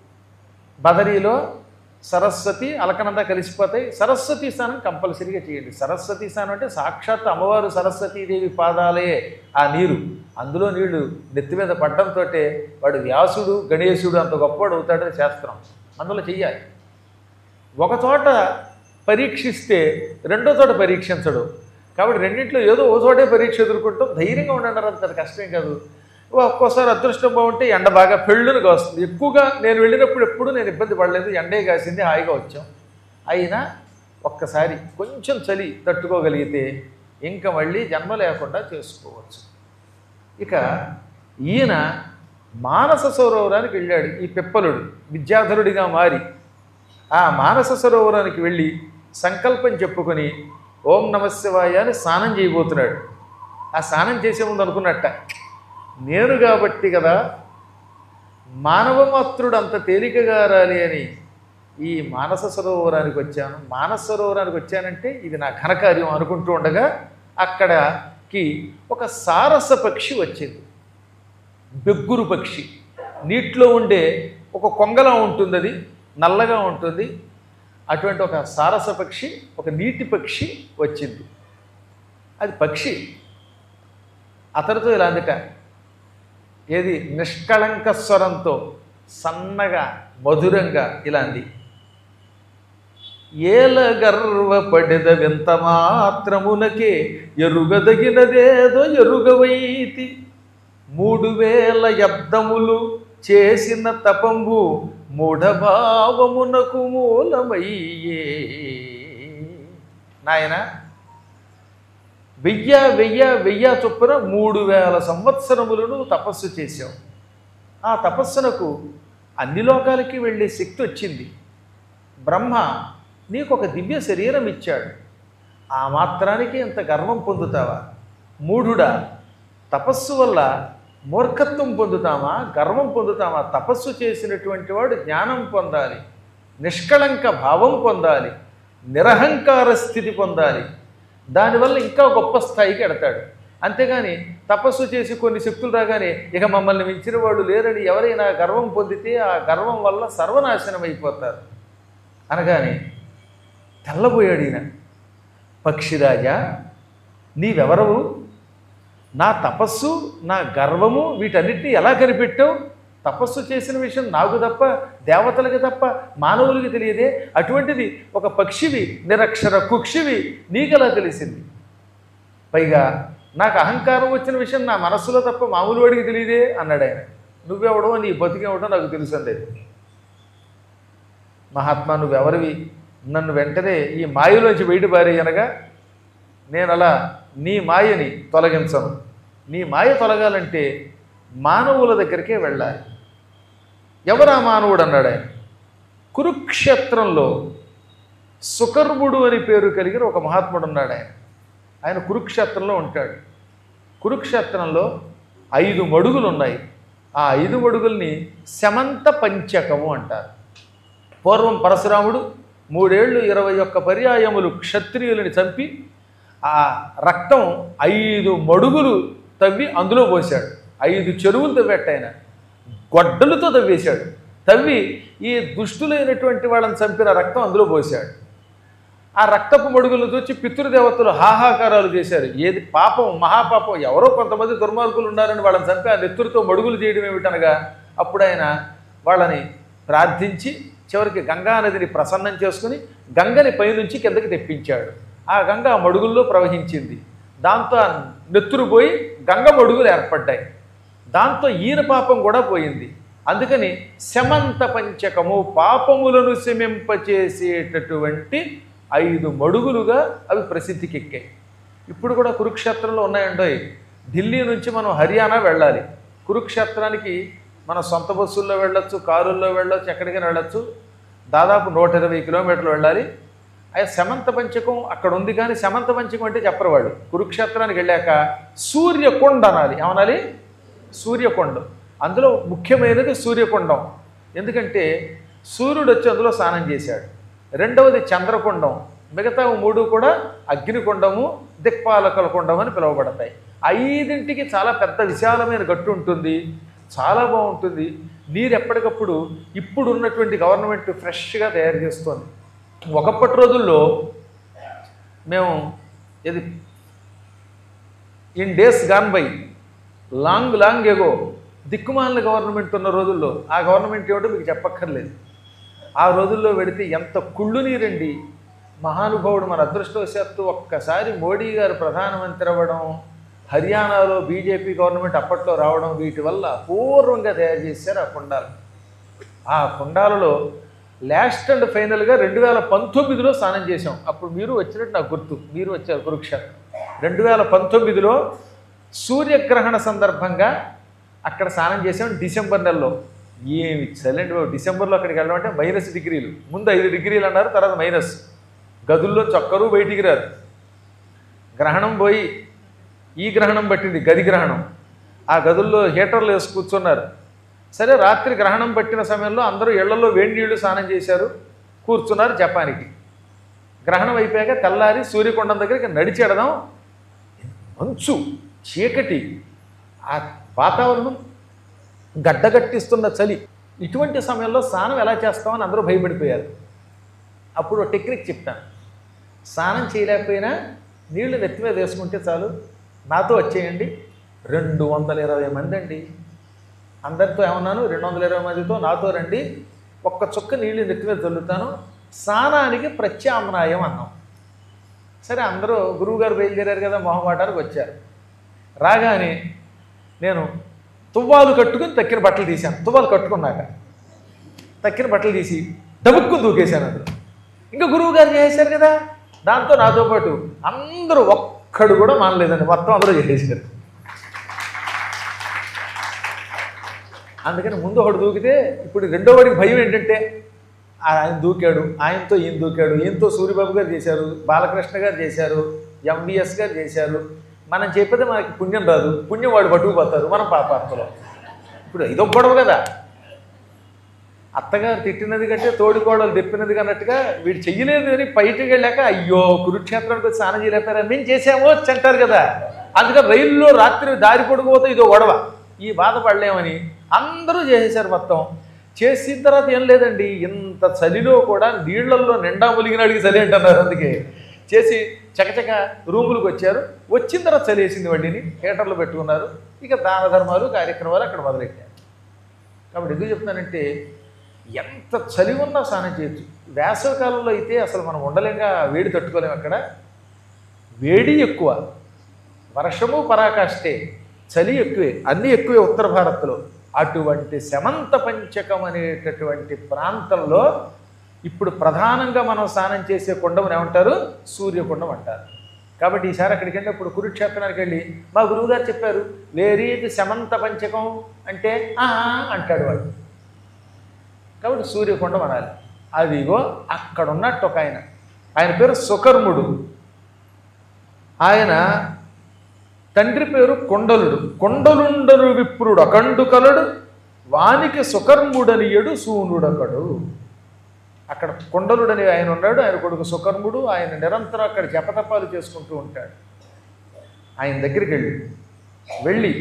బదరీలో సరస్వతి అలకనంద కలిసిపోతాయి సరస్వతి స్నానం కంపల్సరీగా చేయండి సరస్వతి స్నానం అంటే సాక్షాత్ అమ్మవారు సరస్వతీదేవి పాదాలే ఆ నీరు అందులో నీళ్లు నెత్తి మీద పడ్డంతో వాడు వ్యాసుడు గణేశుడు అంత గొప్పవాడు అవుతాడని శాస్త్రం అందులో చెయ్యాలి ఒక చోట పరీక్షిస్తే రెండో చోట పరీక్షించడు కాబట్టి రెండింటిలో ఏదో ఓ చోటే పరీక్ష ఎదుర్కొంటాం ధైర్యంగా ఉండండి అంత కష్టం కాదు ఒక్కోసారి అదృష్టం బాగుంటే ఎండ బాగా పెళ్ళును కాస్తుంది ఎక్కువగా నేను వెళ్ళినప్పుడు ఎప్పుడు నేను ఇబ్బంది పడలేదు ఎండే కాసింది హాయిగా వచ్చాం అయినా ఒక్కసారి కొంచెం చలి తట్టుకోగలిగితే ఇంకా మళ్ళీ జన్మ లేకుండా చేసుకోవచ్చు ఇక ఈయన మానస సరోవరానికి వెళ్ళాడు ఈ పిప్పలుడు విద్యాధరుడిగా మారి ఆ మానస సరోవరానికి వెళ్ళి సంకల్పం చెప్పుకొని ఓం నమశివాయ అని స్నానం చేయబోతున్నాడు ఆ స్నానం చేసే ముందు అనుకున్నట్ట నేను కాబట్టి కదా మానవమాత్రుడు అంత తేలికగా రాలి అని ఈ మానస సరోవరానికి వచ్చాను మానస సరోవరానికి వచ్చానంటే ఇది నా ఘనకార్యం అనుకుంటూ ఉండగా అక్కడకి ఒక సారస పక్షి వచ్చింది బెగ్గురు పక్షి నీటిలో ఉండే ఒక కొంగలా ఉంటుంది అది నల్లగా ఉంటుంది అటువంటి ఒక సారస పక్షి ఒక నీటి పక్షి వచ్చింది అది పక్షి అతనితో ఇలా అందుట ఏది నిష్కళంక స్వరంతో సన్నగా మధురంగా ఇలా అంది ఏల గర్వపడెద వింత మాత్రమునకే ఎరుగదగినదేదో ఎరుగవైతి మూడు వేల యబ్దములు చేసిన తపంబు మూఢభావమునకు మూలమయ్యే నాయన వెయ్య వెయ్య వెయ్య చొప్పున మూడు వేల సంవత్సరములను తపస్సు చేశావు ఆ తపస్సునకు అన్ని లోకాలకి వెళ్ళే శక్తి వచ్చింది బ్రహ్మ నీకు ఒక దివ్య శరీరం ఇచ్చాడు ఆ మాత్రానికి ఇంత గర్వం పొందుతావా మూఢుడా తపస్సు వల్ల మూర్ఖత్వం పొందుతామా గర్వం పొందుతామా తపస్సు చేసినటువంటి వాడు జ్ఞానం పొందాలి నిష్కళంక భావం పొందాలి నిరహంకార స్థితి పొందాలి దానివల్ల ఇంకా గొప్ప స్థాయికి ఎడతాడు అంతేగాని తపస్సు చేసి కొన్ని శక్తులు రాగానే ఇక మమ్మల్ని మించిన వాళ్ళు లేరని ఎవరైనా గర్వం పొందితే ఆ గర్వం వల్ల సర్వనాశనం అయిపోతారు అనగానే తెల్లబోయాడు ఈయన పక్షిరాజా నీవెవరవు నా తపస్సు నా గర్వము వీటన్నిటిని ఎలా కనిపెట్టావు తపస్సు చేసిన విషయం నాకు తప్ప దేవతలకి తప్ప మానవులకి తెలియదే అటువంటిది ఒక పక్షివి నిరక్షర కుక్షివి నీకెలా తెలిసింది పైగా నాకు అహంకారం వచ్చిన విషయం నా మనస్సులో తప్ప మామూలు వాడికి తెలియదే అన్నాడు ఆయన నువ్వెవడో నీ బతికెవడో నాకు తెలుసు అండేది మహాత్మా నువ్వెవరివి నన్ను వెంటనే ఈ మాయలోంచి బయటపారి అనగా నేను అలా నీ మాయని తొలగించను నీ మాయ తొలగాలంటే మానవుల దగ్గరికే వెళ్ళాలి ఎవరా మానవుడు అన్నాడు ఆయన కురుక్షేత్రంలో సుకర్ముడు అని పేరు కలిగిన ఒక మహాత్ముడు ఉన్నాడు ఆయన ఆయన కురుక్షేత్రంలో ఉంటాడు కురుక్షేత్రంలో ఐదు మడుగులు ఉన్నాయి ఆ ఐదు మడుగుల్ని శమంత పంచకము అంటారు పూర్వం పరశురాముడు మూడేళ్లు ఇరవై ఒక్క పర్యాయములు క్షత్రియులని చంపి ఆ రక్తం ఐదు మడుగులు తవ్వి అందులో పోశాడు ఐదు చెరువులు తవ్వేట గొడ్డలతో తవ్వేశాడు తవ్వి ఈ దుష్టులైనటువంటి వాళ్ళని చంపిన రక్తం అందులో పోశాడు ఆ రక్తపు మడుగులు చూచి పితృదేవతలు హాహాకారాలు చేశారు ఏది పాపం మహాపాపం ఎవరో కొంతమంది దుర్మార్గులు ఉన్నారని వాళ్ళని చంపి ఆ నెత్తురుతో మడుగులు చేయడం ఏమిటనగా అప్పుడు ఆయన వాళ్ళని ప్రార్థించి చివరికి గంగా నదిని ప్రసన్నం చేసుకుని గంగని పైనుంచి కిందకి తెప్పించాడు ఆ గంగ ఆ మడుగుల్లో ప్రవహించింది దాంతో ఆ నెత్తురు పోయి గంగ మడుగులు ఏర్పడ్డాయి దాంతో ఈయన పాపం కూడా పోయింది అందుకని శమంత పంచకము పాపములను శమింపచేసేటటువంటి ఐదు మడుగులుగా అవి ప్రసిద్ధికి ఎక్కాయి ఇప్పుడు కూడా కురుక్షేత్రంలో ఉన్నాయండోయ్ ఢిల్లీ నుంచి మనం హర్యానా వెళ్ళాలి కురుక్షేత్రానికి మన సొంత బస్సుల్లో వెళ్ళొచ్చు కారుల్లో వెళ్ళొచ్చు ఎక్కడికైనా వెళ్ళొచ్చు దాదాపు నూట ఇరవై కిలోమీటర్లు వెళ్ళాలి అయ్యా శమంత పంచకం అక్కడ ఉంది కానీ శమంత పంచకం అంటే చెప్పరు వాళ్ళు కురుక్షేత్రానికి వెళ్ళాక సూర్యకొండ అనాలి ఏమనాలి సూర్యకొండం అందులో ముఖ్యమైనది సూర్యకొండం ఎందుకంటే సూర్యుడు వచ్చి అందులో స్నానం చేశాడు రెండవది చంద్రకొండం మిగతా మూడు కూడా అగ్నికొండము దిక్పాలకల కొండం అని పిలువబడతాయి ఐదింటికి చాలా పెద్ద విశాలమైన గట్టు ఉంటుంది చాలా బాగుంటుంది నీరు ఎప్పటికప్పుడు ఇప్పుడు ఉన్నటువంటి గవర్నమెంట్ ఫ్రెష్గా తయారు చేస్తుంది ఒకప్పటి రోజుల్లో మేము ఇది in days gone by long long ago దిక్కుమాలిన గవర్నమెంట్ ఉన్న రోజుల్లో ఆ గవర్నమెంట్ ఏమిటో మీకు చెప్పక్కర్లేదు ఆ రోజుల్లో వెడితే ఎంత కుళ్ళు నీరండి మహానుభావుడు మన అదృష్టవశాత్తు ఒక్కసారి మోడీ గారు ప్రధానమంత్రి అవ్వడం హర్యానాలో బీజేపీ గవర్నమెంట్ అప్పట్లో రావడం వీటి వల్ల పూర్వంగా తయారు చేశారు ఆ కుండాలు ఆ కుండాలలో లాస్ట్ అండ్ ఫైనల్గా రెండు వేల పంతొమ్మిదిలో స్నానం చేశాం అప్పుడు మీరు వచ్చినట్టు నాకు గుర్తు మీరు వచ్చారు కురుక్షేత్రం రెండు వేల పంతొమ్మిదిలో సూర్యగ్రహణ సందర్భంగా అక్కడ స్నానం చేసాం డిసెంబర్ నెలలో ఏమి చల్లండి బాబు డిసెంబర్లో అక్కడికి వెళ్ళడం అంటే మైనస్ డిగ్రీలు ముందు ఐదు డిగ్రీలు అన్నారు తర్వాత మైనస్ గదుల్లో చొక్కరు బయటికి రారు గ్రహణం పోయి ఈ గ్రహణం పట్టింది గది గ్రహణం ఆ గదుల్లో హీటర్లు వేసి కూర్చున్నారు సరే రాత్రి గ్రహణం పట్టిన సమయంలో అందరూ ఇళ్లలో వేడి నీళ్లు స్నానం చేశారు కూర్చున్నారు జపానికి గ్రహణం అయిపోయాక తెల్లారి సూర్యకొండం దగ్గరికి నడిచి ఎడదాం మంచు చీకటి ఆ వాతావరణం గడ్డగట్టిస్తున్న చలి ఇటువంటి సమయంలో స్నానం ఎలా చేస్తామని అందరూ భయపడిపోయారు అప్పుడు ఒక టెక్నిక్ చెప్తాను స్నానం చేయలేకపోయినా నీళ్లు నెత్తి మీద వేసుకుంటే చాలు నాతో వచ్చేయండి రెండు వందల ఇరవై మంది అండి అందరితో ఏమన్నాను రెండు వందల ఇరవై మందితో నాతో రండి ఒక్క చుక్క నీళ్లు నెత్తి మీద చల్లుతాను స్నానానికి ప్రత్యామ్నాయం అన్నాం సరే అందరూ గురువుగారు బయలుదేరారు కదా మొహమాటానికి వచ్చారు రాగానే నేను తువ్వాలు కట్టుకుని తక్కిన బట్టలు తీశాను తువ్వాలు కట్టుకున్నాక తక్కిన బట్టలు తీసి డబుక్కుని దూకేశాను అది ఇంకా గురువు గారు చేశారు కదా దాంతో నాతో పాటు అందరూ ఒక్కడు కూడా మానలేదండి మొత్తం అందరూ చేసేసారు అందుకని ముందు ఒకడు దూకితే ఇప్పుడు రెండో వాడికి భయం ఏంటంటే ఆయన దూకాడు ఆయనతో ఈయన దూకాడు ఈయనతో సూర్యబాబు గారు చేశారు బాలకృష్ణ గారు చేశారు ఎంవిఎస్ గారు చేశారు మనం చెప్పేది మనకి పుణ్యం రాదు పుణ్యం వాడు పట్టుకుపోతారు మనం పాపాత్మలో ఇప్పుడు ఇదొక గొడవ కదా అత్తగారు తిట్టినది కంటే తోడికోడలు తిప్పినది అన్నట్టుగా వీడు చెయ్యలేదు అని బయటకు వెళ్ళాక అయ్యో కురుక్షేత్రానికి వచ్చి స్నానం చేయలేపారా మేము చేసామో వచ్చి అంటారు కదా అందుకని రైల్లో రాత్రి దారి పొడిపోతే ఇదో గొడవ ఈ బాధపడలేమని అందరూ చేసేశారు మొత్తం చేసిన తర్వాత ఏం లేదండి ఇంత చలిలో కూడా నీళ్లల్లో నిండా ములిగినాడికి చలి అంటున్నారు అందుకే చేసి చకచక రూములకు వచ్చారు వచ్చిన తర్వాత చలి వేసింది వడ్డీని హీటర్లు పెట్టుకున్నారు ఇక దాన ధర్మాలు కార్యక్రమాలు అక్కడ మొదలెట్టారు కాబట్టి ఎందుకు చెప్తున్నానంటే ఎంత చలి ఉన్నా స్నానం చేయొచ్చు వేసవి కాలంలో అయితే అసలు మనం ఉండలేంగా వేడి తట్టుకోలేము అక్కడ వేడి ఎక్కువ వర్షము పరాకాష్టే చలి ఎక్కువే అన్నీ ఎక్కువే ఉత్తర భారత్లో అటువంటి శమంత పంచకం అనేటటువంటి ప్రాంతంలో ఇప్పుడు ప్రధానంగా మనం స్నానం చేసే కుండమును ఏమంటారు సూర్యకుండం అంటారు కాబట్టి ఈసారి అక్కడికి వెళ్ళినప్పుడు కురుక్షేత్రానికి వెళ్ళి మా గురువుగారు చెప్పారు వేరీది శమంత పంచకం అంటే "ఆహా" అంటాడు వాడు కాబట్టి సూర్యకుండం అనాలి అదిగో అక్కడ ఉన్నట్టు ఒక ఆయన ఆయన పేరు సుకర్ముడు ఆయన తండ్రి పేరు కొండలుడు కొండలుండరు విప్రుడు అకండు కలడు వానికి సుకర్ముడనియడు సూనుడకడు అక్కడ కొండలుడని ఆయన ఉన్నాడు ఆయన కొడుకు సుకర్ముడు ఆయన నిరంతరం అక్కడ జపతపాలు చేసుకుంటూ ఉంటాడు ఆయన దగ్గరికి వెళ్ళి వెళ్ళి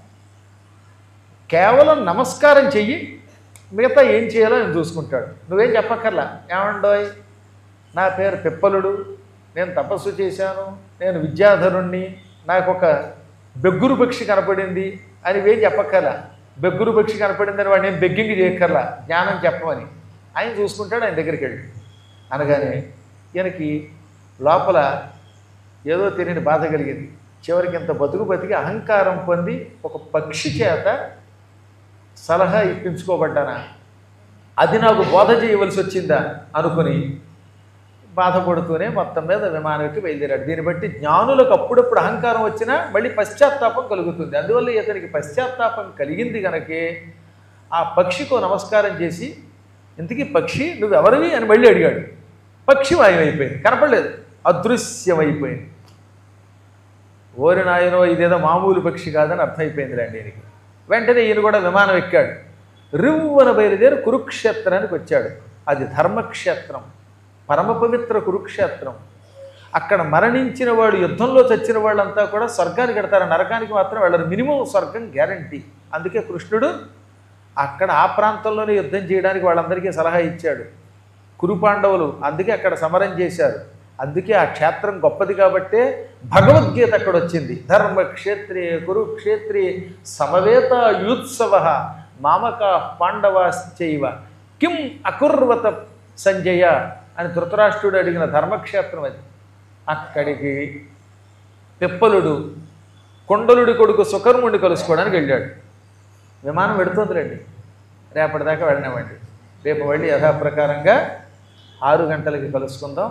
కేవలం నమస్కారం చెయ్యి మిగతా ఏం చేయాలో ఆయన చూసుకుంటాడు నువ్వేం చెప్పక్కర్లా ఏమండోయ్ నా పేరు పిప్పలుడు నేను తపస్సు చేశాను నేను విద్యాధరుణ్ణి నాకు ఒక బెగ్గురు పక్షి కనపడింది అని ఇవేం చెప్పక్కర్లా బెగ్గురు పక్షి కనపడిందని వాడిని నేను బెగ్గింగ్ చేయక్కర్లా జ్ఞానం చెప్పమని ఆయన చూసుకుంటాడు ఆయన దగ్గరికి వెళ్ళి అనగానే ఈయనకి లోపల ఏదో తెలియని బాధ కలిగింది చివరికి ఇంత బతుకు బతికి అహంకారం పొంది ఒక పక్షి చేత సలహా ఇప్పించుకోబడ్డానా అది నాకు బోధ చేయవలసి వచ్చిందా అనుకుని బాధపడుతూనే మొత్తం మీద విమానం ఎక్కి బయలుదేరాడు దీన్ని బట్టి జ్ఞానులకు అప్పుడప్పుడు అహంకారం వచ్చినా మళ్ళీ పశ్చాత్తాపం కలుగుతుంది అందువల్ల ఇతనికి పశ్చాత్తాపం కలిగింది కనుకే ఆ పక్షికో నమస్కారం చేసి ఇంతకీ పక్షి నువ్వు ఎవరివి అని మళ్ళీ అడిగాడు పక్షి మాయమైపోయింది కనపడలేదు అదృశ్యమైపోయింది ఓరి నాయనో ఇదేదో మామూలు పక్షి కాదని అర్థమైపోయింది రండి ఈయనకి వెంటనే ఈయన కూడా విమానం ఎక్కాడు రివ్వన బయలుదేరి కురుక్షేత్రానికి వచ్చాడు అది ధర్మక్షేత్రం పరమ పవిత్ర కురుక్షేత్రం అక్కడ మరణించిన వాడు యుద్ధంలో చచ్చిన వాళ్ళంతా కూడా స్వర్గానికి వెడతారు నరకానికి మాత్రం వెళ్ళరు మినిమం స్వర్గం గ్యారంటీ అందుకే కృష్ణుడు అక్కడ ఆ ప్రాంతంలోనే యుద్ధం చేయడానికి వాళ్ళందరికీ సలహా ఇచ్చాడు కురు పాండవులు అందుకే అక్కడ సమరం చేశారు అందుకే ఆ క్షేత్రం గొప్పది కాబట్టే భగవద్గీత అక్కడ వచ్చింది ధర్మక్షేత్రే కురుక్షేత్రే సమవేత యూత్సవ మామక పాండవాశ్చైవ కిం అకుర్వత సంజయ అని ధృతరాష్ట్రుడు అడిగిన ధర్మక్షేత్రం అది అక్కడికి పిప్పలుడు కొండలుడి కొడుకు సుకర్ముడిని కలుసుకోవడానికి వెళ్ళాడు విమానం పెడుతుందిలేండి రేపటిదాకా వెళ్ళనివ్వండి రేపు వెళ్ళి యథాప్రకారంగా ఆరు గంటలకి కలుసుకుందాం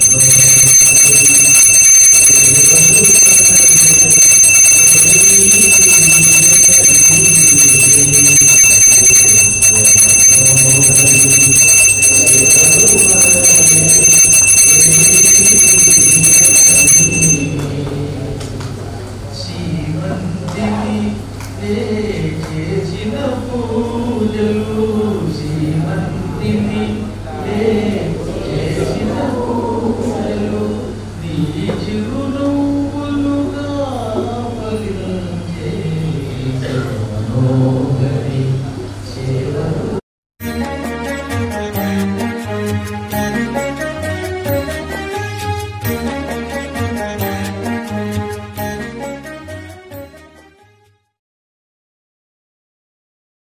శ్రీమంతిని చేసిన పూజలు శ్రీమంతిని చేసిన పూజలు నీ